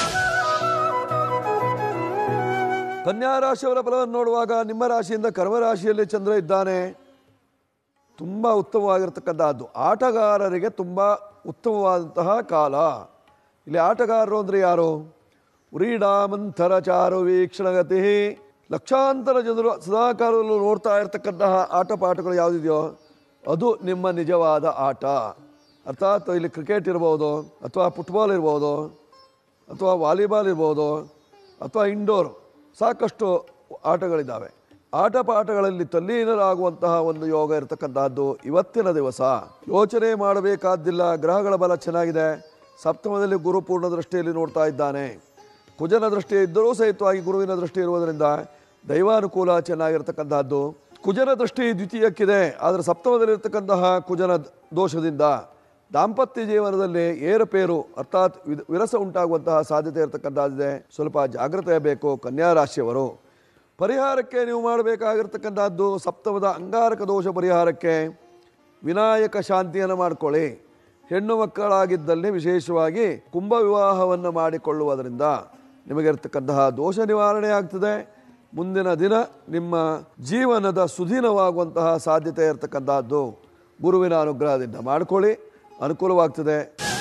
[SPEAKER 3] ಕನ್ಯಾ ರಾಶಿಯವರ ಫಲವನ್ನು ನೋಡುವಾಗ ನಿಮ್ಮ ರಾಶಿಯಿಂದ ಕರ್ಮರಾಶಿಯಲ್ಲಿ ಚಂದ್ರ ಇದ್ದಾನೆ ತುಂಬ ಉತ್ತಮವಾಗಿರ್ತಕ್ಕಂಥದ್ದು ಆಟಗಾರರಿಗೆ ತುಂಬ ಉತ್ತಮವಾದಂತಹ ಕಾಲ ಇಲ್ಲಿ ಆಟಗಾರರು ಅಂದರೆ ಯಾರು ಉರೀಡಾಮಂಥರ ಚಾರು ವೀಕ್ಷಣಗತಿ ಲಕ್ಷಾಂತರ ಜನರು ಸದಾಕಾಲದಲ್ಲೂ ನೋಡ್ತಾ ಇರತಕ್ಕಂತಹ ಆಟ ಪಾಠಗಳು ಯಾವುದಿದೆಯೋ ಅದು ನಿಮ್ಮ ನಿಜವಾದ ಆಟ ಅರ್ಥಾತ್ ಇಲ್ಲಿ ಕ್ರಿಕೆಟ್ ಇರ್ಬೋದು ಅಥವಾ ಫುಟ್ಬಾಲ್ ಇರ್ಬೋದು ಅಥವಾ ವಾಲಿಬಾಲ್ ಇರ್ಬೋದು ಅಥವಾ ಇಂಡೋರ್ ಸಾಕಷ್ಟು ಆಟಗಳಿದ್ದಾವೆ ಆಟ ಪಾಠಗಳಲ್ಲಿ ತಲ್ಲೀನರಾಗುವಂತಹ ಒಂದು ಯೋಗ ಇರತಕ್ಕಂತಹದ್ದು ಇವತ್ತಿನ ದಿವಸ ಯೋಚನೆ ಮಾಡಬೇಕಾದ್ದಿಲ್ಲ ಗ್ರಹಗಳ ಬಲ ಚೆನ್ನಾಗಿದೆ ಸಪ್ತಮದಲ್ಲಿ ಗುರು ಪೂರ್ಣ ದೃಷ್ಟಿಯಲ್ಲಿ ನೋಡ್ತಾ ಇದ್ದಾನೆ ಕುಜನ ದೃಷ್ಟಿ ಇದ್ದರೂ ಸಹಿತವಾಗಿ ಗುರುವಿನ ದೃಷ್ಟಿ ಇರುವುದರಿಂದ ದೈವಾನುಕೂಲ ಚೆನ್ನಾಗಿರ್ತಕ್ಕಂತಹದ್ದು ಕುಜನ ದೃಷ್ಟಿ ದ್ವಿತೀಯಕ್ಕಿದೆ ಆದರೆ ಸಪ್ತಮದಲ್ಲಿರ್ತಕ್ಕಂತಹ ಕುಜನ ದೋಷದಿಂದ ದಾಂಪತ್ಯ ಜೀವನದಲ್ಲಿ ಏರುಪೇರು ಅರ್ಥಾತ್ ವಿದ- ವಿರಸ ಉಂಟಾಗುವಂತಹ ಸಾಧ್ಯತೆ ಇರತಕ್ಕಂಥದ್ದಿದೆ ಸ್ವಲ್ಪ ಜಾಗ್ರತೆ ಬೇಕು ಕನ್ಯಾ ರಾಶಿಯವರು ಪರಿಹಾರಕ್ಕೆ ನೀವು ಮಾಡಬೇಕಾಗಿರ್ತಕ್ಕಂಥದ್ದು ಸಪ್ತಮದ ಅಂಗಾರಕ ದೋಷ ಪರಿಹಾರಕ್ಕೆ ವಿನಾಯಕ ಶಾಂತಿಯನ್ನು ಮಾಡಿಕೊಳ್ಳಿ ಹೆಣ್ಣು ಮಕ್ಕಳಾಗಿದ್ದಲ್ಲಿ ವಿಶೇಷವಾಗಿ ಕುಂಭ ವಿವಾಹವನ್ನು ಮಾಡಿಕೊಳ್ಳುವುದರಿಂದ ನಿಮಗಿರ್ತಕ್ಕಂತಹ ದೋಷ ನಿವಾರಣೆ ಆಗ್ತದೆ ಮುಂದಿನ ದಿನ ನಿಮ್ಮ ಜೀವನದ ಸುದೀನವಾಗುವಂತಹ ಸಾಧ್ಯತೆ ಇರತಕ್ಕಂತಹದ್ದು ಗುರುವಿನ ಅನುಗ್ರಹದಿಂದ ಮಾಡಿಕೊಳ್ಳಿ ಅನುಕೂಲವಾಗ್ತದೆ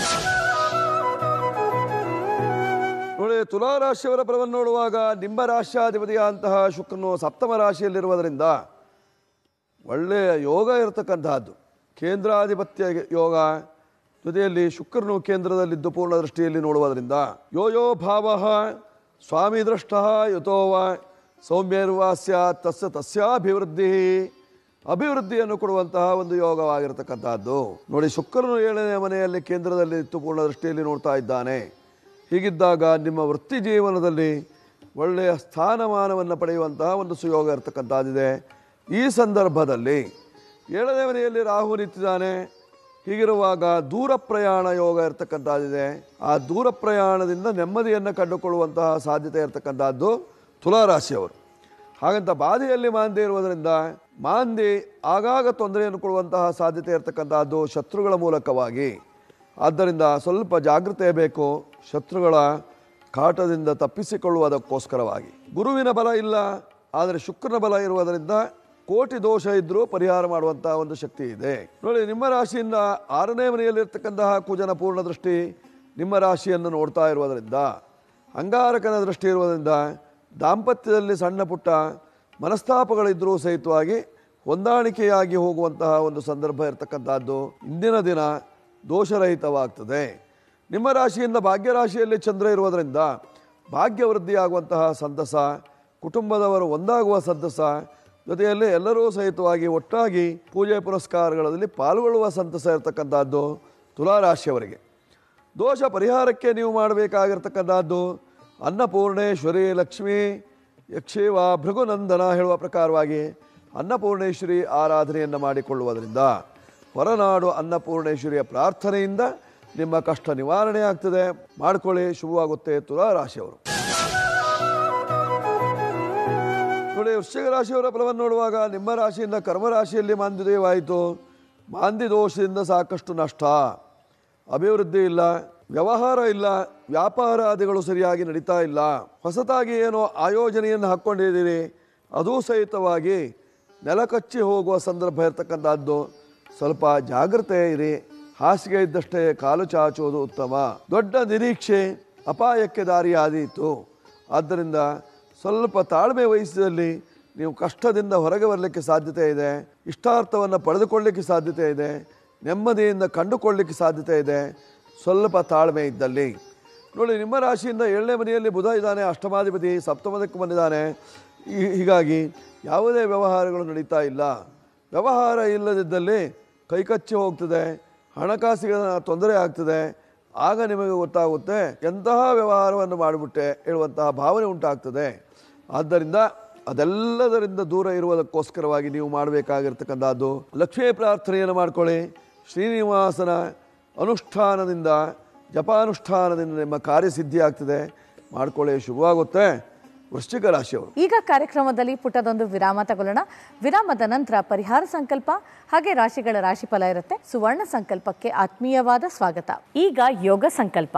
[SPEAKER 3] ನೋಡಿ ತುಲಾ ರಾಶಿಯವರ ಫಲವನ್ನು ನೋಡುವಾಗ ನಿಮ್ಮ ರಾಶ್ಯಾಧಿಪತಿಯಾದಂತಹ ಶುಕ್ರನು ಸಪ್ತಮ ರಾಶಿಯಲ್ಲಿರುವುದರಿಂದ ಒಳ್ಳೆಯ ಯೋಗ ಇರತಕ್ಕಂತಹದ್ದು ಕೇಂದ್ರಾಧಿಪತ್ಯ ಯೋಗ ಜೊತೆಯಲ್ಲಿ ಶುಕ್ರನು ಕೇಂದ್ರದಲ್ಲಿದ್ದು ಪೂರ್ಣ ದೃಷ್ಟಿಯಲ್ಲಿ ನೋಡುವುದರಿಂದ ಯೋ ಯೋ ಭಾವ ಸ್ವಾಮಿ ದೃಷ್ಟ ಯುತೋವ ಸೌಮ್ಯರ್ವಾಸ್ಯ ತಸ್ಯ ತಸ್ಯಾಭಿವೃದ್ಧಿ ಅಭಿವೃದ್ಧಿಯನ್ನು ಕೊಡುವಂತಹ ಒಂದು ಯೋಗವಾಗಿರತಕ್ಕಂತಹದ್ದು ನೋಡಿ ಶುಕ್ರನು ಏಳನೇ ಮನೆಯಲ್ಲಿ ಕೇಂದ್ರದಲ್ಲಿ ಇತ್ತು ಪೂರ್ಣ ದೃಷ್ಟಿಯಲ್ಲಿ ನೋಡ್ತಾ ಇದ್ದಾನೆ ಹೀಗಿದ್ದಾಗ ನಿಮ್ಮ ವೃತ್ತಿ ಜೀವನದಲ್ಲಿ ಒಳ್ಳೆಯ ಸ್ಥಾನಮಾನವನ್ನು ಪಡೆಯುವಂತಹ ಒಂದು ಸುಯೋಗ ಇರತಕ್ಕಂಥದ್ದಿದೆ ಈ ಸಂದರ್ಭದಲ್ಲಿ ಏಳನೇ ಮನೆಯಲ್ಲಿ ರಾಹು ನಿಂತಿದ್ದಾನೆ ಹೀಗಿರುವಾಗ ದೂರ ಪ್ರಯಾಣ ಯೋಗ ಇರತಕ್ಕಂಥದ್ದಿದೆ ಆ ದೂರ ಪ್ರಯಾಣದಿಂದ ನೆಮ್ಮದಿಯನ್ನು ಕಂಡುಕೊಳ್ಳುವಂತಹ ಸಾಧ್ಯತೆ ಇರತಕ್ಕಂಥದ್ದು ತುಲಾರಾಶಿಯವರು ಹಾಗಂತ ಬಾಧೆಯಲ್ಲಿ ಮಾಂದಿ ಇರುವುದರಿಂದ ಮಾಂದಿ ಆಗಾಗ ತೊಂದರೆಯನ್ನು ಕೊಡುವಂತಹ ಸಾಧ್ಯತೆ ಇರತಕ್ಕಂತಹದ್ದು ಶತ್ರುಗಳ ಮೂಲಕವಾಗಿ ಆದ್ದರಿಂದ ಸ್ವಲ್ಪ ಜಾಗೃತೆ ಬೇಕು ಶತ್ರುಗಳ ಕಾಟದಿಂದ ತಪ್ಪಿಸಿಕೊಳ್ಳುವುದಕ್ಕೋಸ್ಕರವಾಗಿ ಗುರುವಿನ ಬಲ ಇಲ್ಲ ಆದರೆ ಶುಕ್ರನ ಬಲ ಇರುವುದರಿಂದ ಕೋಟಿ ದೋಷ ಇದ್ರೂ ಪರಿಹಾರ ಮಾಡುವಂತಹ ಒಂದು ಶಕ್ತಿ ಇದೆ ನೋಡಿ ನಿಮ್ಮ ರಾಶಿಯಿಂದ ಆರನೇ ಮನೆಯಲ್ಲಿರ್ತಕ್ಕಂತಹ ಕುಜನ ಪೂರ್ಣ ದೃಷ್ಟಿ ನಿಮ್ಮ ರಾಶಿಯನ್ನು ನೋಡ್ತಾ ಇರುವುದರಿಂದ ಅಂಗಾರಕನ ದೃಷ್ಟಿ ಇರುವುದರಿಂದ ದಾಂಪತ್ಯದಲ್ಲಿ ಸಣ್ಣ ಪುಟ್ಟ ಮನಸ್ತಾಪಗಳಿದ್ದರೂ ಸಹಿತವಾಗಿ ಹೊಂದಾಣಿಕೆಯಾಗಿ ಹೋಗುವಂತಹ ಒಂದು ಸಂದರ್ಭ ಇರತಕ್ಕಂಥದ್ದು ಇಂದಿನ ದಿನ ದೋಷರಹಿತವಾಗ್ತದೆ ನಿಮ್ಮ ರಾಶಿಯಿಂದ ಭಾಗ್ಯ ರಾಶಿಯಲ್ಲಿ ಚಂದ್ರ ಇರುವುದರಿಂದ ಭಾಗ್ಯ ವೃದ್ಧಿಯಾಗುವಂತಹ ಸಂತಸ ಕುಟುಂಬದವರು ಒಂದಾಗುವ ಸಂತಸ ಜೊತೆಯಲ್ಲಿ ಎಲ್ಲರೂ ಸಹಿತವಾಗಿ ಒಟ್ಟಾಗಿ ಪೂಜೆ ಪುರಸ್ಕಾರಗಳಲ್ಲಿ ಪಾಲ್ಗೊಳ್ಳುವ ಸಂತಸ ಇರತಕ್ಕಂಥದ್ದು ತುಲಾರಾಶಿಯವರಿಗೆ ದೋಷ ಪರಿಹಾರಕ್ಕೆ ನೀವು ಮಾಡಬೇಕಾಗಿರ್ತಕ್ಕಂಥದ್ದು ಅನ್ನಪೂರ್ಣೇಶ್ವರಿ ಲಕ್ಷ್ಮೀ ಯಕ್ಷೇವ ಭೃಗುನಂದನ ಹೇಳುವ ಪ್ರಕಾರವಾಗಿ ಅನ್ನಪೂರ್ಣೇಶ್ವರಿ ಆರಾಧನೆಯನ್ನು ಮಾಡಿಕೊಳ್ಳುವುದರಿಂದ ಹೊರನಾಡು ಅನ್ನಪೂರ್ಣೇಶ್ವರಿಯ ಪ್ರಾರ್ಥನೆಯಿಂದ ನಿಮ್ಮ ಕಷ್ಟ ನಿವಾರಣೆ ಆಗ್ತದೆ ಮಾಡ್ಕೊಳ್ಳಿ ಶುಭವಾಗುತ್ತೆ ತುಲಾ ರಾಶಿಯವರು ನೋಡಿ ವೃಶ್ಚಿಕ ರಾಶಿಯವರ ಫಲವನ್ನು ನೋಡುವಾಗ ನಿಮ್ಮ ರಾಶಿಯಿಂದ ಕರ್ಮ ರಾಶಿಯಲ್ಲಿ ಮಾಂದ್ಯವಾಯಿತು ಮಾಂದಿ ದೋಷದಿಂದ ಸಾಕಷ್ಟು ನಷ್ಟ ಅಭಿವೃದ್ಧಿ ಇಲ್ಲ ವ್ಯವಹಾರ ಇಲ್ಲ ವ್ಯಾಪಾರಾದಿಗಳು ಸರಿಯಾಗಿ ನಡೀತಾ ಇಲ್ಲ ಹೊಸತಾಗಿ ಏನೋ ಆಯೋಜನೆಯನ್ನು ಹಾಕ್ಕೊಂಡಿದ್ದೀರಿ ಅದೂ ಸಹಿತವಾಗಿ ನೆಲಕಚ್ಚಿ ಹೋಗುವ ಸಂದರ್ಭ ಇರತಕ್ಕಂಥದ್ದು ಸ್ವಲ್ಪ ಜಾಗ್ರತೆ ಇರಿ ಹಾಸಿಗೆ ಇದ್ದಷ್ಟೇ ಕಾಲು ಚಾಚುವುದು ಉತ್ತಮ ದೊಡ್ಡ ನಿರೀಕ್ಷೆ ಅಪಾಯಕ್ಕೆ ದಾರಿಯಾದೀತು ಆದ್ದರಿಂದ ಸ್ವಲ್ಪ ತಾಳ್ಮೆ ವಹಿಸಿದಲ್ಲಿ ನೀವು ಕಷ್ಟದಿಂದ ಹೊರಗೆ ಬರಲಿಕ್ಕೆ ಸಾಧ್ಯತೆ ಇದೆ ಇಷ್ಟಾರ್ಥವನ್ನು ಪಡೆದುಕೊಳ್ಳಲಿಕ್ಕೆ ಸಾಧ್ಯತೆ ಇದೆ ನೆಮ್ಮದಿಯಿಂದ ಕಂಡುಕೊಳ್ಳಲಿಕ್ಕೆ ಸಾಧ್ಯತೆ ಇದೆ ಸ್ವಲ್ಪ ತಾಳ್ಮೆ ಇದ್ದಲ್ಲಿ ನೋಡಿ ನಿಮ್ಮ ರಾಶಿಯಿಂದ ಏಳನೇ ಮನೆಯಲ್ಲಿ ಬುಧ ಇದ್ದಾನೆ ಅಷ್ಟಮಾಧಿಪತಿ ಸಪ್ತಮದಕ್ಕೆ ಬಂದಿದ್ದಾನೆ ಹೀ- ಹೀಗಾಗಿ ಯಾವುದೇ ವ್ಯವಹಾರಗಳು ನಡೀತಾ ಇಲ್ಲ ವ್ಯವಹಾರ ಇಲ್ಲದಿದ್ದಲ್ಲಿ ಕೈಕಚ್ಚಿ ಹೋಗ್ತದೆ ಹಣಕಾಸಿಗೆ ತೊಂದರೆ ಆಗ್ತದೆ ಆಗ ನಿಮಗೆ ಗೊತ್ತಾಗುತ್ತೆ ಎಂತಹ ವ್ಯವಹಾರವನ್ನು ಮಾಡಿಬಿಟ್ಟೆ ಹೇಳುವಂತಹ ಭಾವನೆ ಉಂಟಾಗ್ತದೆ ಆದ್ದರಿಂದ ಅದೆಲ್ಲದರಿಂದ ದೂರ ಇರುವುದಕ್ಕೋಸ್ಕರವಾಗಿ ನೀವು ಮಾಡಬೇಕಾಗಿರ್ತಕ್ಕಂಥದ್ದು ಲಕ್ಷ್ಮೀ ಪ್ರಾರ್ಥನೆಯನ್ನು ಮಾಡ್ಕೊಳ್ಳಿ ಶ್ರೀನಿವಾಸನ ಅನುಷ್ಠಾನದಿಂದ ಜಪಾನುಷ್ಠಾನದಿಂದ ನಿಮ್ಮ ಕಾರ್ಯಸಿದ್ಧಿ ಆಗ್ತದೆ ಮಾಡ್ಕೊಳ್ಳಿ ಶುಭವಾಗುತ್ತೆ ವೃಶ್ಚಿಕ ರಾಶಿಯವರು
[SPEAKER 1] ಈಗ ಕಾರ್ಯಕ್ರಮದಲ್ಲಿ ಪುಟ್ಟದೊಂದು ವಿರಾಮ ತಗೊಳ್ಳೋಣ ವಿರಾಮದ ನಂತರ ಪರಿಹಾರ ಸಂಕಲ್ಪ ಹಾಗೆ ರಾಶಿಗಳ ರಾಶಿಫಲ ಇರುತ್ತೆ ಸುವರ್ಣ ಸಂಕಲ್ಪಕ್ಕೆ ಆತ್ಮೀಯವಾದ ಸ್ವಾಗತ ಈಗ ಯೋಗ ಸಂಕಲ್ಪ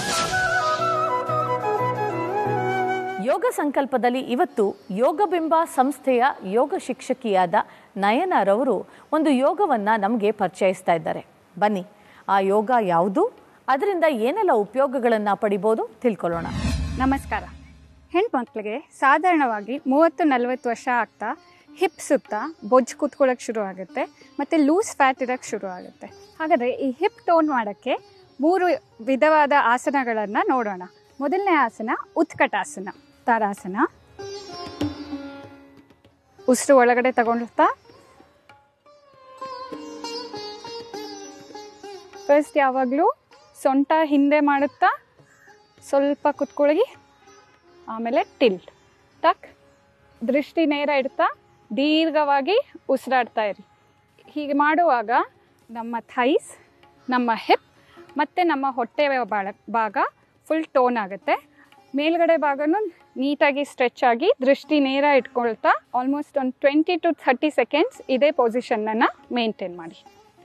[SPEAKER 1] ಯೋಗ ಸಂಕಲ್ಪದಲ್ಲಿ ಇವತ್ತು ಯೋಗಬಿಂಬ ಸಂಸ್ಥೆಯ ಯೋಗ ಶಿಕ್ಷಕಿಯಾದ ನಯನರವರು ಒಂದು ಯೋಗವನ್ನ ನಮಗೆ ಪರಿಚಯಿಸ್ತಾ ಇದ್ದಾರೆ ಬನ್ನಿ ಆ ಯೋಗ ಯಾವುದು ಅದರಿಂದ ಏನೆಲ್ಲ ಉಪಯೋಗಗಳನ್ನು ಪಡಿಬೋದು ತಿಳ್ಕೊಳ್ಳೋಣ
[SPEAKER 5] ನಮಸ್ಕಾರ ಹೆಣ್ಮಕ್ಳಿಗೆ ಸಾಧಾರಣವಾಗಿ ಮೂವತ್ತು ನಲವತ್ತು ವರ್ಷ ಆಗ್ತಾ ಹಿಪ್ ಸುತ್ತ ಬೊಜ್ಜು ಕೂತ್ಕೊಳ್ಳೋಕೆ ಶುರು ಆಗುತ್ತೆ ಮತ್ತು ಲೂಸ್ ಫ್ಯಾಟ್ ಇರೋಕ್ಕೆ ಶುರು ಆಗುತ್ತೆ ಹಾಗಾದರೆ ಈ ಹಿಪ್ ಟೋನ್ ಮಾಡೋಕ್ಕೆ ಮೂರು ವಿಧವಾದ ಆಸನಗಳನ್ನು ನೋಡೋಣ ಮೊದಲನೇ ಆಸನ ಉತ್ಕಟಾಸನ ತಾರಾಸನ ಉಸಿರು ಒಳಗಡೆ ತಗೊಳ್ತಾ ಫಸ್ಟ್ ಯಾವಾಗಲೂ ಸೊಂಟ ಹಿಂದೆ ಮಾಡುತ್ತಾ ಸ್ವಲ್ಪ ಕುತ್ಕೊಳ್ಳಿ ಆಮೇಲೆ ಟಿಲ್ಟ್ ಟಕ್ ದೃಷ್ಟಿ ನೇರ ಇಡ್ತಾ ದೀರ್ಘವಾಗಿ ಉಸಿರಾಡ್ತಾ ಇರಿ ಹೀಗೆ ಮಾಡುವಾಗ ನಮ್ಮ ಥೈಸ್ ನಮ್ಮ ಹಿಪ್ ಮತ್ತು ನಮ್ಮ ಹೊಟ್ಟೆ ಬಾಳ ಭಾಗ ಫುಲ್ ಟೋನ್ ಆಗುತ್ತೆ ಮೇಲ್ಗಡೆ ಭಾಗನೂ ನೀಟಾಗಿ ಸ್ಟ್ರೆಚ್ ಆಗಿ ದೃಷ್ಟಿ ನೇರ ಇಟ್ಕೊಳ್ತಾ ಆಲ್ಮೋಸ್ಟ್ ಒಂದು ಟ್ವೆಂಟಿ ಟು ಥರ್ಟಿ ಸೆಕೆಂಡ್ಸ್ ಇದೇ ಪೊಸಿಷನ್ನನ್ನು ಮೇಂಟೈನ್ ಮಾಡಿ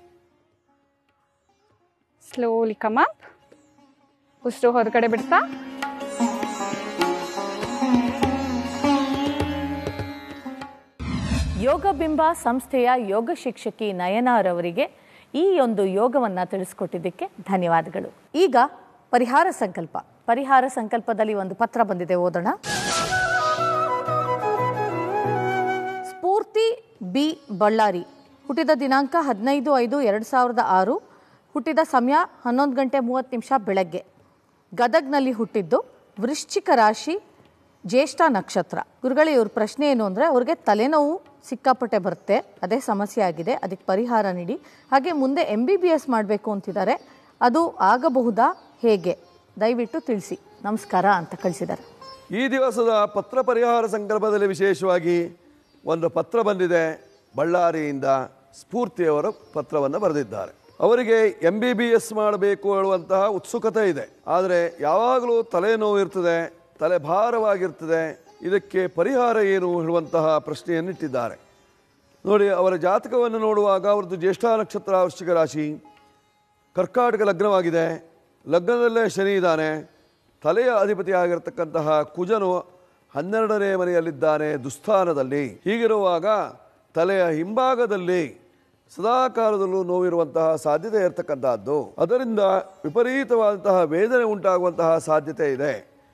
[SPEAKER 5] ಸ್ಲೋಲಿ ಕಮ್ ಅಪ್ ಉಸಿರು ಹೊರಗಡೆ ಬಿಡ್ತಾ
[SPEAKER 1] ಯೋಗಬಿಂಬ ಸಂಸ್ಥೆಯ ಯೋಗ ಶಿಕ್ಷಕಿ ನಯನಾರವರಿಗೆ ಈ ಒಂದು ಯೋಗವನ್ನು ತಿಳಿಸ್ಕೊಟ್ಟಿದ್ದಕ್ಕೆ ಧನ್ಯವಾದಗಳು ಈಗ ಪರಿಹಾರ ಸಂಕಲ್ಪ ಪರಿಹಾರ ಸಂಕಲ್ಪದಲ್ಲಿ ಒಂದು ಪತ್ರ ಬಂದಿದೆ ಓದೋಣ ಸ್ಫೂರ್ತಿ ಬಿ ಬಳ್ಳಾರಿ ಹುಟ್ಟಿದ ದಿನಾಂಕ ಹದಿನೈದು ಐದು ಎರಡು ಸಾವಿರದ ಆರು ಹುಟ್ಟಿದ ಸಮಯ ಹನ್ನೊಂದು ಗಂಟೆ ಮೂವತ್ತು ನಿಮಿಷ ಬೆಳಗ್ಗೆ ಗದಗ್ನಲ್ಲಿ ಹುಟ್ಟಿದ್ದು ವೃಶ್ಚಿಕ ರಾಶಿ ಜ್ಯೇಷ್ಠ ನಕ್ಷತ್ರ ಗುರುಗಳೇ ಇವ್ರ ಪ್ರಶ್ನೆ ಏನು ಅಂದರೆ ಅವ್ರಿಗೆ ತಲೆನೋವು ಸಿಕ್ಕಾಪಟ್ಟೆ ಬರುತ್ತೆ ಅದೇ ಸಮಸ್ಯೆ ಆಗಿದೆ ಅದಕ್ಕೆ ಪರಿಹಾರ ನೀಡಿ ಹಾಗೆ ಮುಂದೆ ಎಂ ಬಿ ಬಿ ಎಸ್ ಮಾಡಬೇಕು ಅಂತಿದ್ದಾರೆ ಅದು ಆಗಬಹುದಾ ಹೇಗೆ ದಯವಿಟ್ಟು ತಿಳಿಸಿ ನಮಸ್ಕಾರ ಅಂತ ಕಳಿಸಿದ್ದಾರೆ
[SPEAKER 3] ಈ ದಿವಸದ ಪತ್ರ ಪರಿಹಾರ ಸಂಕಲ್ಪದಲ್ಲಿ ವಿಶೇಷವಾಗಿ ಒಂದು ಪತ್ರ ಬಂದಿದೆ ಬಳ್ಳಾರಿಯಿಂದ ಸ್ಫೂರ್ತಿಯವರು ಪತ್ರವನ್ನು ಬರೆದಿದ್ದಾರೆ ಅವರಿಗೆ ಎಂ ಬಿ ಬಿ ಎಸ್ ಮಾಡಬೇಕು ಹೇಳುವಂತಹ ಉತ್ಸುಕತೆ ಇದೆ ಆದರೆ ಯಾವಾಗಲೂ ತಲೆನೋವು ಇರ್ತದೆ ತಲೆ ಭಾರವಾಗಿರ್ತದೆ ಇದಕ್ಕೆ ಪರಿಹಾರ ಏನು ಹೇಳುವಂತಹ ಪ್ರಶ್ನೆಯನ್ನಿಟ್ಟಿದ್ದಾರೆ ನೋಡಿ ಅವರ ಜಾತಕವನ್ನು ನೋಡುವಾಗ ಅವ್ರದ್ದು ಜ್ಯೇಷ್ಠ ನಕ್ಷತ್ರ ವೃಶ್ಚಿಕ ರಾಶಿ ಕರ್ಕಾಟಕ ಲಗ್ನವಾಗಿದೆ ಲಗ್ನದಲ್ಲೇ ಶನಿ ಇದ್ದಾನೆ ತಲೆಯ ಅಧಿಪತಿ ಆಗಿರತಕ್ಕಂತಹ ಕುಜನು ಹನ್ನೆರಡನೇ ಮನೆಯಲ್ಲಿದ್ದಾನೆ ದುಸ್ಥಾನದಲ್ಲಿ ಹೀಗಿರುವಾಗ ತಲೆಯ ಹಿಂಭಾಗದಲ್ಲಿ ಸದಾಕಾಲದಲ್ಲೂ ನೋವಿರುವಂತಹ ಸಾಧ್ಯತೆ ಇರತಕ್ಕಂತಹದ್ದು ಅದರಿಂದ ವಿಪರೀತವಾದಂತಹ ವೇದನೆ ಉಂಟಾಗುವಂತಹ ಸಾಧ್ಯತೆ ಇದೆ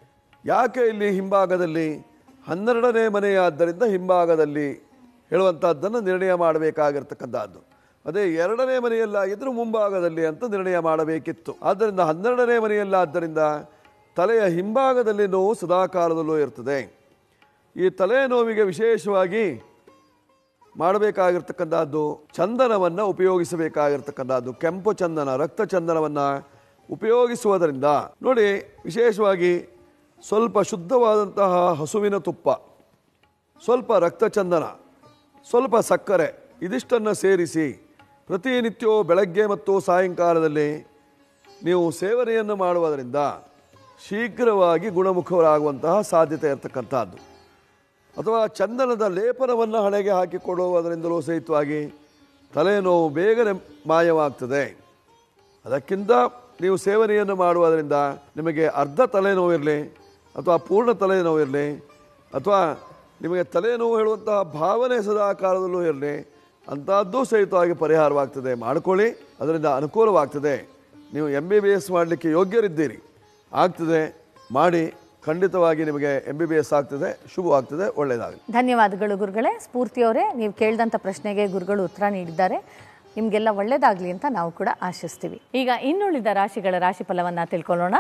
[SPEAKER 3] ಯಾಕೆ ಇಲ್ಲಿ ಹಿಂಭಾಗದಲ್ಲಿ ಹನ್ನೆರಡನೇ ಮನೆಯಾದ್ದರಿಂದ ಹಿಂಭಾಗದಲ್ಲಿ ಹೇಳುವಂಥದ್ದನ್ನು ನಿರ್ಣಯ ಮಾಡಬೇಕಾಗಿರ್ತಕ್ಕಂಥದ್ದು ಅದೇ ಎರಡನೇ ಮನೆಯಲ್ಲಾಗಿದ್ದರೂ ಮುಂಭಾಗದಲ್ಲಿ ಅಂತ ನಿರ್ಣಯ ಮಾಡಬೇಕಿತ್ತು ಆದ್ದರಿಂದ ಹನ್ನೆರಡನೇ ಮನೆಯಲ್ಲಾದ್ದರಿಂದ ತಲೆಯ ಹಿಂಭಾಗದಲ್ಲಿ ನೋವು ಸದಾಕಾಲದಲ್ಲೂ ಇರ್ತದೆ ಈ ತಲೆ ನೋವಿಗೆ ವಿಶೇಷವಾಗಿ ಮಾಡಬೇಕಾಗಿರ್ತಕ್ಕಂಥದ್ದು ಚಂದನವನ್ನು ಉಪಯೋಗಿಸಬೇಕಾಗಿರ್ತಕ್ಕಂಥದ್ದು ಕೆಂಪು ಚಂದನ ರಕ್ತ ಚಂದನವನ್ನು ಉಪಯೋಗಿಸುವುದರಿಂದ ನೋಡಿ ವಿಶೇಷವಾಗಿ ಸ್ವಲ್ಪ ಶುದ್ಧವಾದಂತಹ ಹಸುವಿನ ತುಪ್ಪ ಸ್ವಲ್ಪ ರಕ್ತ ಚಂದನ ಸ್ವಲ್ಪ ಸಕ್ಕರೆ ಇದಿಷ್ಟನ್ನು ಸೇರಿಸಿ ಪ್ರತಿನಿತ್ಯವೂ ಬೆಳಗ್ಗೆ ಮತ್ತು ಸಾಯಂಕಾಲದಲ್ಲಿ ನೀವು ಸೇವನೆಯನ್ನು ಮಾಡುವುದರಿಂದ ಶೀಘ್ರವಾಗಿ ಗುಣಮುಖರಾಗುವಂತಹ ಸಾಧ್ಯತೆ ಇರತಕ್ಕಂಥದ್ದು ಅಥವಾ ಚಂದನದ ಲೇಪನವನ್ನು ಹಣೆಗೆ ಹಾಕಿಕೊಡುವುದರಿಂದಲೂ ಸಹಿತವಾಗಿ ತಲೆನೋವು ಬೇಗನೆ ಮಾಯವಾಗ್ತದೆ ಅದಕ್ಕಿಂತ ನೀವು ಸೇವನೆಯನ್ನು ಮಾಡುವುದರಿಂದ ನಿಮಗೆ ಅರ್ಧ ತಲೆನೋವು ಇರಲಿ ಅಥವಾ ಪೂರ್ಣ ತಲೆನೋವು ಇರಲಿ ಅಥವಾ ನಿಮಗೆ ತಲೆನೋವು ಹೇಳುವಂತಹ ಭಾವನೆ ಸದಾ ಕಾಲದಲ್ಲೂ ಇರಲಿ ಅಂಥದ್ದು ಸಹಿತವಾಗಿ ಪರಿಹಾರವಾಗ್ತದೆ ಮಾಡಿಕೊಳ್ಳಿ ಅದರಿಂದ ಅನುಕೂಲವಾಗ್ತದೆ ನೀವು ಎಮ್ ಬಿ ಬಿ ಎಸ್ ಮಾಡಲಿಕ್ಕೆ ಯೋಗ್ಯರಿದ್ದೀರಿ ಆಗ್ತದೆ ಮಾಡಿ ಖಂಡಿತವಾಗಿ ನಿಮಗೆ ಎಂ ಬಿ ಬಿ ಎಸ್ ಆಗ್ತದೆ ಶುಭವಾಗ್ತದೆ ಒಳ್ಳೆಯದಾಗಲಿ
[SPEAKER 1] ಧನ್ಯವಾದಗಳು ಗುರುಗಳೇ ಸ್ಫೂರ್ತಿಯವರೇ ನೀವು ಕೇಳಿದಂಥ ಪ್ರಶ್ನೆಗೆ ಗುರುಗಳು ಉತ್ತರ ನೀಡಿದ್ದಾರೆ ನಿಮಗೆಲ್ಲ ಒಳ್ಳೇದಾಗಲಿ ಅಂತ ನಾವು ಕೂಡ ಆಶಿಸ್ತೀವಿ ಈಗ ಇನ್ನುಳಿದ ರಾಶಿಗಳ ರಾಶಿ ಫಲವನ್ನ ತಿಳ್ಕೊಳ್ಳೋಣ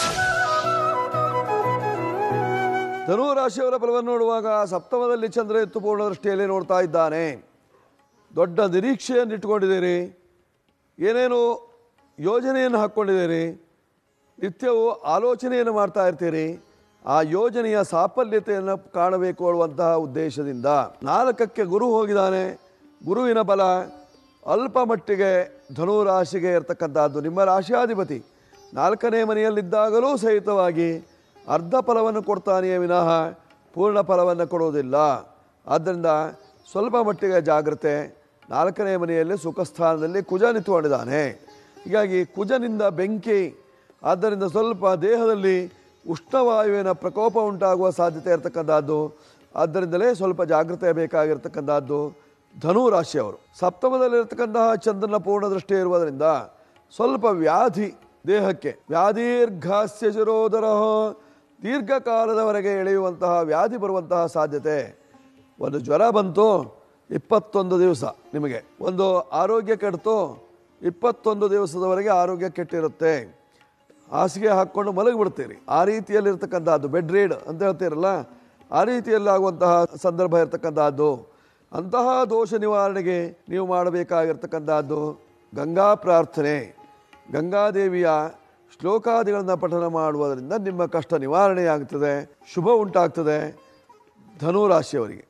[SPEAKER 3] ಧನು ರಾಶಿಯವರ ಫಲವನ್ನು ನೋಡುವಾಗ ಸಪ್ತಮದಲ್ಲಿ ಚಂದ್ರ ಎತ್ತು ಪೂರ್ಣ ದೃಷ್ಟಿಯಲ್ಲಿ ನೋಡ್ತಾ ಇದ್ದಾನೆ ದೊಡ್ಡ ನಿರೀಕ್ಷೆಯನ್ನು ಇಟ್ಕೊಂಡಿದ್ದೀರಿ ಏನೇನು ಯೋಜನೆಯನ್ನು ಹಾಕ್ಕೊಂಡಿದ್ದೀರಿ ನಿತ್ಯವೂ ಆಲೋಚನೆಯನ್ನು ಮಾಡ್ತಾ ಇರ್ತೀರಿ ಆ ಯೋಜನೆಯ ಸಾಫಲ್ಯತೆಯನ್ನು ಕಾಣಬೇಕು ಅನ್ನುವಂತಹ ಉದ್ದೇಶದಿಂದ ನಾಲ್ಕಕ್ಕೆ ಗುರು ಹೋಗಿದ್ದಾನೆ ಗುರುವಿನ ಬಲ ಅಲ್ಪ ಮಟ್ಟಿಗೆ ಧನು ರಾಶಿಗೆ ಇರತಕ್ಕಂಥದ್ದು ನಿಮ್ಮ ರಾಶಿಯಾಧಿಪತಿ ನಾಲ್ಕನೇ ಮನೆಯಲ್ಲಿದ್ದಾಗಲೂ ಸಹಿತವಾಗಿ ಅರ್ಧ ಫಲವನ್ನು ಕೊಡ್ತಾನೆಯೇ ವಿನಃ ಪೂರ್ಣ ಫಲವನ್ನು ಕೊಡುವುದಿಲ್ಲ ಆದ್ದರಿಂದ ಸ್ವಲ್ಪ ಮಟ್ಟಿಗೆ ಜಾಗ್ರತೆ ನಾಲ್ಕನೇ ಮನೆಯಲ್ಲಿ ಸುಖ ಸ್ಥಾನದಲ್ಲಿ ಕುಜ ನಿಂತುಕೊಂಡಿದ್ದಾನೆ ಹೀಗಾಗಿ ಕುಜನಿಂದ ಬೆಂಕಿ ಆದ್ದರಿಂದ ಸ್ವಲ್ಪ ದೇಹದಲ್ಲಿ ಉಷ್ಣವಾಯುವಿನ ಪ್ರಕೋಪ ಉಂಟಾಗುವ ಸಾಧ್ಯತೆ ಇರತಕ್ಕಂಥದ್ದು ಆದ್ದರಿಂದಲೇ ಸ್ವಲ್ಪ ಜಾಗ್ರತೆ ಬೇಕಾಗಿರ್ತಕ್ಕಂಥದ್ದು ಧನು ರಾಶಿಯವರು ಸಪ್ತಮದಲ್ಲಿರ್ತಕ್ಕಂತಹ ಚಂದ್ರನ ಪೂರ್ಣ ದೃಷ್ಟಿ ಇರುವುದರಿಂದ ಸ್ವಲ್ಪ ವ್ಯಾಧಿ ದೇಹಕ್ಕೆ ವ್ಯಾಧೀರ್ಘಾಸ್ಯ ಶಿರೋದರ ದೀರ್ಘಕಾಲದವರೆಗೆ ಎಳೆಯುವಂತಹ ವ್ಯಾಧಿ ಬರುವಂತಹ ಸಾಧ್ಯತೆ ಒಂದು ಜ್ವರ ಬಂತು ಇಪ್ಪತ್ತೊಂದು ದಿವಸ ನಿಮಗೆ ಒಂದು ಆರೋಗ್ಯ ಕೆಡ್ತು ಇಪ್ಪತ್ತೊಂದು ದಿವಸದವರೆಗೆ ಆರೋಗ್ಯ ಕೆಟ್ಟಿರುತ್ತೆ ಹಾಸಿಗೆ ಹಾಕ್ಕೊಂಡು ಮಲಗಿಬಿಡ್ತೀರಿ ಆ ರೀತಿಯಲ್ಲಿರ್ತಕ್ಕಂಥದ್ದು ಬೆಡ್ ರೀಡ್ ಅಂತ ಹೇಳ್ತೀರಲ್ಲ ಆ ರೀತಿಯಲ್ಲಿ ಆಗುವಂತಹ ಸಂದರ್ಭ ಇರತಕ್ಕಂಥದ್ದು ಅಂತಹ ದೋಷ ನಿವಾರಣೆಗೆ ನೀವು ಮಾಡಬೇಕಾಗಿರ್ತಕ್ಕಂಥದ್ದು ಗಂಗಾ ಪ್ರಾರ್ಥನೆ ಗಂಗಾದೇವಿಯ ಶ್ಲೋಕಾದಿಗಳನ್ನು ಪಠನ ಮಾಡುವುದರಿಂದ ನಿಮ್ಮ ಕಷ್ಟ ನಿವಾರಣೆಯಾಗ್ತದೆ ಶುಭ ಉಂಟಾಗ್ತದೆ ಧನು ರಾಶಿಯವರಿಗೆ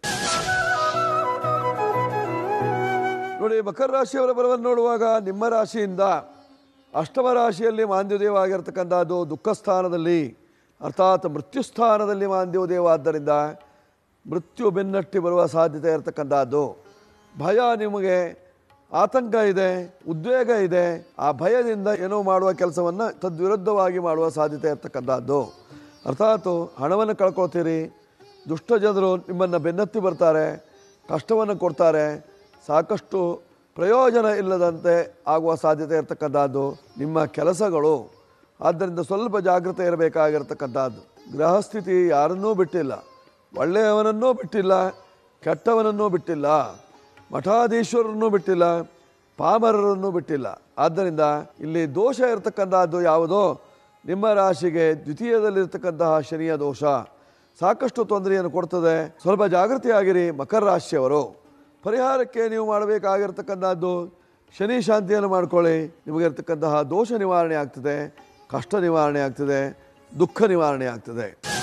[SPEAKER 3] ನೋಡಿ ಮಕರ ರಾಶಿಯವರ ಬಲವನ್ನು ನೋಡುವಾಗ ನಿಮ್ಮ ರಾಶಿಯಿಂದ ಅಷ್ಟಮ ರಾಶಿಯಲ್ಲಿ ಮಾಂದ್ಯೋದಯ ಆಗಿರ್ತಕ್ಕಂಥದ್ದು ದುಃಖ ಸ್ಥಾನದಲ್ಲಿ ಅರ್ಥಾತ್ ಮೃತ್ಯು ಸ್ಥಾನದಲ್ಲಿ ಮಾಂದ್ಯೋದಯ ಆದ್ದರಿಂದ ಮೃತ್ಯು ಬೆನ್ನಟ್ಟಿ ಬರುವ ಸಾಧ್ಯತೆ ಇರತಕ್ಕಂಥದ್ದು ಭಯ ನಿಮಗೆ ಆತಂಕ ಇದೆ ಉದ್ವೇಗ ಇದೆ ಆ ಭಯದಿಂದ ಏನೋ ಮಾಡುವ ಕೆಲಸವನ್ನು ತದ್ವಿರುದ್ಧವಾಗಿ ಮಾಡುವ ಸಾಧ್ಯತೆ ಇರತಕ್ಕಂಥದ್ದು ಅರ್ಥಾತ್ ಹಣವನ್ನು ಕಳ್ಕೊಳ್ತೀರಿ ದುಷ್ಟ ಜನರು ನಿಮ್ಮನ್ನು ಬೆನ್ನತ್ತಿ ಬರ್ತಾರೆ ಕಷ್ಟವನ್ನು ಕೊಡ್ತಾರೆ ಸಾಕಷ್ಟು ಪ್ರಯೋಜನ ಇಲ್ಲದಂತೆ ಆಗುವ ಸಾಧ್ಯತೆ ಇರತಕ್ಕಂಥದ್ದು ನಿಮ್ಮ ಕೆಲಸಗಳು ಆದ್ದರಿಂದ ಸ್ವಲ್ಪ ಜಾಗೃತೆ ಇರಬೇಕಾಗಿರ್ತಕ್ಕಂಥದ್ದು ಗೃಹಸ್ಥಿತಿ ಯಾರನ್ನೂ ಬಿಟ್ಟಿಲ್ಲ ಒಳ್ಳೆಯವನನ್ನೂ ಬಿಟ್ಟಿಲ್ಲ ಕೆಟ್ಟವನನ್ನೂ ಬಿಟ್ಟಿಲ್ಲ ಮಠಾಧೀಶ್ವರನ್ನೂ ಬಿಟ್ಟಿಲ್ಲ ಪಾಮರರನ್ನೂ ಬಿಟ್ಟಿಲ್ಲ ಆದ್ದರಿಂದ ಇಲ್ಲಿ ದೋಷ ಇರತಕ್ಕಂಥದ್ದು ಯಾವುದೋ ನಿಮ್ಮ ರಾಶಿಗೆ ದ್ವಿತೀಯದಲ್ಲಿರ್ತಕ್ಕಂತಹ ಶನಿಯ ದೋಷ ಸಾಕಷ್ಟು ತೊಂದರೆಯನ್ನು ಕೊಡ್ತದೆ ಸ್ವಲ್ಪ ಜಾಗೃತಿಯಾಗಿರಿ ಮಕರ ರಾಶಿಯವರು ಪರಿಹಾರಕ್ಕೆ ನೀವು ಮಾಡಬೇಕಾಗಿರ್ತಕ್ಕಂಥದ್ದು ಶನಿ ಶಾಂತಿಯನ್ನು ಮಾಡ್ಕೊಳ್ಳಿ ನಿಮಗಿರ್ತಕ್ಕಂತಹ ದೋಷ ನಿವಾರಣೆ ಆಗ್ತದೆ ಕಷ್ಟ ನಿವಾರಣೆ ಆಗ್ತದೆ ದುಃಖ ನಿವಾರಣೆ ಆಗ್ತದೆ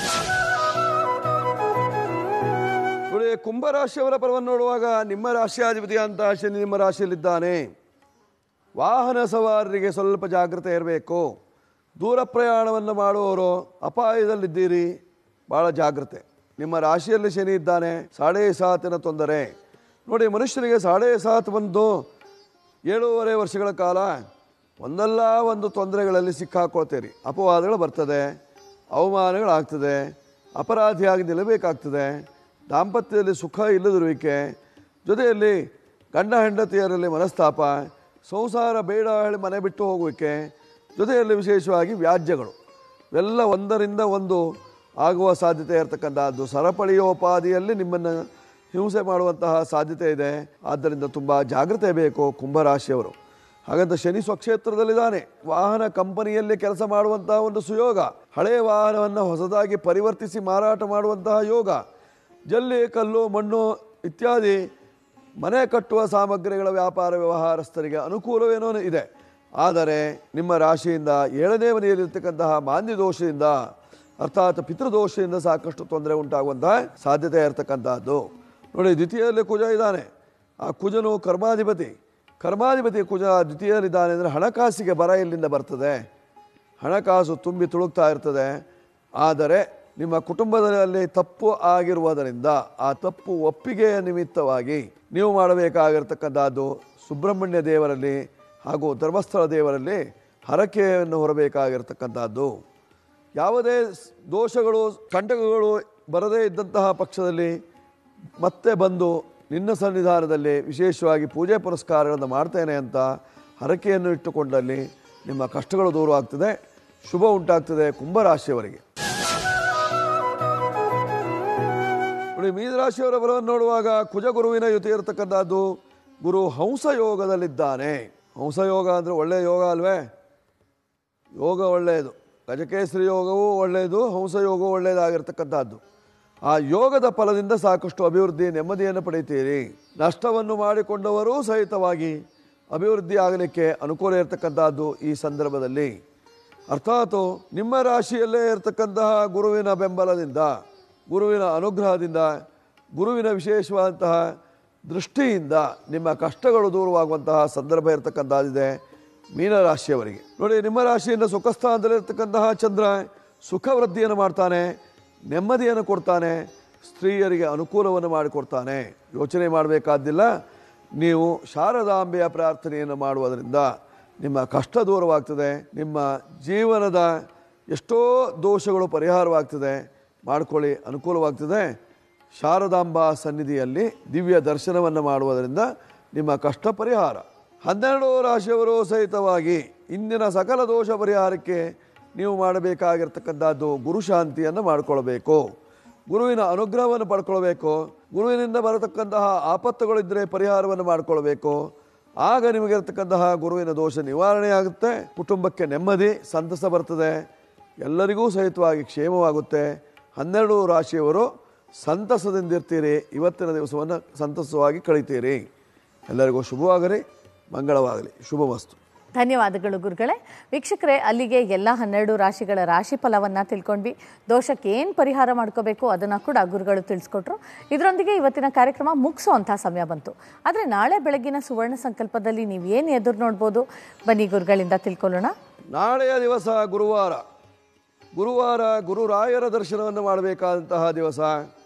[SPEAKER 3] ನೋಡಿ ಕುಂಭರಾಶಿಯವರ ಪರವನ್ನು ನೋಡುವಾಗ ನಿಮ್ಮ ರಾಶಿಯಾಧಿಪತಿ ಅಂತ ಶನಿ ನಿಮ್ಮ ರಾಶಿಯಲ್ಲಿದ್ದಾನೆ ವಾಹನ ಸವಾರರಿಗೆ ಸ್ವಲ್ಪ ಜಾಗ್ರತೆ ಇರಬೇಕು ದೂರ ಪ್ರಯಾಣವನ್ನು ಮಾಡುವವರು ಅಪಾಯದಲ್ಲಿದ್ದೀರಿ ಭಾಳ ಜಾಗ್ರತೆ ನಿಮ್ಮ ರಾಶಿಯಲ್ಲಿ ಶನಿ ಇದ್ದಾನೆ ಸಾಡೇ ಸಾತಿನ ತೊಂದರೆ ನೋಡಿ ಮನುಷ್ಯನಿಗೆ ಸಾಡೇ ಸಾತ್ ಬಂದು ಏಳೂವರೆ ವರ್ಷಗಳ ಕಾಲ ಒಂದಲ್ಲ ಒಂದು ತೊಂದರೆಗಳಲ್ಲಿ ಸಿಕ್ಕಾಕೊಳ್ತೀರಿ ಅಪವಾದಗಳು ಬರ್ತದೆ ಅವಮಾನಗಳಾಗ್ತದೆ ಅಪರಾಧಿಯಾಗಿ ನಿಲ್ಲಬೇಕಾಗ್ತದೆ ದಾಂಪತ್ಯದಲ್ಲಿ ಸುಖ ಇಲ್ಲದಿರುವಿಕೆ ಜೊತೆಯಲ್ಲಿ ಗಂಡ ಹೆಂಡತಿಯರಲ್ಲಿ ಮನಸ್ತಾಪ ಸಂಸಾರ ಬೇಡ ಹೇಳಿ ಮನೆ ಬಿಟ್ಟು ಹೋಗುವಿಕೆ ಜೊತೆಯಲ್ಲಿ ವಿಶೇಷವಾಗಿ ವ್ಯಾಜ್ಯಗಳು ಇವೆಲ್ಲ ಒಂದರಿಂದ ಒಂದು ಆಗುವ ಸಾಧ್ಯತೆ ಇರತಕ್ಕಂಥದ್ದು ಸರಪಳಿಯೋಪಾದಿಯಲ್ಲಿ ನಿಮ್ಮನ್ನು ಹಿಂಸೆ ಮಾಡುವಂತಹ ಸಾಧ್ಯತೆ ಇದೆ ಆದ್ದರಿಂದ ತುಂಬ ಜಾಗ್ರತೆ ಬೇಕು ಕುಂಭರಾಶಿಯವರು ಹಾಗಂತ ಶನಿ ಸ್ವಕ್ಷೇತ್ರದಲ್ಲಿದ್ದಾನೆ ವಾಹನ ಕಂಪನಿಯಲ್ಲಿ ಕೆಲಸ ಮಾಡುವಂತಹ ಒಂದು ಸುಯೋಗ ಹಳೆಯ ವಾಹನವನ್ನು ಹೊಸದಾಗಿ ಪರಿವರ್ತಿಸಿ ಮಾರಾಟ ಮಾಡುವಂತಹ ಯೋಗ ಜಲ್ಲಿ ಕಲ್ಲು ಮಣ್ಣು ಇತ್ಯಾದಿ ಮನೆ ಕಟ್ಟುವ ಸಾಮಗ್ರಿಗಳ ವ್ಯಾಪಾರ ವ್ಯವಹಾರಸ್ಥರಿಗೆ ಅನುಕೂಲವೇನೋ ಇದೆ ಆದರೆ ನಿಮ್ಮ ರಾಶಿಯಿಂದ ಏಳನೇ ಮನೆಯಲ್ಲಿರ್ತಕ್ಕಂತಹ ಮಾನ್ಯ ದೋಷದಿಂದ ಅರ್ಥಾತ್ ಪಿತೃದೋಷದಿಂದ ಸಾಕಷ್ಟು ತೊಂದರೆ ಉಂಟಾಗುವಂತಹ ಸಾಧ್ಯತೆ ಇರತಕ್ಕಂತಹದ್ದು ನೋಡಿ ದ್ವಿತೀಯದಲ್ಲಿ ಕುಜ ಇದ್ದಾನೆ ಆ ಕುಜನು ಕರ್ಮಾಧಿಪತಿ ಕರ್ಮಾಧಿಪತಿ ಕುಜ ದ್ವಿತೀಯದಲ್ಲಿದ್ದಾನೆ ಅಂದರೆ ಹಣಕಾಸಿಗೆ ಬರ ಇಲ್ಲಿಂದ ಬರ್ತದೆ ಹಣಕಾಸು ತುಂಬಿ ತುಳುಕ್ತಾ ಇರ್ತದೆ ಆದರೆ ನಿಮ್ಮ ಕುಟುಂಬದಲ್ಲಿ ತಪ್ಪು ಆಗಿರುವುದರಿಂದ ಆ ತಪ್ಪು ಒಪ್ಪಿಗೆಯ ನಿಮಿತ್ತವಾಗಿ ನೀವು ಮಾಡಬೇಕಾಗಿರ್ತಕ್ಕಂಥದ್ದು ಸುಬ್ರಹ್ಮಣ್ಯ ದೇವರಲ್ಲಿ ಹಾಗೂ ಧರ್ಮಸ್ಥಳ ದೇವರಲ್ಲಿ ಹರಕೆಯನ್ನು ಹೊರಬೇಕಾಗಿರ್ತಕ್ಕಂಥದ್ದು ಯಾವುದೇ ಸ್- ದೋಷಗಳು ಕಂಟಕಗಳು ಬರದೇ ಇದ್ದಂತಹ ಪಕ್ಷದಲ್ಲಿ ಮತ್ತೆ ಬಂದು ನಿನ್ನ ಸನ್ನಿಧಾನದಲ್ಲಿ ವಿಶೇಷವಾಗಿ ಪೂಜೆ ಪುರಸ್ಕಾರಗಳನ್ನು ಮಾಡ್ತೇನೆ ಅಂತ ಹರಕೆಯನ್ನು ಇಟ್ಟುಕೊಂಡಲ್ಲಿ ನಿಮ್ಮ ಕಷ್ಟಗಳು ದೂರ ಆಗ್ತದೆ ಶುಭ ಉಂಟಾಗ್ತದೆ ಕುಂಭರಾಶಿಯವರಿಗೆ ನೋಡಿ ಮೀನರಾಶಿಯವರ ಬಲವನ್ನು ನೋಡುವಾಗ ಕುಜ ಗುರುವಿನ ಯುತಿ ಇರತಕ್ಕಂಥದ್ದು ಗುರು ಹಂಸ ಯೋಗದಲ್ಲಿದ್ದಾನೆ ಹಂಸ ಯೋಗ ಅಂದರೆ ಒಳ್ಳೆಯ ಯೋಗ ಅಲ್ವೇ ಯೋಗ ಒಳ್ಳೆಯದು ಗಜಕೇಸರಿ ಯೋಗವೂ ಒಳ್ಳೆಯದು ಹಂಸ ಯೋಗವೂ ಒಳ್ಳೆಯದಾಗಿರ್ತಕ್ಕಂಥದ್ದು ಆ ಯೋಗದ ಫಲದಿಂದ ಸಾಕಷ್ಟು ಅಭಿವೃದ್ಧಿ ನೆಮ್ಮದಿಯನ್ನು ಪಡೆಯುತ್ತೀರಿ ನಷ್ಟವನ್ನು ಮಾಡಿಕೊಂಡವರೂ ಸಹಿತವಾಗಿ ಅಭಿವೃದ್ಧಿ ಆಗಲಿಕ್ಕೆ ಅನುಕೂಲ ಇರತಕ್ಕಂಥದ್ದು ಈ ಸಂದರ್ಭದಲ್ಲಿ ಅರ್ಥಾತ್ ನಿಮ್ಮ ರಾಶಿಯಲ್ಲೇ ಇರತಕ್ಕಂತಹ ಗುರುವಿನ ಬೆಂಬಲದಿಂದ ಗುರುವಿನ ಅನುಗ್ರಹದಿಂದ ಗುರುವಿನ ವಿಶೇಷವಾದಂತಹ ದೃಷ್ಟಿಯಿಂದ ನಿಮ್ಮ ಕಷ್ಟಗಳು ದೂರವಾಗುವಂತಹ ಸಂದರ್ಭ ಇರತಕ್ಕಂಥದ್ದಿದೆ ಮೀನರಾಶಿಯವರಿಗೆ ನೋಡಿ ನಿಮ್ಮ ರಾಶಿಯಿಂದ ಸುಖಸ್ಥಾನದಲ್ಲಿರ್ತಕ್ಕಂತಹ ಚಂದ್ರ ಸುಖ ವೃದ್ಧಿಯನ್ನು ಮಾಡ್ತಾನೆ ನೆಮ್ಮದಿಯನ್ನು ಕೊಡ್ತಾನೆ ಸ್ತ್ರೀಯರಿಗೆ ಅನುಕೂಲವನ್ನು ಮಾಡಿಕೊಡ್ತಾನೆ ಯೋಚನೆ ಮಾಡಬೇಕಾದ್ದಿಲ್ಲ ನೀವು ಶಾರದಾಂಬೆಯ ಪ್ರಾರ್ಥನೆಯನ್ನು ಮಾಡುವುದರಿಂದ ನಿಮ್ಮ ಕಷ್ಟ ದೂರವಾಗ್ತದೆ ನಿಮ್ಮ ಜೀವನದ ಎಷ್ಟೋ ದೋಷಗಳು ಪರಿಹಾರವಾಗ್ತದೆ ಮಾಡ್ಕೊಳ್ಳಿ ಅನುಕೂಲವಾಗ್ತದೆ ಶಾರದಾಂಬಾ ಸನ್ನಿಧಿಯಲ್ಲಿ ದಿವ್ಯ ದರ್ಶನವನ್ನು ಮಾಡುವುದರಿಂದ ನಿಮ್ಮ ಕಷ್ಟ ಪರಿಹಾರ ಹನ್ನೆರಡು ರಾಶಿಯವರು ಸಹಿತವಾಗಿ ಇಂದಿನ ಸಕಲ ದೋಷ ಪರಿಹಾರಕ್ಕೆ ನೀವು ಮಾಡಬೇಕಾಗಿರ್ತಕ್ಕಂಥದ್ದು ಗುರುಶಾಂತಿಯನ್ನು ಮಾಡಿಕೊಳ್ಬೇಕು ಗುರುವಿನ ಅನುಗ್ರಹವನ್ನು ಪಡ್ಕೊಳ್ಬೇಕು ಗುರುವಿನಿಂದ ಬರತಕ್ಕಂತಹ ಆಪತ್ತುಗಳಿದ್ದರೆ ಪರಿಹಾರವನ್ನು ಮಾಡಿಕೊಳ್ಬೇಕು ಆಗ ನಿಮಗಿರ್ತಕ್ಕಂತಹ ಗುರುವಿನ ದೋಷ ನಿವಾರಣೆ ಆಗುತ್ತೆ ಕುಟುಂಬಕ್ಕೆ ನೆಮ್ಮದಿ ಸಂತಸ ಬರ್ತದೆ ಎಲ್ಲರಿಗೂ ಸಹಿತವಾಗಿ ಕ್ಷೇಮವಾಗುತ್ತೆ ಹನ್ನೆರಡು ರಾಶಿಯವರು ಸಂತಸದಿಂದಿರ್ತೀರಿ ಇವತ್ತಿನ ದಿವಸವನ್ನು ಸಂತಸವಾಗಿ ಕಳಿತೀರಿ ಎಲ್ಲರಿಗೂ ಶುಭವಾಗಲಿ ಮಂಗಳವಾಗಲಿ ಶುಭವಸ್ತು
[SPEAKER 1] ಧನ್ಯವಾದಗಳು ಗುರುಗಳೇ ವೀಕ್ಷಕರೇ ಅಲ್ಲಿಗೆ ಎಲ್ಲ ಹನ್ನೆರಡು ರಾಶಿಗಳ ರಾಶಿ ಫಲವನ್ನು ತಿಳ್ಕೊಂಡ್ವಿ ದೋಷಕ್ಕೆ ಏನು ಪರಿಹಾರ ಮಾಡ್ಕೋಬೇಕು ಅದನ್ನು ಕೂಡ ಗುರುಗಳು ತಿಳಿಸ್ಕೊಟ್ರು ಇದರೊಂದಿಗೆ ಇವತ್ತಿನ ಕಾರ್ಯಕ್ರಮ ಮುಗಿಸುವಂಥ ಸಮಯ ಬಂತು ಆದರೆ ನಾಳೆ ಬೆಳಗಿನ ಸುವರ್ಣ ಸಂಕಲ್ಪದಲ್ಲಿ ನೀವು ಏನು ಎದುರು ನೋಡ್ಬೋದು ಬನ್ನಿ ಗುರುಗಳಿಂದ ತಿಳ್ಕೊಳ್ಳೋಣ
[SPEAKER 3] ನಾಳೆಯ ದಿವಸ ಗುರುವಾರ ಗುರುವಾರ ಗುರು ರಾಯರ ದರ್ಶನವನ್ನು ಮಾಡಬೇಕಾದಂತಹ ದಿವಸ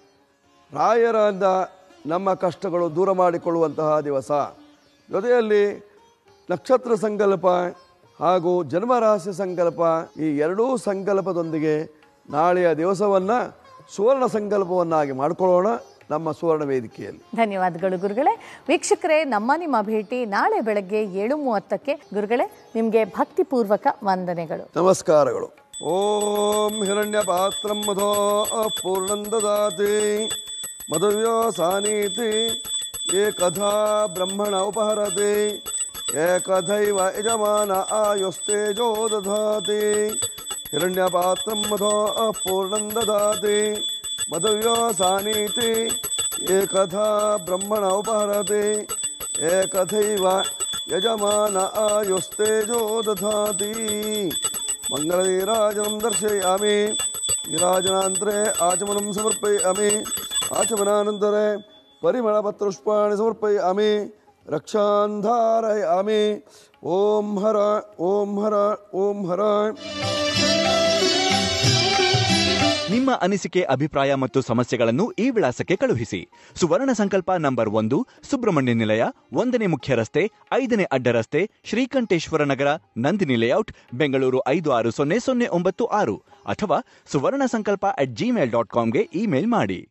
[SPEAKER 3] ರಾಯರಿಂದ ನಮ್ಮ ಕಷ್ಟಗಳು ದೂರ ಮಾಡಿಕೊಳ್ಳುವಂತಹ ದಿವಸ ಜೊತೆಯಲ್ಲಿ ನಕ್ಷತ್ರ ಸಂಕಲ್ಪ ಹಾಗೂ ಜನ್ಮರಹಸ್ಯ ಸಂಕಲ್ಪ ಈ ಎರಡೂ ಸಂಕಲ್ಪದೊಂದಿಗೆ ನಾಳೆಯ ದಿವಸವನ್ನು ಸುವರ್ಣ ಸಂಕಲ್ಪವನ್ನಾಗಿ ಮಾಡಿಕೊಳ್ಳೋಣ ನಮ್ಮ ಸುವರ್ಣ ವೇದಿಕೆಯಲ್ಲಿ
[SPEAKER 1] ಧನ್ಯವಾದಗಳು ಗುರುಗಳೇ ವೀಕ್ಷಕರೇ ನಮ್ಮ ನಿಮ್ಮ ಭೇಟಿ ನಾಳೆ ಬೆಳಗ್ಗೆ ಏಳು ಮೂವತ್ತಕ್ಕೆ ಗುರುಗಳೇ ನಿಮಗೆ ಭಕ್ತಿಪೂರ್ವಕ ವಂದನೆಗಳು
[SPEAKER 3] ನಮಸ್ಕಾರಗಳು ಓಂ ಹಿರಣ್ಯ ಪಾತ್ರಂ ಮಧೋ ಪೂರ್ಣಂ ದದಾತಿ ಮಧುವ್ಯೋಸಾನೀತಿ ಏಕಥಾ ಬ್ರಹ್ಮಣ ಉಪಹರತಿ ಏಕಥೈವ ಯಜಮಾನ ಆಯುಸ್ತೇಜೋ ದಧಾತಿ ಹಿರಣ್ಯ ಪಾತ್ರಂ ಮಧೋ ಪೂರ್ಣಂ ದದಾತಿ ಮಧುವ್ಯೋಸಾನೀತಿ ಏಕಥಾ ಬ್ರಹ್ಮಣ ಉಪಹರತಿ ಏಕಥೈವ ಯಜಮಾನ ಆಯುಸ್ತೇಜೋ ದಧಾತಿ ಮಂಗಳನೀರಾಜನಂ ದರ್ಶಯಾಮಿ ನೀರಾಜನಾಂತರೆ ಆಚಮನಂ ಸಮರ್ಪಯಾಮಿ ಆಚಮನಾನಂತರೆ ಪರಿಮಳಪತ್ರಪುಷ್ಪಾಣಿ ಸಮರ್ಪಯಾಮಿ ರಕ್ಷಾನ್ ಧಾರಯಾಮಿ ಓಂ ಹರ ಓಂ ಹರ ಓಂ ಹರ
[SPEAKER 6] ನಿಮ್ಮ ಅನಿಸಿಕೆ ಅಭಿಪ್ರಾಯ ಮತ್ತು ಸಮಸ್ಯೆಗಳನ್ನು ಈ ವಿಳಾಸಕ್ಕೆ ಕಳುಹಿಸಿ ಸುವರ್ಣ ಸಂಕಲ್ಪ ನಂಬರ್ ಒಂದು ಸುಬ್ರಹ್ಮಣ್ಯ ನಿಲಯ ಒಂದನೇ ಮುಖ್ಯ ರಸ್ತೆ ಐದನೇ ಅಡ್ಡ ರಸ್ತೆ ಶ್ರೀಕಂಠೇಶ್ವರ ನಗರ ನಂದಿನಿ ಲೇಔಟ್ ಬೆಂಗಳೂರು ಐದು ಆರು ಸೊನ್ನೆ ಸೊನ್ನೆ ಒಂಬತ್ತು ಆರು ಅಥವಾ Suvarna Sankalpa at Gmail dot ಕಾಮ್ಗೆ ಇಮೇಲ್ ಮಾಡಿ